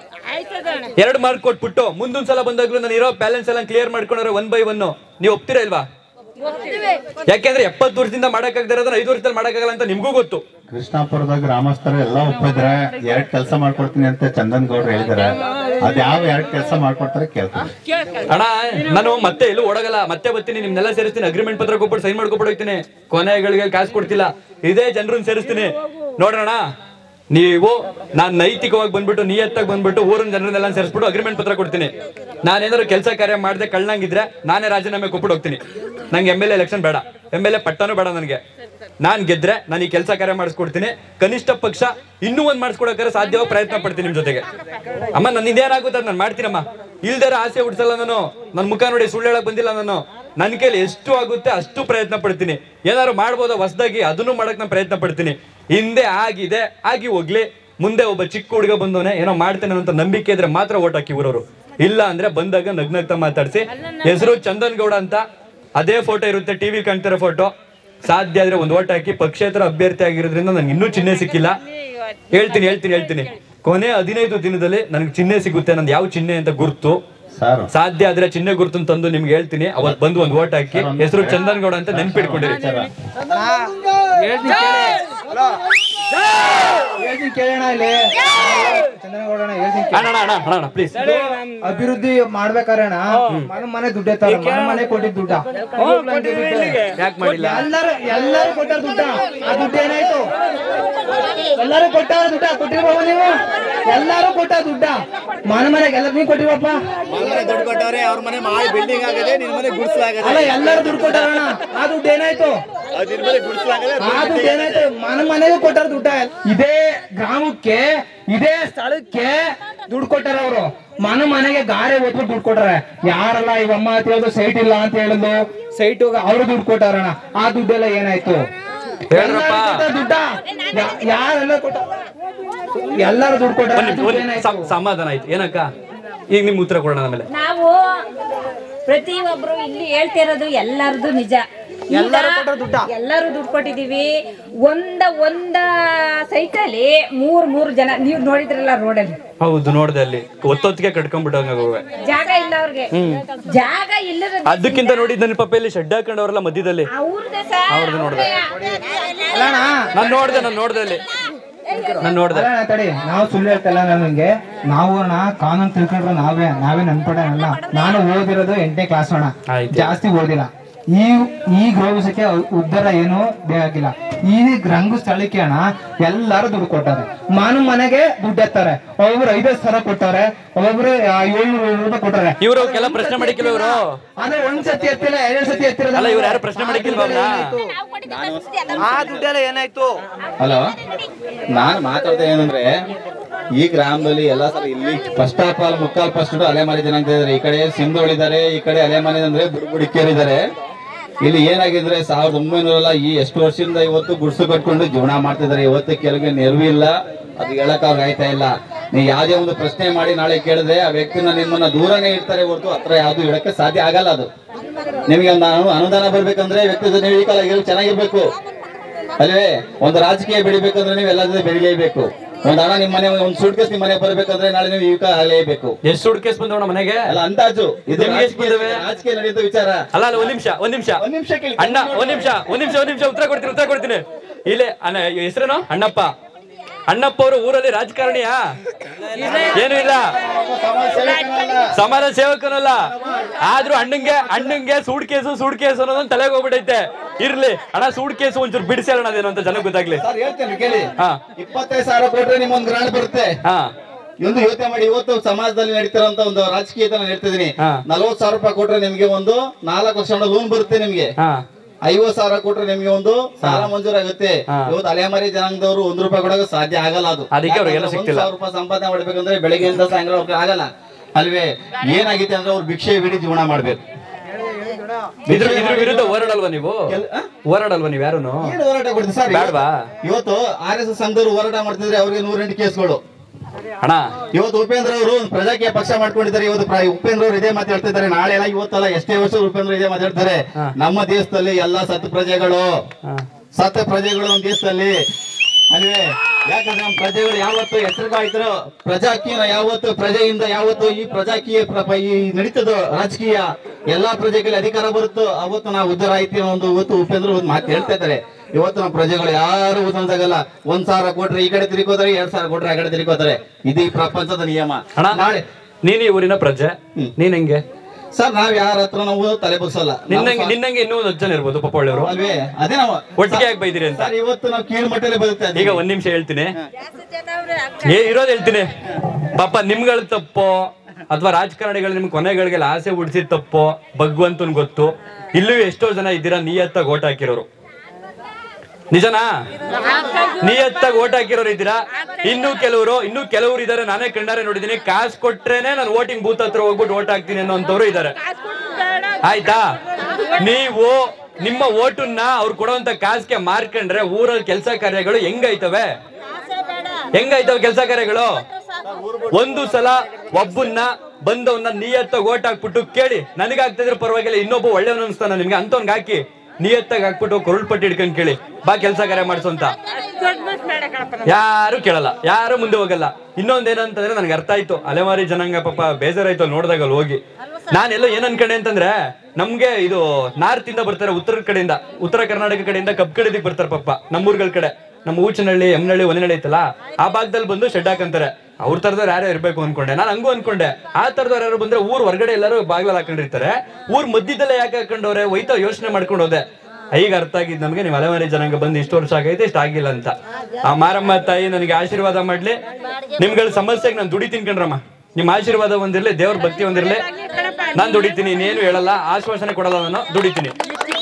ಎರಡು ಮಾರ್ಕ್ ಕೊಟ್ಬಿಟ್ಟು ಮುಂದೊಂದ್ ಸಲ ಬಂದಾಗ್ಲೂ ನಾನು ಇರೋ ಬ್ಯಾಲೆನ್ಸ್ ಎಲ್ಲ ಕ್ಲಿಯರ್ ಮಾಡ್ಕೊಂಡ್ರೆ ಒನ್ ಬೈ ಒನ್ ನೀವು ಒಪ್ತೀರಾ ಇಲ್ವಾ ಯಾಕೆಂದ್ರೆ ಎಪ್ಪತ್ತು ವರ್ಷದಿಂದ ಮಾಡಕ್ಕಾಗದಿರೋದನ್ನ ಐದು ವರ್ಷದಲ್ಲಿ ಮಾಡಕ್ಕಾಗಲ್ಲ ಅಂತ ನಿಮ್ಗೂ ಗೊತ್ತು ಕೃಷ್ಣಾಪುರದ ಗ್ರಾಮಸ್ಥರು ಎಲ್ಲ ಒಪ್ಪಿದ್ರೆ ಎರಡ್ ಕೆಲಸ ಮಾಡ್ಕೊಡ್ತೀನಿ ಅಂತ ಚಂದನ್ ಗೌಡ್ರು ಹೇಳಿದಾರೆ ಅದ್ ಯಾವ ಎರಡ್ ಕೆಲಸ ಮಾಡ್ಕೊಡ್ತಾರೆ ಕೇಳ್ತೀನಿ ಅಣ್ಣ ನಾನು ಮತ್ತೆ ಎಲ್ಲೂ ಓಡಗಲ್ಲ ಮತ್ತೆ ಬರ್ತೀನಿ ನಿಮ್ನೆಲ್ಲ ಸೇರಿಸ್ತೀನಿ ಅಗ್ರಿಮೆಂಟ್ ಪತ್ರ ಕೊಟ್ಬಿಟ್ಟು ಸೈನ್ ಮಾಡ್ಕೊಬಿಟ್ಟು ಹೋಗ್ತೀನಿ ಕೊನೆಗಳಿಗೆ ಕಾಸು ಕೊಡ್ತಿಲ್ಲ ಇದೇ ಜನರನ್ನ ಸೇರಿಸ್ತೀನಿ ನೋಡೋಣ ನೀವು ನಾನ್ ನೈತಿಕವಾಗಿ ಬಂದ್ಬಿಟ್ಟು ನಿಯತ್ತಾಗಿ ಬಂದ್ಬಿಟ್ಟು ಊರಿನ ಜನರನ್ನೆಲ್ಲ ಸೇರಿಸ್ಬಿಟ್ಟು ಅಗ್ರಿಮೆಂಟ್ ಪತ್ರ ಕೊಡ್ತೀನಿ ನಾನೇನಾದ್ರು ಕೆಲಸ ಕಾರ್ಯ ಮಾಡದೆ ಕಳ್ಳಂಗಿದ್ರೆ ನಾನೇ ರಾಜೀನಾಮೆ ಕೊಟ್ಬಿಟ್ಟು ಹೋಗ್ತೀನಿ ನಂಗೆ ಎಮ್ ಎಲ್ ಎಲೆಕ್ಷನ್ ಬೇಡ ಎಮ್ ಎಲ್ ಎ ಪಟ್ಟನೂ ಬೇಡ ನನಗೆ ನಾನ್ ಗೆದ್ರೆ ನಾನು ಈ ಕೆಲಸ ಕಾರ್ಯ ಮಾಡಿಸ್ಕೊಡ್ತೀನಿ ಕನಿಷ್ಠ ಪಕ್ಷ ಇನ್ನೂ ಒಂದ್ ಮಾಡಿಸ್ಕೊಡಕ್ಕಾರೆ ಸಾಧ್ಯವಾಗಿ ಪ್ರಯತ್ನ ಪಡ್ತೀನಿ ನಿಮ್ ಜೊತೆಗೆ ಅಮ್ಮ ನನ್ನ ಇದೇನಾಗುತ್ತೆ ನಾನು ಮಾಡ್ತೀನಮ್ಮ ಇಲ್ದಾರ ಆಸೆ ಹುಡ್ಸಲ್ಲ ನಾನು ನನ್ನ ಮುಖ ನೋಡಿ ಸುಳ್ಳು ಹೇಳಕ್ ಬಂದಿಲ್ಲ ನಾನು ನನ್ನ ಕೈಲಿ ಎಷ್ಟು ಆಗುತ್ತೆ ಅಷ್ಟು ಪ್ರಯತ್ನ ಪಡ್ತೀನಿ ಏನಾದ್ರು ಮಾಡ್ಬೋದಾ ಹೊಸದಾಗಿ ಅದನ್ನು ಮಾಡಕ್ ನಾನು ಪ್ರಯತ್ನ ಪಡ್ತೀನಿ ಹಿಂದೆ ಆಗಿದೆ ಆಗಿ ಹೋಗ್ಲಿ ಮುಂದೆ ಒಬ್ಬ ಚಿಕ್ಕ ಹುಡುಗ ಬಂದವನೆ ಏನೋ ಮಾಡ್ತೇನೆ ಅಂತ ನಂಬಿಕೆ ಇದ್ರೆ ಮಾತ್ರ ಓಟ್ ಹಾಕಿ ಊರವರು ಇಲ್ಲ ಅಂದ್ರೆ ಬಂದಾಗ ನಗ್ನಗ್ತಾ ಮಾತಾಡ್ಸಿ ಹೆಸರು ಚಂದನ್ ಗೌಡ ಅಂತ ಅದೇ ಫೋಟೋ ಇರುತ್ತೆ ಟಿವಿ ಕಾಣ್ತಿರೋ ಫೋಟೋ ಸಾಧ್ಯ ಆದ್ರೆ ಒಂದು ಓಟ್ ಹಾಕಿ ಪಕ್ಷೇತರ ಅಭ್ಯರ್ಥಿ ಆಗಿರೋದ್ರಿಂದ ನನ್ಗೆ ಇನ್ನೂ ಚಿಹ್ನೆ ಸಿಕ್ಕಿಲ್ಲ ಹೇಳ್ತೀನಿ ಹೇಳ್ತೀನಿ ಹೇಳ್ತೀನಿ ಕೊನೆ ಹದಿನೈದು ದಿನದಲ್ಲಿ ನನಗೆ ಚಿಹ್ನೆ ಸಿಗುತ್ತೆ ನಂದು ಯಾವ ಚಿಹ್ನೆ ಅಂತ ಗುರ್ತು ಸರ್ ಸಾಧ್ಯ ಆದ್ರೆ ಚಿಹ್ನೆ ಗುರುತನ್ನು ತಂದು ನಿಮ್ಗೆ ಹೇಳ್ತೀನಿ ಅವತ್ ಬಂದು ಒಂದು ಓಟ್ ಹಾಕಿ ಹೆಸರು ಚಂದನ್ ಗೌಡ ಅಂತ ನೆನ್ಪಿಟ್ಕೊಂಡಿರಿ ಹೇಳ್ತೀನಿ ಕೇಳೋಣ ಇಲ್ಲಿ ಚಂದ್ರಗೌಡಣ್ಣ ಹೇಳ್ತೀನಿ ಅಣ್ಣ ಅಣ್ಣ ಅಣ್ಣ ಅಣ್ಣ ಪ್ಲೀಸ್ ಅಭಿವೃದ್ಧಿ ಮಾಡ್ಬೇಕಾರೆ ಅಣ್ಣ ಮನೆ ಮನೆ ದುಡ್ಡು ಎತ್ತಾರ ಮನೆ ಮನೆ ಕೊಟ್ಟಿದ್ ದುಡ್ಡ ಯಾಕೆ ಮಾಡಿಲ್ಲ ಎಲ್ಲರೂ ಎಲ್ಲರೂ ಕೊಟ್ಟಾರ ದುಡ್ಡ ಆ ದುಡ್ಡು ಏನಾಯ್ತು ಎಲ್ಲರೂ ಕೊಟ್ಟಾರ ದುಡ್ಡ ಕೊಟ್ಟಿರ್ಬೋವ ನೀವು ಎಲ್ಲರೂ ಕೊಟ್ಟ ದುಡ್ಡ ಮನೆ ಮನೆಗೆ ಎಲ್ಲ ನೀವು ಕೊಟ್ಟಿರಪ್ಪ ದುಡ್ಡು ಕೊಟ್ಟವ್ರೆ ಅವ್ರ ಮನೆ ಮಾಡಿ ಬಿಲ್ಡಿಂಗ್ ಆಗದೆ ನಿನ್ ಮನೆ ಗುಡ್ಸಲಾಗದೆ ಅಲ್ಲ ಎಲ್ಲರೂ ದುಡ್ಡು ಕೊಟ್ಟಾರಣ್ಣ ಆ ದುಡ್ಡು ಏನಾಯ್ತು ನಿನ್ ಮನೆ ಗುಡ್ಸಲಾಗದೆ ಆ ದುಡ್ಡು ಏನಾಯ್ತು ಮನೆ ಮನೆಗೂ ಕೊಟ್ಟಾರ ದುಡ್ಡ ಇದೇ ಗ್ರಾಮಕ್ಕೆ ಇದೇ ಸ್ಥಳಕ್ಕೆ ದುಡ್ಡು ಕೊಟ್ಟಾರ ಅವರು ಮನೆ ಮನೆಗೆ ಗಾರೆ ಓದ್ಬಿಟ್ಟು ದುಡ್ಡು ಕೊಟ್ಟಾರೆ ಯಾರಲ್ಲ ಇವಮ್ಮ ಅಂತ ಹೇಳುದು ಸೈಟ್ ಇಲ್ಲ ಅಂತ ಹೇಳುದು ಸೈಟ್ ಅವರು ದುಡ್ಡು ಕೊಟ್ಟಾರಣ ಆ ದುಡ್ಡೆಲ್ಲ ಏನಾಯ್ತು ಹೇಳ್ರಪ್ಪ. ಎಲ್ಲರೂ ಕೊಟ್ಟಾರ ದುಡ್ಡ ಯಾ- ಯಾರೆಲ್ಲ ಕೊಟ್ಟ ಎಲ್ಲರೂ ದುಡ್ಡು ಕೊಟ್ಟಾರ ಬನ್ನಿ, ದುಡ್ಡು ಬನ್ನಿ. ಏನಾಯ್ತು ಸಮ- ಸಮಾಧಾನ ಆಯ್ತು ಏನಕ್ಕ ಈಗ ನಿಮ್ ಉತ್ತರ ಕೊಡೋಣ ಆಮೇಲೆ ನಾವು ಪ್ರತಿಯೊಬ್ರು ಇಲ್ಲಿ ಹೇಳ್ತಿರೋದು ಎಲ್ಲರದು ನಿಜ ಈಗ ಎಲ್ಲರೂ ಕೊಟ್ಟರು ದುಡ್ಡ? ಎಲ್ಲರೂ ದುಡ್ಡು ಕೊಟ್ಟಿದೀವಿ ಒಂದ ಒಂದ ಸೈಟಲ್ಲಿ ಮೂರ್ ಮೂರ್ ಜನ ನೀವು ನೋಡಿದ್ರಲ್ಲ ರೋಡಲ್ಲಿ ಹೌದು ನೋಡ್ದೆ ಅಲ್ಲಿ ಒತ್ತೊತ್ತಿಗೆ ಕಟ್ಕೊಂಡ್ಬಿಟ್ಟಂಗ ಜಾಗ ಇಲ್ಲ ಅವ್ರಿಗೆ ಹ್ಮ್. ಜಾಗ ಇಲ್ಲದ ಅದಕ್ಕಿಂತ ನೋಡಿದ್ ನನ್ನ ಪಾಪ ಇಲ್ಲಿ ಶೆಡ್ ಹಾಕೊಂಡವ್ರಲ್ಲ ಮಧ್ಯದಲ್ಲಿ ಅವ್ರದ್ದೇ ಸರ್ ಅವ್ರದ್ದು ನೋಡ್ದೆ ಅಲ್ಲಣ್ಣ ನಾನ್ ನೋಡ್ದೆ ನಾನ್ ನೋಡ್ದೆ ಅಲ್ಲಿ ನಾನ್ ನೋಡ್ದೆ ಅಲ್ಲ ತಡಿ ನಾವು ಸುಳ್ಳು ಹೇಳ್ತಲ್ಲ ನನಗೆ ನಾವು ಅಣ್ಣ ಕಾನೂನು ತಿಳ್ಕೊಂಡ್ರೆ ನಾವೇ ನಾವೇ ನನ್ಪಡೆ ಅಲ್ಲ ನಾನು ಓದಿರೋದು ಎಂಟನೇ ಕ್ಲಾಸ್ ಅಣ್ಣ ಜಾಸ್ತಿ ಓದಿಲ್ಲ ಈ ಈ ಗೃಹ ವಿಷಯಕ್ಕೆ ಉದ್ಧಾರ ಏನು ಬೇಕಾಗಿಲ್ಲ ಈ ರಂಗು ಸ್ಥಳಕ್ಕೆ ಅಣ್ಣ ಎಲ್ಲಾರು ದುಡ್ಡು ಕೊಟ್ಟಾರೆ ಮಾನು ಮನೆಗೆ ದುಡ್ಡು ಎತ್ತಾರೆ ಒಬ್ಬೊಬ್ರು ಐದೈದು ಸಾವಿರ ಕೊಟ್ಟಾರೆ ಒಬ್ಬೊಬ್ರು ಏಳ್ನೂರು ರೂಪಾಯಿ ಕೊಟ್ಟಾರೆ ಇವ್ರು ಕೆಲ ಪ್ರಶ್ನೆ ಮಾಡಿಕಿಲ್ಲ ಇವರು ಆದ್ರೆ ಒಂದ್ ಸತಿ ಎತ್ತಿಲ್ಲ ಎರಡ್ ಸತಿ ಎತ್ತಿರೋದು ಅಲ್ಲ ಇವ್ರು ಯಾರು ಪ್ರಶ್ನೆ ಮಾಡಿಕಿಲ್ವಾ ಅವ್ರನ್ನ ಆ ದುಡ್ಡೆಲ್ಲ ಏನಾಯ್ತು ಹಲೋ ನಾನು ಮಾತಾಡ್ತಾ ಏನಂದ್ರೆ ಈ ಗ್ರಾಮದಲ್ಲಿ ಎಲ್ಲ ಸಲ ಇಲ್ಲಿ ಫಸ್ಟ್ ಆಫ್ ಆಲ್ ಮುಕ್ಕಾಲ್ ಫಸ್ಟ್ ಅಲೆಮಾರಿ ಜನಾಂಗ ಇದಾರೆ ಈ ಕಡೆ ಸಿಂಧುಗಳಿದ್ದಾರೆ ಈ ಕಡೆ ಅಲೆಮಾರಿ ಅಂದ್ರೆ ಬುಡಕೇರಿದ್ದಾರೆ ಇಲ್ಲಿ ಏನಾಗಿದ್ರೆ ಸಾವಿರದ ಒಂಬೈನೂರಲ್ಲ ಈ ಎಷ್ಟು ವರ್ಷದಿಂದ ಇವತ್ತು ಗುಡ್ಸು ಕಟ್ಕೊಂಡು ಜೀವನ ಮಾಡ್ತಿದ್ದಾರೆ ಇವತ್ತು ಕೆಲವರಿಗೆ ನೆರವು ಇಲ್ಲ ಅದು ಹೇಳಕ್ ಅವ್ರಿಗೆ ಆಯ್ತಾ ಇಲ್ಲ ನೀವು ಯಾವ್ದೇ ಒಂದು ಪ್ರಶ್ನೆ ಮಾಡಿ ನಾಳೆ ಕೇಳಿದ್ರೆ ಆ ವ್ಯಕ್ತಿನ ನಿಮ್ಮನ್ನ ದೂರನೇ ಇರ್ತಾರೆ ಹೊರತು ಹತ್ರ ಯಾವ್ದು ಇಡಕ್ಕೆ ಸಾಧ್ಯ ಆಗಲ್ಲ ಅದು ನಿಮಗೆ ಒಂದು ಅನು- ಅನುದಾನ ಬರ್ಬೇಕಂದ್ರೆ ವ್ಯಕ್ತಿ ಜೊತೆ ನೀವು ಈ ಕಾಲ ಇರೋ ಚೆನ್ನಾಗಿರ್ಬೇಕು ಅಲ್ವೇ ಒಂದು ರಾಜಕೀಯ ಬೆಳಿಬೇಕಂದ್ರೆ ನೀವು ಎಲ್ಲ ಜೊತೆ ಬೆಳಿಲೇಬೇಕು ಒಂದ್ ಹಣ ನಿಮ್ಮ ಮನೆ ಒಂದ್ ಸೂಟ್ ಕೇಸ್ ನಿಮ್ಮ ಮನೆಗೆ ಬರ್ಬೇಕಂದ್ರೆ ನಾಳೆ ನೀವು ಈಗ ಆಗಲೇಬೇಕು ಎಷ್ಟು ಸುಡ್ ಕೇಸ್ ಬಂದವಣ ಮನೆಗೆ ಅಲ್ಲ ಅಂದಾಜು ಇದು ನಿಮ್ಗೆ ಎಷ್ಟ್ ರಾಜಕೀಯ ಬಂದವೆ? ರಾಜಕೀಯ ನಡೆಯುತ್ತ ವಿಚಾರ ಅಲ್ಲ ಅಲ್ಲ ಒಂದ್ ನಿಮಿಷ ಒಂದ್ ನಿಮಿಷ ಒಂದ್ ನಿಮಿಷ ಕೇಳಿ ಅಣ್ಣ ಒಂದ್ ನಿಮಿಷ ಒಂದ್ ನಿಮಿಷ ಒಂದ್ ನಿಮಿಷ ಉತ್ತರ ಕೊಡ್ತೀನಿ ಉತ್ತರ ಕೊಡ್ತೀನಿ ಇಲ್ಲೇ ಅಣ್ಣ ಹೆಸರೇನು ಅಣ್ಣಪ್ಪ ಅಣ್ಣಪ್ಪ ಅವರು ಊರಲ್ಲಿ ರಾಜಕಾರಣಿಯಾ ಏನು ಇಲ್ಲ ಸಮಾಜ ಸೇವಕನಲ್ಲ ಆದ್ರೂ ಅಣ್ಣಂಗೆ ಅಣ್ಣಂಗೆ ಸೂಡ್ ಕೇಸು ಸೂಡ್ ಕೇಸು ಅನ್ನೋದೊಂದು ತಲೆಗೆ ಹೋಗ್ಬಿಟ್ಟೈತೆ ಇರ್ಲಿ ಅಣ್ಣ ಸೂಡ್ ಕೇಸು ಒಂಚೂರು ಬಿಡಿಸಿ ಅಣ್ಣ ಅದೇನು ಅಂತ ಜನಕ್ಕೆ ಗೊತ್ತಾಗ್ಲಿ ಸರ್ ಹೇಳ್ತೇನೆ ಕೇಳಿ ಹಾ ಇಪ್ಪತ್ತೈದು ಸಾವಿರ ಕೊಟ್ರೆ ನಿಮ್ಗೊಂದು ಗ್ರಾಂಟ್ ಬರುತ್ತೆ ಹಾ ಒಂದು ಯೋಚನೆ ಮಾಡಿ ಇವತ್ತು ಸಮಾಜದಲ್ಲಿ ನಡೀತಿರೋಂತ ಒಂದು ರಾಜಕೀಯ ಹೇಳ್ತಿದೀನಿ ಹಾ. ನಲ್ವತ್ತು ಸಾವಿರ ರೂಪಾಯಿ ಕೊಟ್ರೆ ನಿಮ್ಗೆ ಒಂದು ನಾಲ್ಕು ವರ್ಷ ಲೋನ್ ಬರುತ್ತೆ ನಿಮ್ಗೆ ಹಾ ಐವತ್ ಸಾವಿರ ಕೊಟ್ರೆ ನಿಮ್ಗೆ ಒಂದು ಸಾಲ ಮಂಜೂರಾಗುತ್ತೆ ಇವತ್ತು ಅಲೆಮಾರಿ ಜನಾಂಗದವರು ಒಂದ್ ರೂಪಾಯಿ ಕೊಡೋಕೆ ಸಾಧ್ಯ ಆಗಲ್ಲ ಅದು ಅದಕ್ಕೆ ಅವ್ರಿಗೆಲ್ಲ ಯಾಕಂದ್ರೆ ಒಂದ್ ಸಿಗ್ತಿಲ್ಲ. ಸಾವಿರ ರೂಪಾಯಿ ಸಂಪಾದನೆ ಮಾಡ್ಬೇಕಂದ್ರೆ ಬೆಳಗ್ಗೆಯಿಂದ ಸಾಯಂಕಾಲ ಅವ್ರಿಗೆ ಆಗಲ್ಲ ಅಲ್ವೇ ಏನಾಗಿದೆ ಅಂದ್ರೆ ಅವ್ರು ಭಿಕ್ಷೆ ಬಿಡಿ ಜೀವನ ಮಾಡ್ಬೇಕು ಇದ್ರ ಇದ್ರ ವಿರುದ್ಧ ಹೋರಾಡಲ್ವಾ ನೀವು ಹೋರಾಡಲ್ವಾ ನೀವು ಯಾರು ಏನು ಹೋರಾಟ ಕೊಡ್ತೀವಿ ಸರ್ ಬೇಡವಾ ಇವತ್ತು ಆರ್ ಎಸ್ ಎಸ್ ಸಂಘದವರು ಹೋರಾಟ ಮಾಡ್ತಿದ್ರೆ ಅವ್ರಿಗೆ ನೂರೆಂಟು ಕೇಸ್ಗಳು ಅಣ್ಣ ಇವತ್ತು ಉಪೇಂದ್ರ ಅವರು ಒಂದು ಪ್ರಜಾಕೀಯ ಪಕ್ಷ ಮಾಡ್ಕೊಂಡಿದ್ದಾರೆ ಇವತ್ತು ಪ್ರ- ಉಪೇಂದ್ರ ಅವರು ಇದೇ ಮಾತಾಡ್ತಿದ್ದಾರೆ ನಾಳೆ ಎಲ್ಲ ಇವತ್ತಲ್ಲ ಎಷ್ಟೇ ವರ್ಷ ಉಪೇಂದ್ರ ಇದೇ ಮಾತಾಡ್ತಾರೆ ನಮ್ಮ ದೇಶದಲ್ಲಿ ಎಲ್ಲಾ ಸತ್ ಪ್ರಜೆಗಳು ಸತ್ತ ಪ್ರಜೆಗಳು ನಮ್ಮ ದೇಶದಲ್ಲಿ ಅಲ್ವೇ ಯಾಕಂದ್ರೆ ನಮ್ಮ ಪ್ರಜೆಗಳು ಯಾವತ್ತು ಹೆಸರುಗಾಯ್ತಾರೋ ಪ್ರಜಾಕೀಯ ಯಾವತ್ತು ಪ್ರಜೆಯಿಂದ ಯಾವತ್ತು ಈ ಪ್ರಜಾಕೀಯ ಪ್ರ- ಪ- ಈ ನಡೀತದೋ ರಾಜಕೀಯ ಎಲ್ಲಾ ಪ್ರಜೆಗಳಿಗೆ ಅಧಿಕಾರ ಬರುತ್ತೋ ಅವತ್ತು ನಾವು ಉದ್ಧಾರ ಆಯ್ತೀವಿ ಅನ್ನೋ ಒಂದು ಇವತ್ತು ಉಪೇಂದ್ರ ಒಂದು ಮಾತು ಹೇಳ್ತಾ ಇದ್ದಾರೆ ಇವತ್ತು ನಮ್ಮ ಪ್ರಜೆಗಳು ಯಾರು ಉದ್ಧಾರದಾಗಲ್ಲ ಒಂದ್ ಸಾವಿರ ಕೊಟ್ರೆ ಈ ಕಡೆ ತಿರುಗೋತಾರೆ ಎರಡ್ ಸಾವಿರ ಕೊಟ್ರೆ ಆ ಕಡೆ ತಿರುಗೋತಾರೆ ಇದು ಈ ಪ್ರಪಂಚದ ನಿಯಮ ಅಣ್ಣ ನಾಳೆ ನೀನ್ ಈ ಊರಿನ ಪ್ರಜೆ ನೀನ್ ಹೆಂಗೆ ಸರ್ ನಾವ್ ಯಾರ ಹತ್ರ ನಾವು ತಲೆ ಬಗ್ಸಲ್ಲ ನಿನ್ನಂಗೆ ನಿನ್ನಂಗೆ ಇನ್ನೂ ಒಂದು ಜನ ಇರ್ಬೋದು ಪಾಪ ಒಳ್ಳೆಯವರು ಅಲ್ವೇ ಅದೇ ನಾವು ಒಟ್ಟಿಗೆ ಯಾಕೆ ಬೈದಿರಿ ಅಂತ ಸರ್ ಇವತ್ತು ನಾವು ಕೀಳು ಮಟ್ಟದಲ್ಲಿ ಬದುಕ್ತಾ ಈಗ ಒಂದ್ ನಿಮಿಷ ಹೇಳ್ತೀನಿ ಏ ಇರೋದ್ ಹೇಳ್ತೀನಿ ಪಾಪ ನಿಮ್ಗಳ ತಪ್ಪೋ ಅಥವಾ ರಾಜಕಾರಣಿಗಳು ನಿಮ್ ಕೊನೆಗಳಿಗೆಲ್ಲ ಆಸೆ ಹುಡ್ಸಿದ ತಪ್ಪೋ ಭಗವಂತನ್ ಗೊತ್ತು ಇಲ್ಲೂ ಎಷ್ಟೋ ಜನ ಇದ್ದೀರಾ ನಿಯತ್ತಾಗಿ ಓಟ್ ಹಾಕಿರೋರು ನಿಜನಾ ನಿಯತ್ತಾಗಿ ಓಟ್ ಹಾಕಿರೋರು ಇದ್ದೀರಾ ಇನ್ನು ಕೆಲವರು ಇನ್ನು ಕೆಲವರು ಇದಾರೆ ನಾನೇ ಕಣ್ಣಾರೆ ನೋಡಿದೀನಿ ಕಾಸು ಕೊಟ್ರೇನೆ ನಾನು ವೋಟಿಂಗ್ ಬೂತ್ ಹತ್ರ ಹೋಗ್ಬಿಟ್ಟು ಓಟ್ ಹಾಕ್ತೀನಿ ಅನ್ನೋಂಥವ್ರು ಇದಾರೆ ಆಯ್ತಾ ನೀವು ನಿಮ್ಮ ಓಟನ್ನ ಅವ್ರು ಕೊಡುವಂತ ಕಾಸ್ಗೆ ಮಾರ್ಕೊಂಡ್ರೆ ಊರಲ್ಲಿ ಕೆಲಸ ಕಾರ್ಯಗಳು ಹೆಂಗೈತವೆ ಹೆಂಗೈತವೆ ಕೆಲಸ ಕಾರ್ಯಗಳು ಒಂದು ಸಲ ಒಬ್ಬನ್ನ ಬಂದವನ್ನ ನಿಯತ್ತ ಓಟ್ ಹಾಕ್ಬಿಟ್ಟು ಕೇಳಿ ನನಗಾಗ್ತಿದ್ರೆ ಪರವಾಗಿಲ್ಲ ಇನ್ನೊಬ್ಬ ಒಳ್ಳೆಯವನು ಅನ್ಸ್ತಾನ ನಿಮ್ಗೆ ಅಂತವ್ನ್ಗೆ ಹಾಕಿ ನಿಯತ್ತಾಗಿ ಹಾಕ್ಬಿಟ್ಟು ಕೊರಳು ಪಟ್ಟಿ ಹಿಡ್ಕೊಂಡ್ ಕೇಳಿ ಬಾ ಕೆಲಸ ಕಾರ್ಯ ಮಾಡ್ಸು ಅಂತ ಯಾರು ಕೇಳಲ್ಲ ಯಾರು ಮುಂದೆ ಹೋಗಲ್ಲ ಇನ್ನೊಂದೇನಂತಂದ್ರೆ ನನಗೆ ಅರ್ಥ ಆಯ್ತು ಅಲೆಮಾರಿ ಜನಾಂಗ ಪಾಪ ಬೇಜಾರಾಯ್ತು ಅಲ್ಲಿ ನೋಡಿದಾಗ ಅಲ್ಲಿ ಹೋಗಿ ನಾನೆಲ್ಲೋ ಏನ್ ಅನ್ಕೊಂಡೆ ಅಂತಂದ್ರೆ ನಮ್ಗೆ ಇದು ನಾರ್ತ್ ಇಂದ ಬರ್ತಾರೆ ಉತ್ತರ ಕಡೆಯಿಂದ ಉತ್ತರ ಕರ್ನಾಟಕ ಕಡೆಯಿಂದ ಕಬ್ಬ್ ಕಡೆದಿಕ್ ಬರ್ತಾರೆ ಪಾಪ ನಮ್ಮೂರ್ಗಳ ಕಡೆ ನಮ್ಮ ಊಚನಹಳ್ಳಿ ಎಮ್ನಹಳ್ಳಿ ಒನಹಳ್ಳಿ ಐತಲ್ಲ ಆ ಭಾಗದಲ್ಲಿ ಬಂದು ಶೆಡ್ ಹಾಕಂತಾರೆ ಅವ್ರ ತರದವ್ರು ಯಾರು ಇರ್ಬೇಕು ಅನ್ಕೊಂಡೆ ನಾನು ಹಂಗೂ ಅನ್ಕೊಂಡೆ ಆ ತರದವ್ರು ಯಾರು ಬಂದ್ರೆ ಊರ್ ಹೊರಗಡೆ ಎಲ್ಲರೂ ಬಾಗ್ಲಲ್ಲಿ ಹಾಕೊಂಡಿರ್ತಾರೆ ಊರ್ ಮಧ್ಯದಲ್ಲೇ ಯಾಕೆ ಹಾಕೊಂಡವ್ರೆ ಹೋಯ್ತಾ ಯೋಚನೆ ಮಾಡ್ಕೊಂಡು ಹೋದೆ ಈಗ ಅರ್ಥ ಆಗಿದ್ ನಮ್ಗೆ ನೀವು ಅಲೆಮಾರಿ ಜನಾಂಗ ಬಂದು ಇಷ್ಟು ವರ್ಷ ಆಗೈತೆ ಇಷ್ಟ ಆಗಿಲ್ಲ ಅಂತ ಆ ಮಾರಮ್ಮ ತಾಯಿ ನನಗೆ ಆಶೀರ್ವಾದ ಮಾಡ್ಲಿ ನಿಮ್ಗಳ ಸಮಸ್ಯೆಗೆ ನಾನು ದುಡಿತೀನಿ ಕಣ್ರಮ್ಮ ನಿಮ್ ಆಶೀರ್ವಾದ ಒಂದಿರ್ಲಿ ದೇವ್ರ ಭಕ್ತಿ ಒಂದಿರ್ಲಿ ನಾನ್ ದುಡಿತೀನಿ ಇನ್ನೇನು ಹೇಳಲ್ಲ ಆಶ್ವಾಸನೆ ಕೊಡಲ್ಲ ನಾನು ದುಡಿತೀನಿ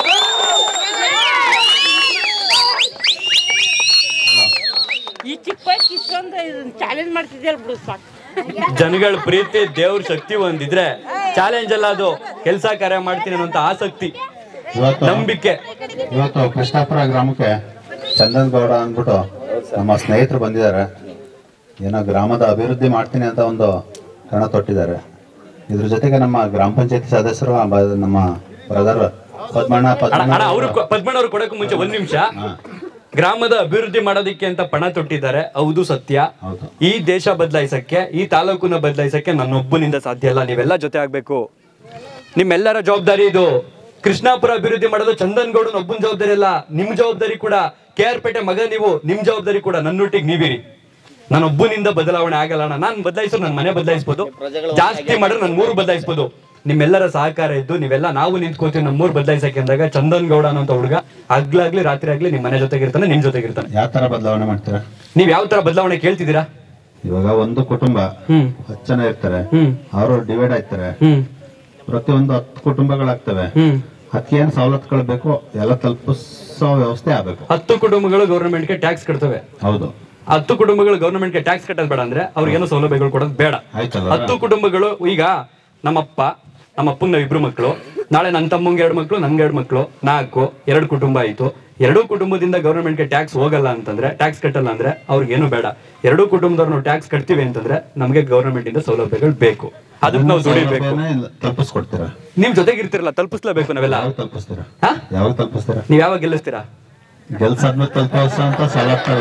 ಈ ಚಿಕ್ಕ ವಯಸ್ಸಿಗೆ ಇಷ್ಟೊಂದು ಚಾಲೆಂಜ್ ಮಾಡ್ತಿದ್ಯಲ್ಲ ಬಿಡು ಸಾಕು ಜನಗಳ ಪ್ರೀತಿ ದೇವ್ರ ಶಕ್ತಿ ಒಂದಿದ್ರೆ ಚಾಲೆಂಜ್ ಅಲ್ಲ ಅದು ಕೆಲಸ ಕಾರ್ಯ ಮಾಡ್ತೀನಿ ಅನ್ನೋಂತ ಆಸಕ್ತಿ ಇವತ್ತು ನಂಬಿಕೆ ಇವತ್ತು ಕೃಷ್ಣಾಪುರ ಗ್ರಾಮಕ್ಕೆ ಚಂದನ್ ಗೌಡ ಅಂದ್ಬಿಟ್ಟು ನಮ್ಮ ಸ್ನೇಹಿತರು ಬಂದಿದ್ದಾರೆ ಏನೋ ಗ್ರಾಮದ ಅಭಿವೃದ್ಧಿ ಮಾಡ್ತೀನಿ ಅಂತ ಒಂದು ಕಣ ತೊಟ್ಟಿದ್ದಾರೆ ಇದ್ರ ಜೊತೆಗೆ ನಮ್ಮ ಗ್ರಾಮ ಪಂಚಾಯತಿ ಸದಸ್ಯರು ಆ ಬ- ನಮ್ಮ ಬ್ರದರ್ ಪದ್ಮಣ್ಣ ಅಣ್ಣ ಪದ್ಮಣ್ಣ ಅಣ್ಣ, ಅವ್ರು ಕೊ- ಪದ್ಮಣ್ಣ ಅವ್ರು ಕೊಡಕ್ಕೂ ಮುಂಚೆ ಒಂದ್ ನಿಮಿಷ ಗ್ರಾಮದ ಅಭಿವೃದ್ಧಿ ಮಾಡೋದಿಕ್ಕೆ ಅಂತ ಪಣ ತೊಟ್ಟಿದ್ದಾರೆ ಹೌದು ಸತ್ಯ ಈ ದೇಶ ಬದಲಾಯಿಸಕ್ಕೆ ಈ ತಾಲೂಕನ್ನ ಬದಲಾಯಿಸಕ್ಕೆ ನನ್ನೊಬ್ಬನಿಂದ ಸಾಧ್ಯ ಇಲ್ಲ ನೀವೆಲ್ಲ ಜೊತೆ ಆಗ್ಬೇಕು ನಿಮ್ಮೆಲ್ಲರ ಜವಾಬ್ದಾರಿ ಇದು ಕೃಷ್ಣಾಪುರ ಅಭಿವೃದ್ಧಿ ಮಾಡೋದು ಚಂದನ್ ಗೌಡನ ಒಬ್ಬನ ಜವಾಬ್ದಾರಿ ಅಲ್ಲ ನಿಮ್ ಜವಾಬ್ದಾರಿ ಕೂಡ ಕೆ ಆರ್ ಪೇಟೆ ಮಗ ನೀವು ನಿಮ್ ಜವಾಬ್ದಾರಿ ಕೂಡ ನನ್ನೊಟ್ಟಿಗೆ ನೀವಿರಿ ನಾನೊಬ್ಬನಿಂದ ಬದಲಾವಣೆ ಆಗಲ್ಲ ಅಣ್ಣ ನಾನ್ ಬದಲಾಯಿಸೋ ನನ್ನ ಮನೆ ಬದಲಾಯಿಸಬಹುದು ಜಾಸ್ತಿ ಮಾಡಿದ್ರೆ ನನ್ನ ಮೂರು ಬದಲಾಯಿಸಬಹುದು ನಿಮ್ಮೆಲ್ಲರ ಸಹಕಾರ ಇದ್ದು ನೀವೆಲ್ಲ ನಾವು ನಿಂತ್ಕೋತೀವಿ ನಮ್ಮ ಮೂರು ಬದಲಾಯಿಸಕ್ಕೆ ಅಂದಾಗ ಚಂದನ್ ಗೌಡ ಅನ್ನೋ ಹುಡುಗ ಹಗ್ಲಾಗ್ಲಿ ರಾತ್ರಿ ಆಗ್ಲಿ ನಿಮ್ ಮನೆ ಜೊತೆಗಿರ್ತಾನೆ ನಿಮ್ ಜೊತೆಗಿರ್ತಾನೆ ಯಾವ ತರ ಬದಲಾವಣೆ ಮಾಡ್ತೀರಾ ನೀವ್ ಯಾವ ತರ ಬದಲಾವಣೆ ಕೇಳ್ತಿದ್ದೀರಾ ಇವಾಗ ಒಂದು ಕುಟುಂಬ ಹತ್ತು ಜನ ಇರ್ತಾರೆ ಅವರು ಡಿವೈಡ್ ಆಯ್ತಾರೆ ಪ್ರತಿಯೊಂದು ಹತ್ತು ಕುಟುಂಬಗಳಾಗ್ತವೆ ಅದಕ್ಕೆ ಏನ್ ಸವಲತ್ತುಗಳು ಬೇಕು ಎಲ್ಲ ತಲುಪಿಸೋ ವ್ಯವಸ್ಥೆ ಆಗ್ಬೇಕು ಹತ್ತು ಕುಟುಂಬಗಳು ಗೌರ್ಮೆಂಟ್ಗೆ ಟ್ಯಾಕ್ಸ್ ಕಟ್ತವೆ ಹೌದು ಹತ್ತು ಕುಟುಂಬಗಳು ಗೌರ್ಮೆಂಟ್ಗೆ ಟ್ಯಾಕ್ಸ್ ಕಟ್ಟೋದು ಬೇಡ ಅಂದ್ರೆ ಅವ್ರಿಗೇನೋ ಸೌಲಭ್ಯಗಳು ಕೊಡೋದು ಬೇಡ ಆಯ್ತಲ್ಲ ಹತ್ತು ಕುಟುಂಬಗಳು ಈಗ ನಮ್ಮಪ್ಪ ನಮ್ಮ ಅಪ್ಪಂಗ್ ನಾವ್ ಇಬ್ರು ಮಕ್ಕಳು ನಾಳೆ ನನ್ನ ತಮ್ಮಂಗೆ ಎರಡು ಮಕ್ಕಳು ನನ್ಗೆ ಎರಡು ಮಕ್ಕಳು ನಾಲ್ಕು ಎರಡು ಕುಟುಂಬ ಆಯ್ತು ಎರಡೂ ಕುಟುಂಬದಿಂದ ಗೌರ್ಮೆಂಟ್ಗೆ ಟ್ಯಾಕ್ಸ್ ಹೋಗಲ್ಲ ಅಂತಂದ್ರೆ ಟ್ಯಾಕ್ಸ್ ಕಟ್ಟಲ್ಲ ಅಂದ್ರೆ ಅವ್ರಿಗೇನು ಬೇಡ ಎರಡೂ ಕುಟುಂಬದವ್ರು ನಾವು ಟ್ಯಾಕ್ಸ್ ಕಟ್ತೀವಿ ಅಂತಂದ್ರೆ ನಮಗೆ ಗೌರ್ಮೆಂಟ್ ಇಂದ ಸೌಲಭ್ಯಗಳು ಬೇಕು ಅದಕ್ಕೆ ನಾವು ದುಡಿಬೇಕು ತಲುಪಿಸ್ಕೊಡ್ತೀರಾ ನಿಮ್ ಜೊತೆಗೆ ಇರ್ತಿರಲ್ಲ ತಲುಪಿಸ್ಲೇಬೇಕು ನಾವೆಲ್ಲ ತಲುಪಿಸ್ತೀರಾ ಹಾ? ಯಾವಾಗ ತಲುಪಿಸ್ತೀರಾ ನೀವ್ ಯಾವಾಗ ಗೆಲ್ಲಿಸ್ತೀರಾ ಗೆಲ್ಸಾದ್ಮೇಲೆ ತಲುಪಿಸೋ ಅಂತ ಸವಲತ್ತಲ್ಲ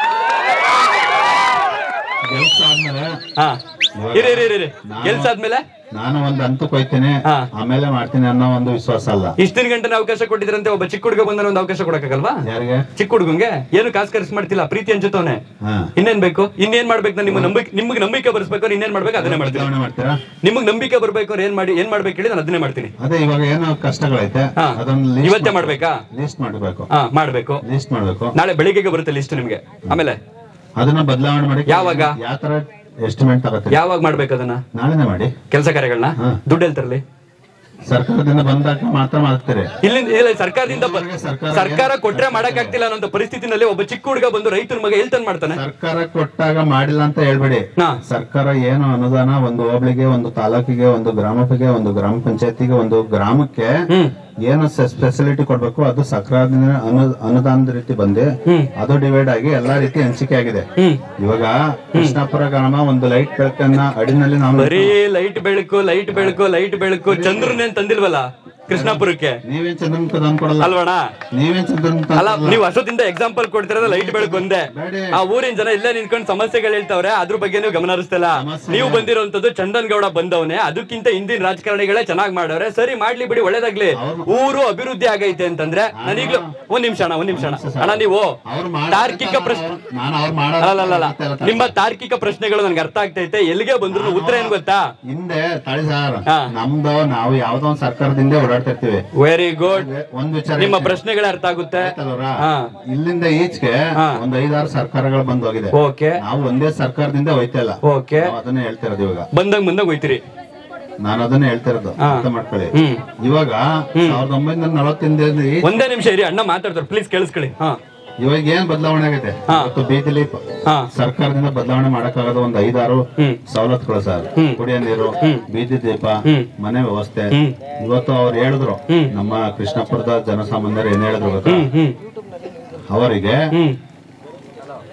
ಗೆಲ್ಸಾದ್ಮೇಲೆ ಹಾ ಇರಿ ಇರಿ ಇರಿ, ಇರಿ ಗೆಲ್ಸಾದ್ಮೇಲೆ ನಾನು ಒಂದ್ ಹಂತಕ್ಕೆ ಹೋಯ್ತೀನಿ ಆಮೇಲೆ ಮಾಡ್ತೀನಿ ಅನ್ನೋ ಒಂದು ವಿಶ್ವಾಸ ಅಲ್ಲ ಇಷ್ಟ ದಿನ ಗಂಟೆ ಅವಕಾಶ ಕೊಟ್ಟಿದ್ರಂತೆ ಒಬ್ಬ ಚಿಕ್ಕ ಹುಡುಗ ಬಂದ್ರೆ ಒಂದು ಅವಕಾಶ ಕೊಡಕ್ಕಾಗಲ್ವಾ ಯಾರಿಗೆ ಚಿಕ್ಕ ಹುಡುಗಂಗೆ ಏನು ಕಾಸು ಖರ್ಚು ಮಾಡ್ತಿಲ್ಲ ಪ್ರೀತಿ ಹಂಚುತ್ತವನೆ ಹಾ ಇನ್ನೇನ್ ಬೇಕು ಇನ್ನೇನ್ ಮಾಡ್ಬೇಕು ನಾನು ನಿಮ್ಮ ನಂಬಿಕೆ ನಿಮ್ಗೆ ನಂಬಿಕೆ ಬರ್ಸ್ಬೇಕು ಇನ್ನೇನ್ ಮಾಡ್ಬೇಕು ಅದನ್ನೇ ಮಾಡ್ತೀನಿ ಬದಲಾವಣೆ ಮಾಡ್ತೀರಾ ನಿಮ್ಗೆ ನಂಬಿಕೆ ಬರ್ಬೇಕು ಅವ್ರು ಏನ್ ಮಾಡಿ ಏನ್ ಮಾಡ್ಬೇಕು ಹೇಳಿ ನಾನು ಅದನ್ನೇ ಮಾಡ್ತೀನಿ ಅದೇ ಇವಾಗ ಏನೋ ಕಷ್ಟಗಳೈತೆ ಹಾ. ಅದನ್ನ ಇವತ್ತೇ ಮಾಡ್ಬೇಕಾ ಲಿಸ್ಟ್ ಮಾಡ್ಬೇಕು ಹಾ ಮಾಡ್ಬೇಕು ಲಿಸ್ಟ್ ಮಾಡ್ಬೇಕು ನಾಳೆ ಬೆಳಿಗ್ಗೆಗೆ ಬರುತ್ತೆ ಲಿಸ್ಟ್ ನಿಮ್ಗೆ ಆಮೇಲೆ ಅದನ್ನ ಬದಲಾವಣೆ ಮಾಡಿ ಯಾವಾಗ? ಯಾವ ತರ ಎಸ್ಟಿಮೇಟ್ ತಗೋತೀರಿ ಯಾವಾಗ ಮಾಡ್ಬೇಕು ಅದನ್ನ ನಾಳೆನೇ ಮಾಡಿ ಕೆಲಸ ಕಾರ್ಯಗಳನ್ನ ದುಡ್ಡು ಎಲ್ತರಲಿ ಸರ್ಕಾರದಿಂದ ಬಂದಾಗ ಮಾತ್ರ ಮಾಡ್ತೀರಿ ಇಲ್ಲಿಂದ ಇಲ್ಲ ಸರ್ಕಾರದಿಂದ ಬ- ಸರ್ಕಾರ ಕೊಟ್ರೆ ಮಾಡಕ್ ಆಗ್ತಿಲ್ಲ ಅನ್ನೋ ಪರಿಸ್ಥಿತಿನಲ್ಲಿ ಒಬ್ಬ ಚಿಕ್ಕ ಹುಡುಗ ಬಂದು ರೈತನ ಮಗ ಎಲ್ಲಿ ತಂದ್ ಮಾಡ್ತಾನೆ ಸರ್ಕಾರ ಕೊಟ್ಟಾಗ ಮಾಡಿಲ್ಲ ಅಂತ ಹೇಳ್ಬೇಡಿ ಸರ್ಕಾರ ಏನು ಅನುದಾನ ಒಂದು ಹೋಬಳಿಗೆ ಒಂದು ತಾಲೂಕಿಗೆ ಒಂದು ಗ್ರಾಮಕ್ಕೆ ಒಂದು ಗ್ರಾಮ ಪಂಚಾಯತಿಗೆ ಒಂದು ಗ್ರಾಮಕ್ಕೆ ಏನು ಫೆಸಿಲಿಟಿ ಕೊಡ್ಬೇಕು ಅದು ಸರ್ಕಾರದಿಂದ ಅನು- ಅನುದಾನದ ರೀತಿ ಬಂದು ಅದು ಡಿವೈಡ್ ಆಗಿ ಎಲ್ಲಾ ರೀತಿ ಹಂಚಿಕೆ ಆಗಿದೆ ಇವಾಗ ಕೃಷ್ಣಾಪುರ ಗ್ರಾಮ ಒಂದು ಲೈಟ್ ಬೆಳಕನ್ನ ಅಡಿನಲ್ಲಿ ನಾವು ಬರೀ ಲೈಟ್ ಬೆಳಕು ಲೈಟ್ ಬೆಳಕು ಲೈಟ್ ಬೆಳಕು ಚಂದ್ರನೇನ್ ತಂದಿಲ್ವಲ್ಲ ಕೃಷ್ಣಾಪುರಕ್ಕೆ ನೀವೇನ್ ಚಂದ್ರನ್ ತಂದ್ ಕೊಡಲ್ಲ ಅಲ್ವಣ ನೀವೇನ್ ಚಂದ್ರನ್ ಅಲ್ಲ ನೀವು ಅಷ್ಟೊತ್ತಿಂದ ಎಕ್ಸಾಂಪಲ್ ಕೊಡ್ತಿರೋದು ಲೈಟ್ ಬೆಳಕು ಒಂದೇ ಆ ಊರಿನ ಜನ ಇಲ್ಲೇ ನಿಂತ್ಕೊಂಡು ಸಮಸ್ಯೆಗಳು ಹೇಳ್ತಾವ್ರೆ ಅದ್ರ ಬಗ್ಗೆ ನೀವು ಗಮನ ಹರಿಸ್ತಿಲ್ಲ ನೀವು ಬಂದಿರೋಂಥದ್ದು ಚಂದನ್ ಗೌಡ ಬಂದವನೇ ಅದಕ್ಕಿಂತ ಹಿಂದಿನ ರಾಜಕಾರಣಿಗಳೇ ಚೆನ್ನಾಗಿ ಮಾಡವ್ರೆ ಸರಿ ಮಾಡ್ಲಿ ಬಿಡಿ ಒಳ್ಳೇದಾಗ್ಲಿ ಊರು ಅಭಿವೃದ್ಧಿ ಆಗೈತೆ ಅಂತಂದ್ರೆ ನಾನೀಗ್ಲೂ ಒಂದ್ ನಿಮಿಷ ಅಣ್ಣ ಒಂದ್ ನಿಮಿಷ ಅಣ್ಣ ಅಣ್ಣ ನೀವು ತಾರ್ಕಿಕ ಪ್ರಶ್ನೆ ನಾನು ಅವ್ರು ಮಾಡೋ ಅಲ್ಲ ಅಲ್ಲ, ಅಲ್ಲ ನಿಮ್ಮ ತಾರ್ಕಿಕ ಪ್ರಶ್ನೆಗಳು ನನ್ಗೆ ಅರ್ಥ ಆಗ್ತೈತೆ ಎಲ್ಲಿಗೆ ಬಂದ್ರು ಉತ್ತರ ಏನ್ ಗೊತ್ತಾ ಹಿಂದೆ ತಳಿ ಸರ್ ನಮ್ದು ನಾವು ಯಾವ್ದೋ ಒಂದ್ ಸರ್ಕಾರದಿಂದ ಓಡಾಡ್ತಾ ಇರ್ತೀವಿ ವೆರಿ ಗುಡ್ ಒಂದ್ ವಿಚಾರ ನಿಮ್ಮ ಹೇಳ್ತೀನಿ. ಪ್ರಶ್ನೆಗಳ ಅರ್ಥ ಆಗುತ್ತೆ ಆಯ್ತಲ್ವರಾ? ಹಾ. ಇಲ್ಲಿಂದ ಈಚೆಗೆ ಒಂದ್ ಐದಾರು ಸರ್ಕಾರಗಳು ಬಂದ್ ಹೋಗಿದೆ ಓಕೆ ನಾವು ಒಂದೇ ಸರ್ಕಾರದಿಂದ ಹೋಯ್ತಾ ಇಲ್ಲ ಓಕೆ ನಾವು ಅದನ್ನೇ ಹೇಳ್ತಾ ಇರೋದು ಇವಾಗ ಬಂದಂಗ್ ಬಂದಾಗ ಹೋಯ್ತಿರಿ ನಾನು ಅದನ್ನೇ ಹೇಳ್ತಾ ಇರೋದು ಅರ್ಥ ಮಾಡ್ಕೊಳ್ಳಿ ಇವಾಗ ಸಾವಿರದ ಒಂಬೈನೂರ ನಲವತ್ತಿಂದ ಒಂದೇ ನಿಮಿಷ ಇರಿ ಅಣ್ಣ ಮಾತಾಡ್ತಾರೆ ಪ್ಲೀಸ್ ಕೇಳಿಸ್ಕೊಳ್ಳಿ ಹಾ ಇವಾಗ ಏನ್ ಬದಲಾವಣೆ ಆಗೈತೆ ಇವತ್ತು ಬೀದಿಲಿ ಸರ್ಕಾರದಿಂದ ಬದಲಾವಣೆ ಮಾಡಕ್ಕಾಗದ ಒಂದ್ ಐದಾರು ಸವಲತ್ತುಗಳು ಸರ್ ಕುಡಿಯೋ ನೀರು ಬೀದಿ ದೀಪ ಮನೆ ವ್ಯವಸ್ಥೆ ಇವತ್ತು ಅವ್ರು ಹೇಳಿದ್ರು ನಮ್ಮ ಕೃಷ್ಣಪುರದ ಜನಸಾಮಾನ್ಯರು ಏನ್ ಹೇಳಿದ್ರು ಗೊತ್ತಾ ಅವರಿಗೆ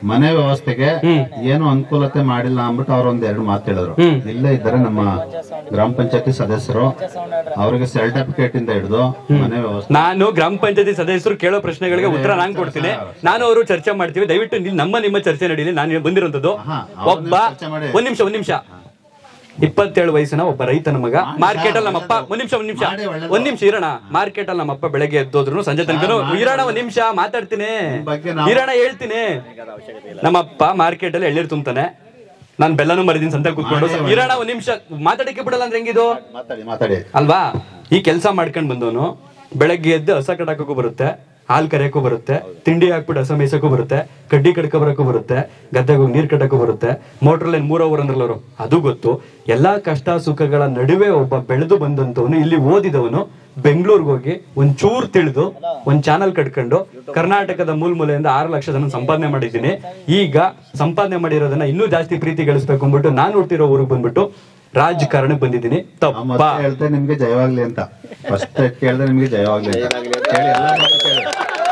ಮನೆ ವ್ಯವಸ್ಥೆಗೆ ಏನು ಅನುಕೂಲತೆ ಮಾಡಿಲ್ಲ ಅಂದ್ಬಿಟ್ಟು ಅವ್ರ ಒಂದ್ ಎರಡು ಮಾತು ಹೇಳಿದ್ರು ಇಲ್ಲೇ ಇದ್ದಾರೆ ನಮ್ಮ ಗ್ರಾಮ ಪಂಚಾಯತಿ ಸದಸ್ಯರು ಅವ್ರಿಗೆ ಸರ್ಟಿಫಿಕೇಟ್ ಇಂದ ಹಿಡಿದು ಮನೆ ವ್ಯವಸ್ಥೆ ನಾನು ಗ್ರಾಮ ಪಂಚಾಯತಿ ಸದಸ್ಯರು ಕೇಳೋ ಪ್ರಶ್ನೆಗಳಿಗೆ ಉತ್ತರ ನಾನು ಕೊಡ್ತೀನಿ ನಾನು ಅವರು ಚರ್ಚೆ ಮಾಡ್ತೀವಿ ದಯವಿಟ್ಟು ನೀವು ನಮ್ಮ ನಿಮ್ಮ ಚರ್ಚೆ ನಡೀಲಿ ನಾನು ಬಂದಿರೋಂಥದ್ದು ಒಬ್ಬ ಒಂದ್ ನಿಮಿಷ ಒಂದ್ ನಿಮಿಷ ಇಪ್ಪತ್ತೇಳು ವಯಸ್ಸಿನ ಒಬ್ಬ ರೈತನ ಮಗ ಮಾರ್ಕೆಟ್ ಅಲ್ಲಿ ನಮ್ಮಪ್ಪ ಒಂದ್ ನಿಮಿಷ ಒಂದ್ ನಿಮಿಷ ಒಂದ್ ನಿಮಿಷ ಇರೋಣ ಮಾರ್ಕೆಟ್ ಅಲ್ಲಿ ನಮ್ಮಪ್ಪ ಬೆಳಗ್ಗೆ ಎದ್ದೋದ್ರು ಸಂಜೆ ತನಕ ಇರೋಣ ಒಂದ್ ನಿಮಿಷ ಮಾತಾಡ್ತೀನಿ ಇರೋಣ ಹೇಳ್ತೀನಿ ನಮ್ಮಪ್ಪ ಮಾರ್ಕೆಟ್ ಅಲ್ಲಿ ಎಳ್ನೀರು ತುಂಬ್ತಾನೆ ನಾನ್ ಬೆಲ್ಲನು ಮರಿದೀನಿ ಸಂತೆ ಕೂತ್ಕೊಂಡು ಇರೋಣ ಒಂದ್ ನಿಮಿಷ ಮಾತಾಡಕ್ಕೆ ಬಿಡಲ್ಲ ಅಂದ್ರೆ ಹೆಂಗಿದು ಮಾತಾಡಿ ಮಾತಾಡಿ ಅಲ್ವಾ ಈ ಕೆಲಸ ಮಾಡ್ಕೊಂಡ್ ಬಂದವನು ಬೆಳಗ್ಗೆ ಎದ್ದು ಹಸ ಕಟಾಕಕ್ಕೂ ಬರುತ್ತೆ ಹಾಲ್ ಕರೆಯಕ್ಕೂ ಬರುತ್ತೆ ತಿಂಡಿ ಹಾಕ್ಬಿಟ್ಟು ಹಸ ಮೇಯ್ಸಕ್ಕೂ ಬರುತ್ತೆ ಕಡ್ಡಿ ಕಡ್ಕೊ ಬರಕ್ಕೂ ಬರುತ್ತೆ ಗದ್ದೆಗೆ ಹೋಗಿ ನೀರ್ ಕಟ್ಟಕ್ಕೂ ಬರುತ್ತೆ ಮೋಟರ್ ಲೈನ್ ಮೂರ್ ಅವರ್ ಅಂದ್ರಲ್ಲ ಅವರು ಅದು ಗೊತ್ತು ಎಲ್ಲಾ ಕಷ್ಟ ಸುಖಗಳ ನಡುವೆ ಒಬ್ಬ ಬೆಳೆದು ಬಂದಂತವನು ಇಲ್ಲಿ ಓದಿದವನು ಬೆಂಗಳೂರಿಗೆ ಹೋಗಿ ಒಂದ್ ಚೂರ್ ತಿಳಿದು ಒಂದ್ ಚಾನಲ್ ಕಟ್ಕೊಂಡು ಕರ್ನಾಟಕದ ಮೂಲ ಮೂಲೆಯಿಂದ ಆರು ಲಕ್ಷ ಜನ ಸಂಪಾದನೆ ಮಾಡಿದ್ದೀನಿ ಈಗ ಸಂಪಾದನೆ ಮಾಡಿರೋದನ್ನ ಇನ್ನೂ ಜಾಸ್ತಿ ಪ್ರೀತಿ ಗಳಿಸ್ಬೇಕು ಅಂದ್ಬಿಟ್ಟು ನಾನು ಹುಟ್ಟಿರೋ ಊರಿಗೆ ಬಂದ್ಬಿಟ್ಟು ರಾಜಕಾರಣಕ್ಕೆ ಬಂದಿದ್ದೀನಿ ತಪ್ಪ ಮತ್ತೆ ಹೇಳ್ತೆ ನಿಮ್ಗೆ ಜಯವಾಗ್ಲಿ ಅಂತ ಫಸ್ಟ್ ಕೇಳಿದ್ರೆ ನಿಮ್ಗೆ ಜಯವಾಗ್ಲಿ ಅಂತ ಹೇಳಿ ಎಲ್ಲ ಮಾತು ಕೇಳಿ.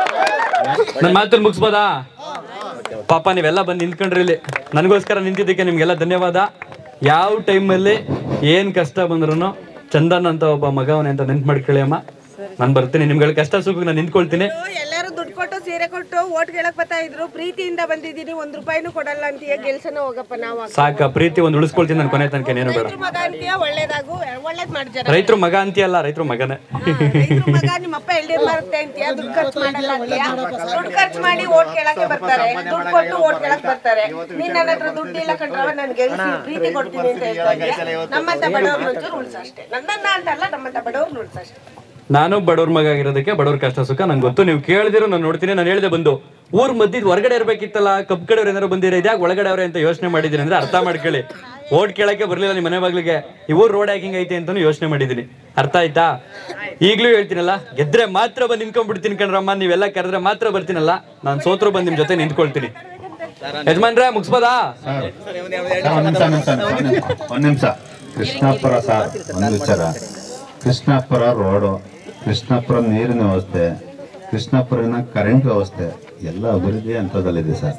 ನನ್ ಮಾತನ್ನ ಮುಗಿಸ್ಬೋದಾ ಪಾಪ ನೀವೆಲ್ಲ ಬಂದು ನಿಂತ್ಕೊಂಡ್ರಿ ಇಲ್ಲಿ ನನಗೋಸ್ಕರ ನಿಂತಿದ್ದಕ್ಕೆ ನಿಮ್ಗೆಲ್ಲ ಧನ್ಯವಾದ ಯಾವ ಟೈಮಲ್ಲಿ ಏನ್ ಕಷ್ಟ ಬಂದ್ರು ಚಂದನ್ ಅಂತ ಒಬ್ಬ ಮಗವನೇ ಅಂತ ನೆನ್ಪು ಮಾಡ್ಕೊಳ್ಳಿ ಅಮ್ಮ ನಾನು ಬರ್ತೀನಿ ನಿಮ್ಗಳ ಕಷ್ಟ ಸುಖಕ್ಕೆ ನಾನು ನಿಂತ್ಕೊಳ್ತೀನಿ ಎಲ್ಲರೂ ದುಡ್ಡು ಕೊಟ್ಟು ಸೀರೆ ಕೊಟ್ಟು ಓಟ್ ಕೇಳಕ್ ಬರ್ತಾ ಇದ್ರು ಪ್ರೀತಿಯಿಂದ ಬಂದಿದ್ದೀನಿ ಒಂದ್ ರೂಪಾಯಿನೂ ಕೊಡಲ್ಲ ಅಂತೀಯ ಗೆಲ್ಸನ ಹೋಗಪ್ಪ ನಾವು ಸಾಕ ಪ್ರೀತಿ ಒಂದು ಉಳಿಸ್ಕೊಳ್ತೀನಿ ನಾನು ಕೊನೆ ತನಕ ಏನು ಬೇಡ ಮಗ ಅಂತೀಯ ಒಳ್ಳೇದಾಗು ಒಳ್ಳೇದ್ ಮಾಡಿ ಜನ ರೈತರು ಮಗ ಅಂತೀಯಲ್ಲ ರೈತರು ಮಗನೇ ಮಗ ನಿಮ್ಮಪ್ಪ ಎಳ್ನೀರ್ ಮಾರುತ್ತೆ ಅಂತೀಯ ದುಡ್ಡು ಖರ್ಚು ಮಾಡಲ್ಲ ಅಂತೀಯ ದುಡ್ಡು ಖರ್ಚು ಮಾಡಿ ಓಟ್ ಕೇಳಕ್ಕೆ ಬರ್ತಾರೆ ದುಡ್ಡು ಕೊಟ್ಟು ಓಟ್ ಕೇಳಕ್ ಬರ್ತಾರೆ ನೀನ್ ನನ್ನ ಹತ್ರ ದುಡ್ಡು ಇಲ್ಲ ಕಂಡ್ರವ ನನ್ ಗೆಲ್ಸಿ ಪ್ರೀತಿ ಕೊಡ್ತೀನಿ ಅಂತ ಹೇಳ್ತಾ ಇದೀಯ. ನಮ್ಮಂತ ಬಡವ್ರನ್ನ ಒಂಚೂರು ಉಳ್ಸು ಅಷ್ಟೇ ನನ್ನನ್ನ ಅಂತಲ್ಲ ನಮ್ಮಂತ ಬಡವ್ರನ್ನ ಉಳ್ಸು ಅಷ್ಟೇ ನಾನು ಬಡವ್ರ ಮಗ ಆಗಿರೋದಕ್ಕೆ ಬಡವ್ರ ಕಷ್ಟ ಸುಖ ನಂಗೆ ಗೊತ್ತು ನೀವು ಕೇಳಿದಿರೋ ನಾನು ನೋಡ್ತೀನಿ ನಾನು ಹೇಳಿದೆ ಬಂದು ಊರ್ ಮಧ್ಯದ ಹೊರಗಡೆ ಇರ್ಬೇಕಿತ್ತಲ್ಲ ಕಬ್ಬ್ ಕಡೆಯವ್ರು ಏನಾರು ಬಂದಿರ ಇದ್ಯಾಗ ಒಳಗಡೆ ಅವ್ರೆ ಅಂತ ಯೋಚನೆ ಮಾಡಿದೀನಿ ಅಂದ್ರೆ ಅರ್ಥ ಮಾಡ್ಕೊಳ್ಳಿ ಓಟ್ ಕೇಳಕ್ಕೆ ಬರ್ಲಿಲ್ಲ ನಿಮ್ಮ ಮನೆ ಬಾಗ್ಲಿಗೆ ಈ ಊರ್ ರೋಡ್ ಹ್ಯಾಕಿಂಗ್ ಐತೆ ಅಂತಾನು ಯೋಚನೆ ಮಾಡಿದೀನಿ ಅರ್ಥ ಆಯ್ತಾ ಈಗ್ಲೂ ಹೇಳ್ತೀನಲ್ಲ ಗೆದ್ರೆ ಮಾತ್ರ ಬಂದು ನಿಂತ್ಕೊಂಡ್ಬಿಡ್ತೀನಿ ಕಣ್ರಮ್ಮ ನೀವೆಲ್ಲ ಕರೆದ್ರೆ ಮಾತ್ರ ಬರ್ತೀನಲ್ಲ ನಾನು ಸೋತ್ರು ಬಂದು ನಿಮ್ ಜೊತೆ ನಿಂತ್ಕೊಳ್ತೀನಿ ಯಜಮಾನ್ರೆ ಮುಗಿಸ್ಬೋದಾ ಸರ್, ಒಂದ್ ನಿಮಿಷ ಒಂದ್ ನಿಮಿಷ ಒಂದ್ ನಿಮಿಷ ಒಂದ್ ನಿಮಿಷ ಕೃಷ್ಣಾಪುರ ಸರ್ ಒಂದು ವಿಚಾರ ಕೃಷ್ಣಾಪುರ ರೋಡು ಕೃಷ್ಣಾಪುರ ನೀರಿನ ವ್ಯವಸ್ಥೆ ಕೃಷ್ಣಾಪುರನ ಕರೆಂಟ್ ವ್ಯವಸ್ಥೆ ಎಲ್ಲ ಅಭಿವೃದ್ಧಿ ಹಂತದಲ್ಲಿದೆ ಸರ್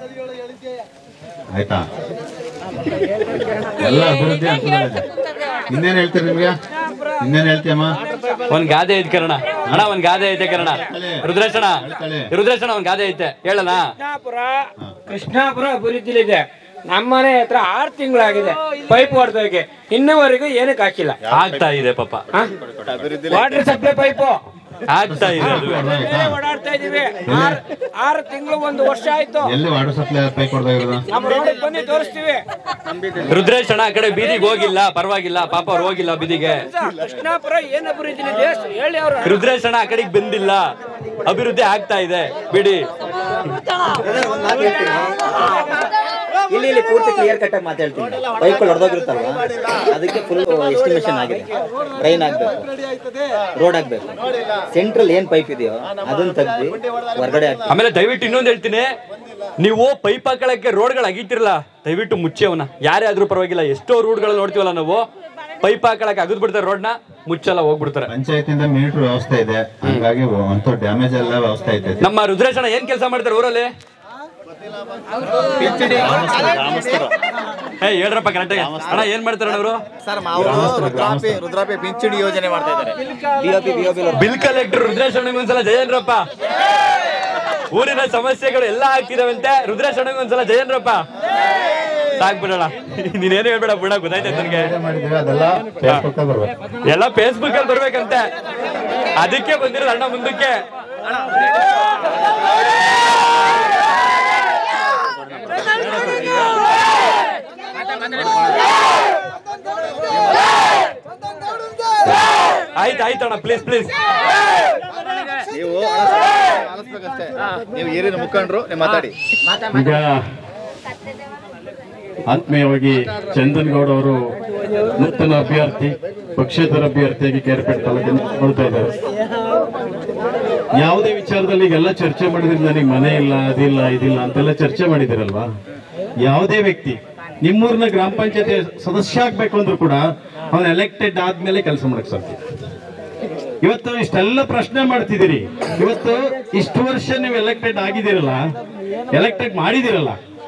ಆಯ್ತಾ ಎಲ್ಲ ಅಭಿವೃದ್ಧಿ ಹಂತದಲ್ಲಿದೆ ಇನ್ನೇನ್ ಹೇಳ್ತೀರಿ ನಿಮ್ಗೆ ಇನ್ನೇನ್ ಹೇಳ್ತೀಯಮ್ಮ ಒಂದ್ ಗಾದೆ ಐತೆ ಕರ್ಣ ಅಣ್ಣ ಒಂದ್ ಗಾದೆ ಐತೆ ಕರ್ಣ ರುದ್ರೇಶಣ್ಣ ರುದ್ರೇಶಣ್ಣ ಒಂದ್ ಗಾದೆ ಐತೆ ಹೇಳಣ ಕೃಷ್ಣಾಪುರ ಕೃಷ್ಣಾಪುರ ಅಭಿವೃದ್ಧಿಲಿದೆ ನಮ್ಮನೆ ಹತ್ರ ಆರು ತಿಂಗಳಾಗಿದೆ ಪೈಪ್ ಹೊಡೆದೋಗಿ ಇನ್ನೂವರೆಗೂ ಏನಕ್ಕೆ ಹಾಕಿಲ್ಲ ಆಗ್ತಾ ಇದೆ ಪಾಪ ವಾಟರ್ ಸಪ್ಲೈ ಪೈಪು ಆಗ್ತಾ ಇದೆ ಅದು ಓಡಾಡ್ತಾ ಇದೀವಿ ಆರ್ ಆರು ತಿಂಗಳು ಒಂದು ವರ್ಷ ಆಯ್ತು ಎಲ್ಲಿ ವಾಟರ್ ಸಪ್ಲೈ ಪೈ ಕೊಡ್ದಾಗಿರೋದು ನಮ್ಮ ರೋಡ್ ಬನ್ನಿ ತೋರಿಸ್ತೀವಿ ರುದ್ರೇಶ್ ಅಣ್ಣ ಆ ಕಡೆ ಬೀದಿಗೆ ಹೋಗಿಲ್ಲ ಪರವಾಗಿಲ್ಲ ಪಾಪ ಅವ್ರು ಹೋಗಿಲ್ಲ ಬೀದಿಗೆ ಕೃಷ್ಣಾಪುರ ಏನ್ ಅಭಿವೃದ್ಧಿ ಇದೆ ಹೇಳಿ ಅವ್ರು ರುದ್ರೇಶ್ ಅಣ್ಣ ಆ ಕಡೆಗೆ ಬಂದಿಲ್ಲ ಅಭಿವೃದ್ಧಿ ಆಗ್ತಾ ಇದೆ ಬಿಡಿ ಇಲ್ಲಿ ಇಲ್ಲಿ ಪೂರ್ತಿ ಕ್ಲಿಯರ್ ಕಟ್ ಆಗಿ ಮಾತಾಡ್ತೀನಿ ಪೈಪ್ ಹೊಡೆದೋಗಿರುತ್ತಲ್ವ ಅದಕ್ಕೆ ಫುಲ್ ಎಸ್ಟಿಮೇಷನ್ ಆಗಿದೆ ಡ್ರೈನ್ ಆಗ್ಬೇಕು ರೋಡ್ ಆಗ್ಬೇಕು ಸೆಂಟ್ರಲ್ ಏನ್ ಪೈಪ್ ಇದೆಯೋ ಅದನ್ನ ತೆಗ್ದು ಹೊರಗಡೆ ಹಾಕ್ಬೇಕು ಆಮೇಲೆ ದಯವಿಟ್ಟು ಇನ್ನೊಂದು ಹೇಳ್ತೀನಿ ನೀವು ಪೈಪ್ ಹಾಕೊಳಕ್ಕೆ ರೋಡ್ಗಳು ಅಗಿತಿರಲ್ಲ ದಯವಿಟ್ಟು ಮುಚ್ಚಿ ಅವನ ಯಾರೇ ಆದ್ರೂ ಪರವಾಗಿಲ್ಲ ಎಷ್ಟೋ ರೋಡ್ಗಳು ನೋಡ್ತೀವಲ್ಲ ನಾವು ಪೈಪ್ ಹಾಕೊಳಕ್ಕೆ ಅಗದ್ ಬಿಡ್ತಾರೆ ರೋಡ್ನ ಮುಚ್ಚಲ್ಲ ಹೋಗ್ಬಿಡ್ತಾರೆ ಪಂಚಾಯತಿಂದ ಮೀಟರ್ ವ್ಯವಸ್ಥೆ ಇದೆ ಹಂಗಾಗಿ ಅಂತ ಡ್ಯಾಮೇಜ್ ಎಲ್ಲ ವ್ಯವಸ್ಥೆ ಐತೆ ನಮ್ಮ ರುದ್ರೇಶ್ ಅಣ್ಣ ಏನ್ ಕೆಲಸ ಮಾಡ್ತಾರೆ ಊರಲ್ಲಿ ಏ ಹೇಳ್ರಪ್ಪ ಕರೆಕ್ಟ್ ಅಣ್ಣ ಏನ್ ಮಾಡ್ತಾರೆ ಅವರು ಸರ್ ರುದ್ರಾಪಿ ರುದ್ರಾಪಿ ಪಿಂಚಣಿ ಯೋಜನೆ ಮಾಡ್ತಾ ಇದ್ದಾರೆ BOP BOP bill collector Rudresh ಅಣ್ಣಗೆ ಒಂದ್ಸಲ ಜಯನ್ರಪ್ಪ ಊರಿನ ಸಮಸ್ಯೆಗಳು ಎಲ್ಲ ಆಗ್ತಿದಾವಂತೆ ರುದ್ರೇಶ್ ಅಣ್ಣಗೆ ಒಂದ್ಸಲ ಜಯನ್ರಪ್ಪ ಸಾಕ್ಬಿಡೋಣ ನೀನೇನು ಹೇಳ್ಬೇಡ ಬಿಡ ಗೊತ್ತಾಯ್ತು ನನಗೆ ಮಾಡಿದೀವಿ ಅದೆಲ್ಲ ಫೇಸ್ಬುಕ್ ಬರ್ಬೇಕು ಎಲ್ಲ ಫೇಸ್ಬುಕ್ ಅಲ್ಲಿ ಬರ್ಬೇಕಂತೆ ಅದಕ್ಕೆ ಬಂದಿರೋದು ಅಣ್ಣ ಮುಂದಕ್ಕೆ ಆಯ್ತು ಆಯ್ತು ಅಣ್ಣ ಪ್ಲೀಸ್ ಪ್ಲೀಸ್ ನೀವು ಆಲಿಸ್ಬೇಕಷ್ಟೇ ನೀವು ಏರಿನ ಮುಖಂಡರು ನೀವು ಮಾತಾಡಿ ಈಗ ಆತ್ಮೀಯವಾಗಿ ಚಂದನ್ ಗೌಡ ಅವರು ನೂತನ ಅಭ್ಯರ್ಥಿ ಪಕ್ಷೇತರ ಅಭ್ಯರ್ಥಿಯಾಗಿ ಕೇರ್ಪೇಟೆ ತಾಲೂಕಿನ ಕೊಡ್ತಾ ಇದ್ದಾರೆ ಯಾವುದೇ ವಿಚಾರದಲ್ಲಿ ಈಗೆಲ್ಲ ಚರ್ಚೆ ಮಾಡಿದ್ರೆ ನನಗೆ ಮನೆ ಇಲ್ಲ ಅದಿಲ್ಲ ಇದಿಲ್ಲ ಅಂತೆಲ್ಲ ಚರ್ಚೆ ಮಾಡಿದಿರಲ್ವಾ ಯಾವುದೇ ವ್ಯಕ್ತಿ ನಿಮ್ಮೂರಿನ ಗ್ರಾಮ ಪಂಚಾಯತಿ ಸದಸ್ಯ ಆಗ್ಬೇಕು ಅಂದ್ರೂ ಕೂಡ ಅವನು ಎಲೆಕ್ಟೆಡ್ ಆದ್ಮೇಲೆ ಕೆಲಸ ಮಾಡಕ್ ಸಾಧ್ಯ ಇವತ್ತು ಇಷ್ಟೆಲ್ಲ ಪ್ರಶ್ನೆ ಮಾಡ್ತಿದ್ದೀರಿ ಇವತ್ತು ಇಷ್ಟು ವರ್ಷ ನೀವು ಎಲೆಕ್ಟೆಡ್ ಆಗಿದ್ದೀರಲ್ಲ ಎಲೆಕ್ಟೆಡ್ ಮಾಡಿದಿರಲ್ಲ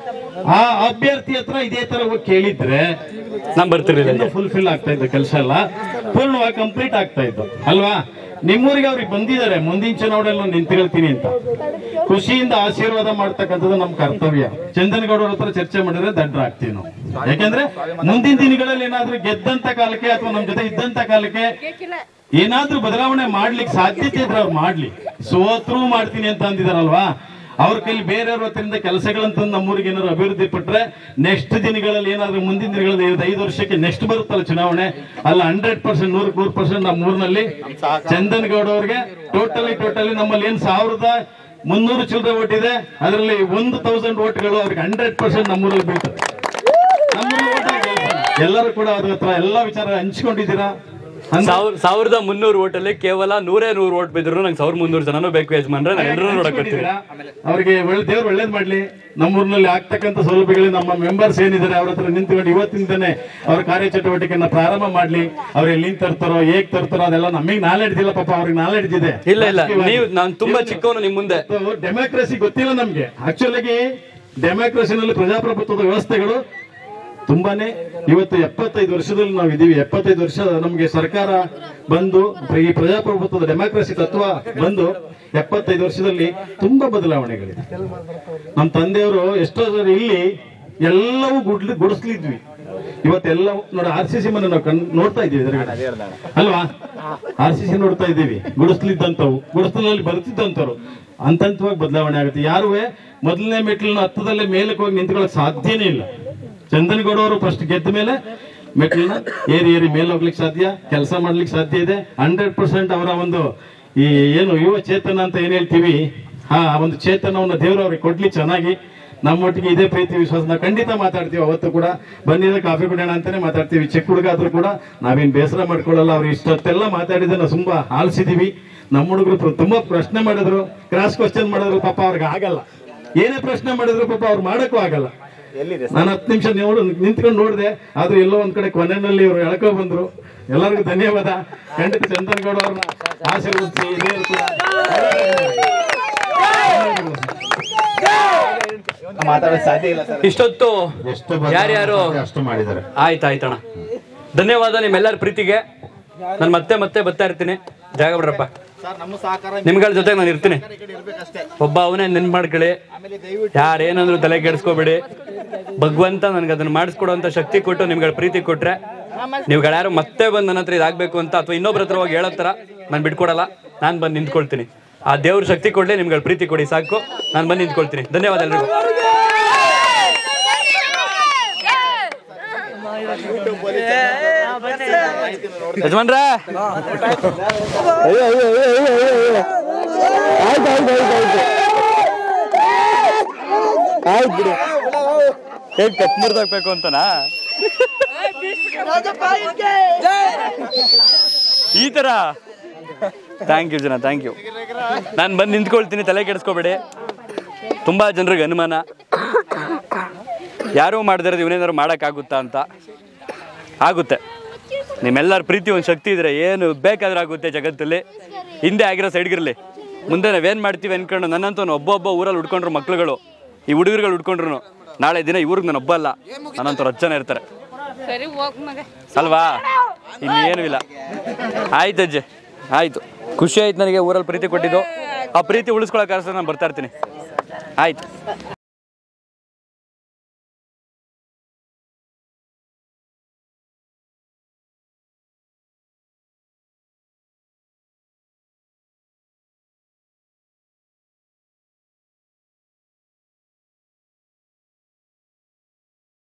ಆ ಅಭ್ಯರ್ಥಿ ಹತ್ರ ಇದೇ ತರ ಹೋಗಿ ಕೇಳಿದ್ರೆ ನಾನ್ ಬರ್ತಿರ್ಲಿಲ್ಲ ಫುಲ್ಫಿಲ್ ಆಗ್ತಾ ಇದ್ದು ಕೆಲಸ ಎಲ್ಲ ಪೂರ್ಣವಾಗಿ ಕಂಪ್ಲೀಟ್ ಆಗ್ತಾ ಇದ್ದು ಅಲ್ವಾ ನಿಮ್ಮೂರಿಗೆ ಅವ್ರಿಗೆ ಬಂದಿದ್ದಾರೆ ಮುಂದಿನ ಚುನಾವಣೆಯಲ್ಲಿ ನಿಂತಿರ್ತೀನಿ ಅಂತ ಖುಷಿಯಿಂದ ಆಶೀರ್ವಾದ ಮಾಡ್ತಕ್ಕಂಥದ್ದು ನಮ್ಮ ಕರ್ತವ್ಯ ಚಂದನಗೌಡರ ಹತ್ರ ಚರ್ಚೆ ಮಾಡಿದ್ರೆ ದಡ್ಡರಾಗ್ತೀವಿ ನಾವು ಯಾಕಂದ್ರೆ ಮುಂದಿನ ದಿನಗಳಲ್ಲಿ ಏನಾದ್ರೂ ಗೆದ್ದಂತ ಕಾಲಕ್ಕೆ ಅಥವಾ ನಮ್ಮ ಜೊತೆ ಇದ್ದಂತ ಕಾಲಕ್ಕೆ ಏನಾದ್ರೂ ಬದಲಾವಣೆ ಮಾಡ್ಲಿಕ್ಕೆ ಸಾಧ್ಯತೆ ಇದ್ರೆ ಅವ್ರು ಮಾಡ್ಲಿ ಸೋತ್ರು ಮಾಡ್ತೀನಿ ಅಂತ ಅಂದಿದಾರಲ್ವಾ ಅವ್ರ ಕೈಲಿ ಬೇರೆಯವ್ರ ಹತ್ರದಿಂದ ಕೆಲಸಗಳಂತ ನಮ್ಮೂರಿಗೆ ಏನಾದ್ರು ಅಭಿವೃದ್ಧಿ ಪಟ್ರೆ ನೆಕ್ಸ್ಟ್ ದಿನಗಳಲ್ಲಿ ಏನಾದ್ರು ಮುಂದಿನ ದಿನಗಳಲ್ಲಿ ಐದು- ಐದು ವರ್ಷಕ್ಕೆ ನೆಕ್ಸ್ಟ್ ಬರುತ್ತಲ್ಲ ಚುನಾವಣೆ ಅಲ್ಲ ಹಂಡ್ರೆಡ್ ಪರ್ಸೆಂಟ್ ನೂರಕ್ಕೆ ನೂರು ಪರ್ಸೆಂಟ್ ನಮ್ಮ ಊರಿನಲ್ಲಿ ಚಂದನ್ ಗೌಡ ಅವ್ರಿಗೆ ಟೋಟಲಿ ಟೋಟಲಿ ನಮ್ಮಲ್ಲಿ ಏನ್ ಸಾವಿರದ ಮುನ್ನೂರು ಚಿಲ್ಲರೆ ಓಟ್ ಇದೆ ಅದರಲ್ಲಿ ಒಂದು ತೌಸಂಡ್ ಓಟ್ಗಳು ಅವ್ರಿಗೆ ಹಂಡ್ರೆಡ್ ಪರ್ಸೆಂಟ್ ನಮ್ಮೂರಲ್ಲಿ ಬೀಳ್ತದೆ ನಮ್ಮೂರಲ್ಲಿ vote ಹಾಕಿ ಗೆಲ್ತಾರೆ. ಎಲ್ಲರೂ ಕೂಡ ಅದ್ರ ಹತ್ರ ಎಲ್ಲಾ ವಿಚಾರ ಹಂಚ್ಕೊಂಡಿದ್ದೀರಾ ಸಾವಿರ ಸಾವಿರದ ಮುನ್ನೂರು ಓಟಲ್ಲಿ ಕೇವಲ ನೂರೇ ನೂರು ಓಟ್ ಬಿದ್ರು ನಂಗೆ ಸಾವಿರದ ಮುನ್ನೂರು ಜನನೂ ಬೇಕು ಯಜಮಾನ್ರೆ ನಾನು ಎಲ್ಲರೂ ನೋಡಕ್ ಬರ್ತೀನಿ ಅವ್ರಿಗೆ ಒಳ್ಳೆ ದೇವ್ರು ಒಳ್ಳೇದ್ ಮಾಡ್ಲಿ ನಮ್ಮೂರಿನಲ್ಲಿ ಆಗ್ತಕ್ಕಂಥ ಸೌಲಭ್ಯಗಳು ನಮ್ಮ ಮೆಂಬರ್ಸ್ ಏನಿದ್ದಾರೆ ಅವ್ರ ಹತ್ರ ನಿಂತ್ಕೊಂಡು ಇವತ್ತಿಂದನೇ ಅವ್ರ ಕಾರ್ಯಚಟುವಟಿಕೆಯನ್ನ ಪ್ರಾರಂಭ ಮಾಡ್ಲಿ ಅವ್ರು ಎಲ್ಲಿಂದ ತರ್ತಾರೋ ಹೇಗ್ ತರ್ತಾರೋ ಅದೆಲ್ಲ ನಮಗೆ ನಾಲೆಡ್ಜ್ ಇಲ್ಲ ಪಾಪ ಅವ್ರಿಗೆ ನಾಲೆಡ್ಜ್ ಇದೆ ಇಲ್ಲ ಇಲ್ಲ ನೀವು ನಾನು ತುಂಬಾ ಚಿಕ್ಕವನು ನಿಮ್ ಮುಂದೆ ಡೆಮೋಕ್ರಸಿ ಗೊತ್ತಿಲ್ಲ ನಮ್ಗೆ ಆಕ್ಚುಲಿ ಡೆಮೋಕ್ರಸಿನಲ್ಲಿ ಪ್ರಜಾಪ್ರಭುತ್ವದ ವ್ಯವಸ್ಥೆಗಳು ತುಂಬಾನೇ ಇವತ್ತು ಎಪ್ಪತ್ತೈದು ವರ್ಷದಲ್ಲಿ ನಾವು ಇದೀವಿ ಎಪ್ಪತ್ತೈದು ವರ್ಷ ನಮ್ಗೆ ಸರ್ಕಾರ ಬಂದು ಈ ಪ್ರಜಾಪ್ರಭುತ್ವದ ಡೆಮೋಕ್ರಸಿ ತತ್ವ ಬಂದು ಎಪ್ಪತ್ತೈದು ವರ್ಷದಲ್ಲಿ ತುಂಬಾ ಬದಲಾವಣೆಗಳಿದೆ ನಮ್ಮ ತಂದೆಯವರು ಎಷ್ಟೋ ಜನ ಇಲ್ಲಿ ಎಲ್ಲವೂ ಗುಡ್ಲಿ ಗುಡಿಸ್ಲಿದ್ವಿ ಇವತ್ತೆಲ್ಲ ನೋಡಿ ಆರ್ ಸಿ ಸಿ ಮನೆ ನಾವು ಕಣ್ ನೋಡ್ತಾ ಇದ್ದೀವಿ ಎದುರುಗಡೆ. ಅಲ್ವಾ ಆರ್ ಸಿ ಸಿ ನೋಡ್ತಾ ಇದ್ದೀವಿ ಗುಡಿಸ್ಲಿದ್ದಂಥವು ಗುಡಿಸ್ಲಿನಲ್ಲಿ ಬರ್ತಿದ್ದಂಥವ್ರು ಹಂತವಾಗಿ ಬದಲಾವಣೆ ಆಗುತ್ತೆ ಯಾರುವೆ ಮೊದಲನೇ ಮೆಟ್ಲಿನ ಹತ್ತದಲ್ಲೇ ಮೇಲಕ್ಕೆ ಹೋಗಿ ನಿಂತ್ಕೊಳ್ಳೋಕೆ ಸಾಧ್ಯನೇ ಇಲ್ಲ ಚಂದನಗೌಡ ಅವರು ಫಸ್ಟ್ ಗೆದ್ದ ಮೇಲೆ ಮೆಟ್ಲನ್ನ ಏರಿ ಏರಿ ಮೇಲೆ ಹೋಗ್ಲಿಕ್ಕೆ ಸಾಧ್ಯ ಕೆಲಸ ಮಾಡ್ಲಿಕ್ಕೆ ಸಾಧ್ಯ ಇದೆ ಹಂಡ್ರೆಡ್ ಪರ್ಸೆಂಟ್ ಅವರ ಒಂದು ಈ ಏನು ಯುವ ಚೇತನ ಅಂತ ಏನ್ ಹೇಳ್ತೀವಿ ಆ ಒಂದು ಚೇತನವನ್ನ ದೇವರು ಅವ್ರಿಗೆ ಕೊಡ್ಲಿ ಚೆನ್ನಾಗಿ ನಮ್ಮೊಟ್ಟಿಗೆ ಇದೇ ಪ್ರೀತಿ ವಿಶ್ವಾಸ ನಾವು ಖಂಡಿತ ಮಾತಾಡ್ತೀವಿ ಅವತ್ತು ಕೂಡ ಬಂದಿದ್ರೆ ಕಾಫಿ ಕುಡಿಯೋಣ ಅಂತಾನೆ ಮಾತಾಡ್ತೀವಿ ಚಿಕ್ಕ ಹುಡುಗ ಆದ್ರೂ ಕೂಡ ನಾವೇನ್ ಬೇಸರ ಮಾಡ್ಕೊಳ್ಳಲ್ಲ ಅವ್ರು ಇಷ್ಟೊತ್ತೆಲ್ಲ ಮಾತಾಡಿದ್ರೆ ನಾವು ತುಂಬಾ ಆಲಿಸಿದೀವಿ ನಮ್ಮ ಹುಡುಗರು ತುಂಬಾ ಪ್ರಶ್ನೆ ಮಾಡಿದ್ರು ಕ್ರಾಸ್ ಕ್ವಶನ್ ಮಾಡಿದ್ರು ಪಾಪ ಅವ್ರಿಗೆ ಆಗಲ್ಲ ಏನೇ ಪ್ರಶ್ನೆ ಮಾಡಿದ್ರು ಪಾಪ ಅವ್ರು ಮಾಡಕ್ಕೂ ಆಗಲ್ಲ ನಾನು ಹತ್ತು ನಿಮಿಷ ನೋಡು ನಿಂತ್ಕೊಂಡು ನೋಡಿದೆ ಆದ್ರೂ ಎಲ್ಲೋ ಒಂದ್ ಕಡೆ ಕೊನೆಯಲ್ಲಿ ಇವರು ಎಳ್ಕೊ ಬಂದ್ರು ಎಲ್ಲರಿಗೂ ಧನ್ಯವಾದ ಖಂಡಿತ ಚಂದನ್ಗೌಡ ಅವ್ರನ್ನ ಆಶೀರ್ವದಿಸಿ ಇದೇ ರೀತಿ ಮಾತಾಡೋಕೆ ಸಾಧ್ಯ ಇಲ್ಲ ಸರ್ ಇಷ್ಟೊತ್ತು ಯಾರ್ಯಾರು ಅಷ್ಟು ಮಾಡಿದ್ದಾರೆ ಆಯ್ತು ಆಯ್ತಣ್ಣ ಧನ್ಯವಾದ ನಿಮ್ಮೆಲ್ಲರ ಪ್ರೀತಿಗೆ ನಾನು ಮತ್ತೆ ಮತ್ತೆ ಬರ್ತಾ ಇರ್ತೀನಿ ಜಾಗ ಬಿಡ್ರಪ್ಪ ನಿಮ್ಗಳ ಜೊತೆ ನಾನು ಇರ್ತೀನಿ ಒಬ್ಬ ಅವನೇ ನೆನ್ಪು ಮಾಡ್ಕೊಳ್ಳಿ ಯಾರೇನಂದ್ರು ತಲೆ ಕೆಡಿಸ್ಕೋಬೇಡಿ ಭಗವಂತ ನನ್ಗೆ ಅದನ್ನ ಮಾಡಿಸ್ಕೊಡುವಂತ ಶಕ್ತಿ ಕೊಟ್ಟು ನಿಮ್ಗಳ ಪ್ರೀತಿ ಕೊಟ್ರೆ ನೀವುಗಳ್ಯಾರು ಮತ್ತೆ ಬಂದು ನನ್ನ ಹತ್ರ ಇದಾಗಬೇಕು ಅಂತ ಅಥವಾ ಇನ್ನೊಬ್ರ ಹತ್ರ ಹೋಗಿ ಹೇಳೋ ಥರ ನಾನು ಬಿಟ್ಕೊಡಲ್ಲ ನಾನು ಬಂದು ನಿಂತ್ಕೊಳ್ತೀನಿ ಆ ದೇವ್ರ ಶಕ್ತಿ ಕೊಡ್ಲಿ ನಿಮ್ಗಳ ಪ್ರೀತಿ ಕೊಡಿ ಸಾಕು ನಾನು ಬಂದು ನಿಂತ್ಕೊಳ್ತೀನಿ ಧನ್ಯವಾದ ಎಲ್ರಿಗೂ ಯಜಮಾನ್ರ ಆಯ್ತು ಬಿಡಿ ಹೇಗ್ ಕಟ್ ಮುರ್ದಾಕ್ಬೇಕು ಅಂತನಾ ಈ ತರ ಥ್ಯಾಂಕ್ ಯು ಜನ ಥ್ಯಾಂಕ್ ಯು ನಾನು ಬಂದು ನಿಂತ್ಕೊಳ್ತೀನಿ ತಲೆ ಕೆಡಿಸ್ಕೋಬೇಡಿ ತುಂಬಾ ಜನರಿಗೆ ಅನುಮಾನ ಯಾರೂ ಮಾಡದಿರೋದು ಇವನೇನಾದ್ರು ಮಾಡೋಕ್ಕಾಗುತ್ತಾ ಅಂತ ಆಗುತ್ತೆ ನಿಮ್ಮೆಲ್ಲರ ಪ್ರೀತಿ ಒಂದು ಶಕ್ತಿ ಇದ್ರೆ ಏನು ಬೇಕಾದ್ರೂ ಆಗುತ್ತೆ ಜಗತ್ತಲ್ಲಿ ಹಿಂದೆ ಆಗಿರೋ ಸೈಡ್ಗಿರಲಿ ಮುಂದೆ ನಾವೇನು ಮಾಡ್ತೀವಿ ಅನ್ಕೊಂಡು ನನ್ನಂತೂ ಒಬ್ಬೊಬ್ಬ ಊರಲ್ಲಿ ಉಡ್ಕೊಂಡ್ರು ಮಕ್ಳುಗಳು ಈ ಹುಡುಗರುಗಳು ಉಡ್ಕೊಂಡ್ರು ನಾಳೆ ದಿನ ಇವ್ರಿಗೆ ನಾನು ಒಬ್ಬ ಅಲ್ಲ ನನ್ನಂತವ್ರು ಹತ್ತು ಜನ ಇರ್ತಾರೆ ಸರಿ ಹೋಗ್ ಮಗ ಅಲ್ವಾ ಇನ್ನೇನು ಇಲ್ಲ ಆಯ್ತು ಅಜ್ಜೆ ಆಯ್ತು ಖುಷಿ ಆಯ್ತು ನನಗೆ ಊರಲ್ಲಿ ಪ್ರೀತಿ ಕೊಟ್ಟಿದ್ದು ಆ ಪ್ರೀತಿ ಉಳಿಸ್ಕೊಳಕ್ಕೆ ನಾನು ಬರ್ತಾ ಇರ್ತೀನಿ ಆಯ್ತು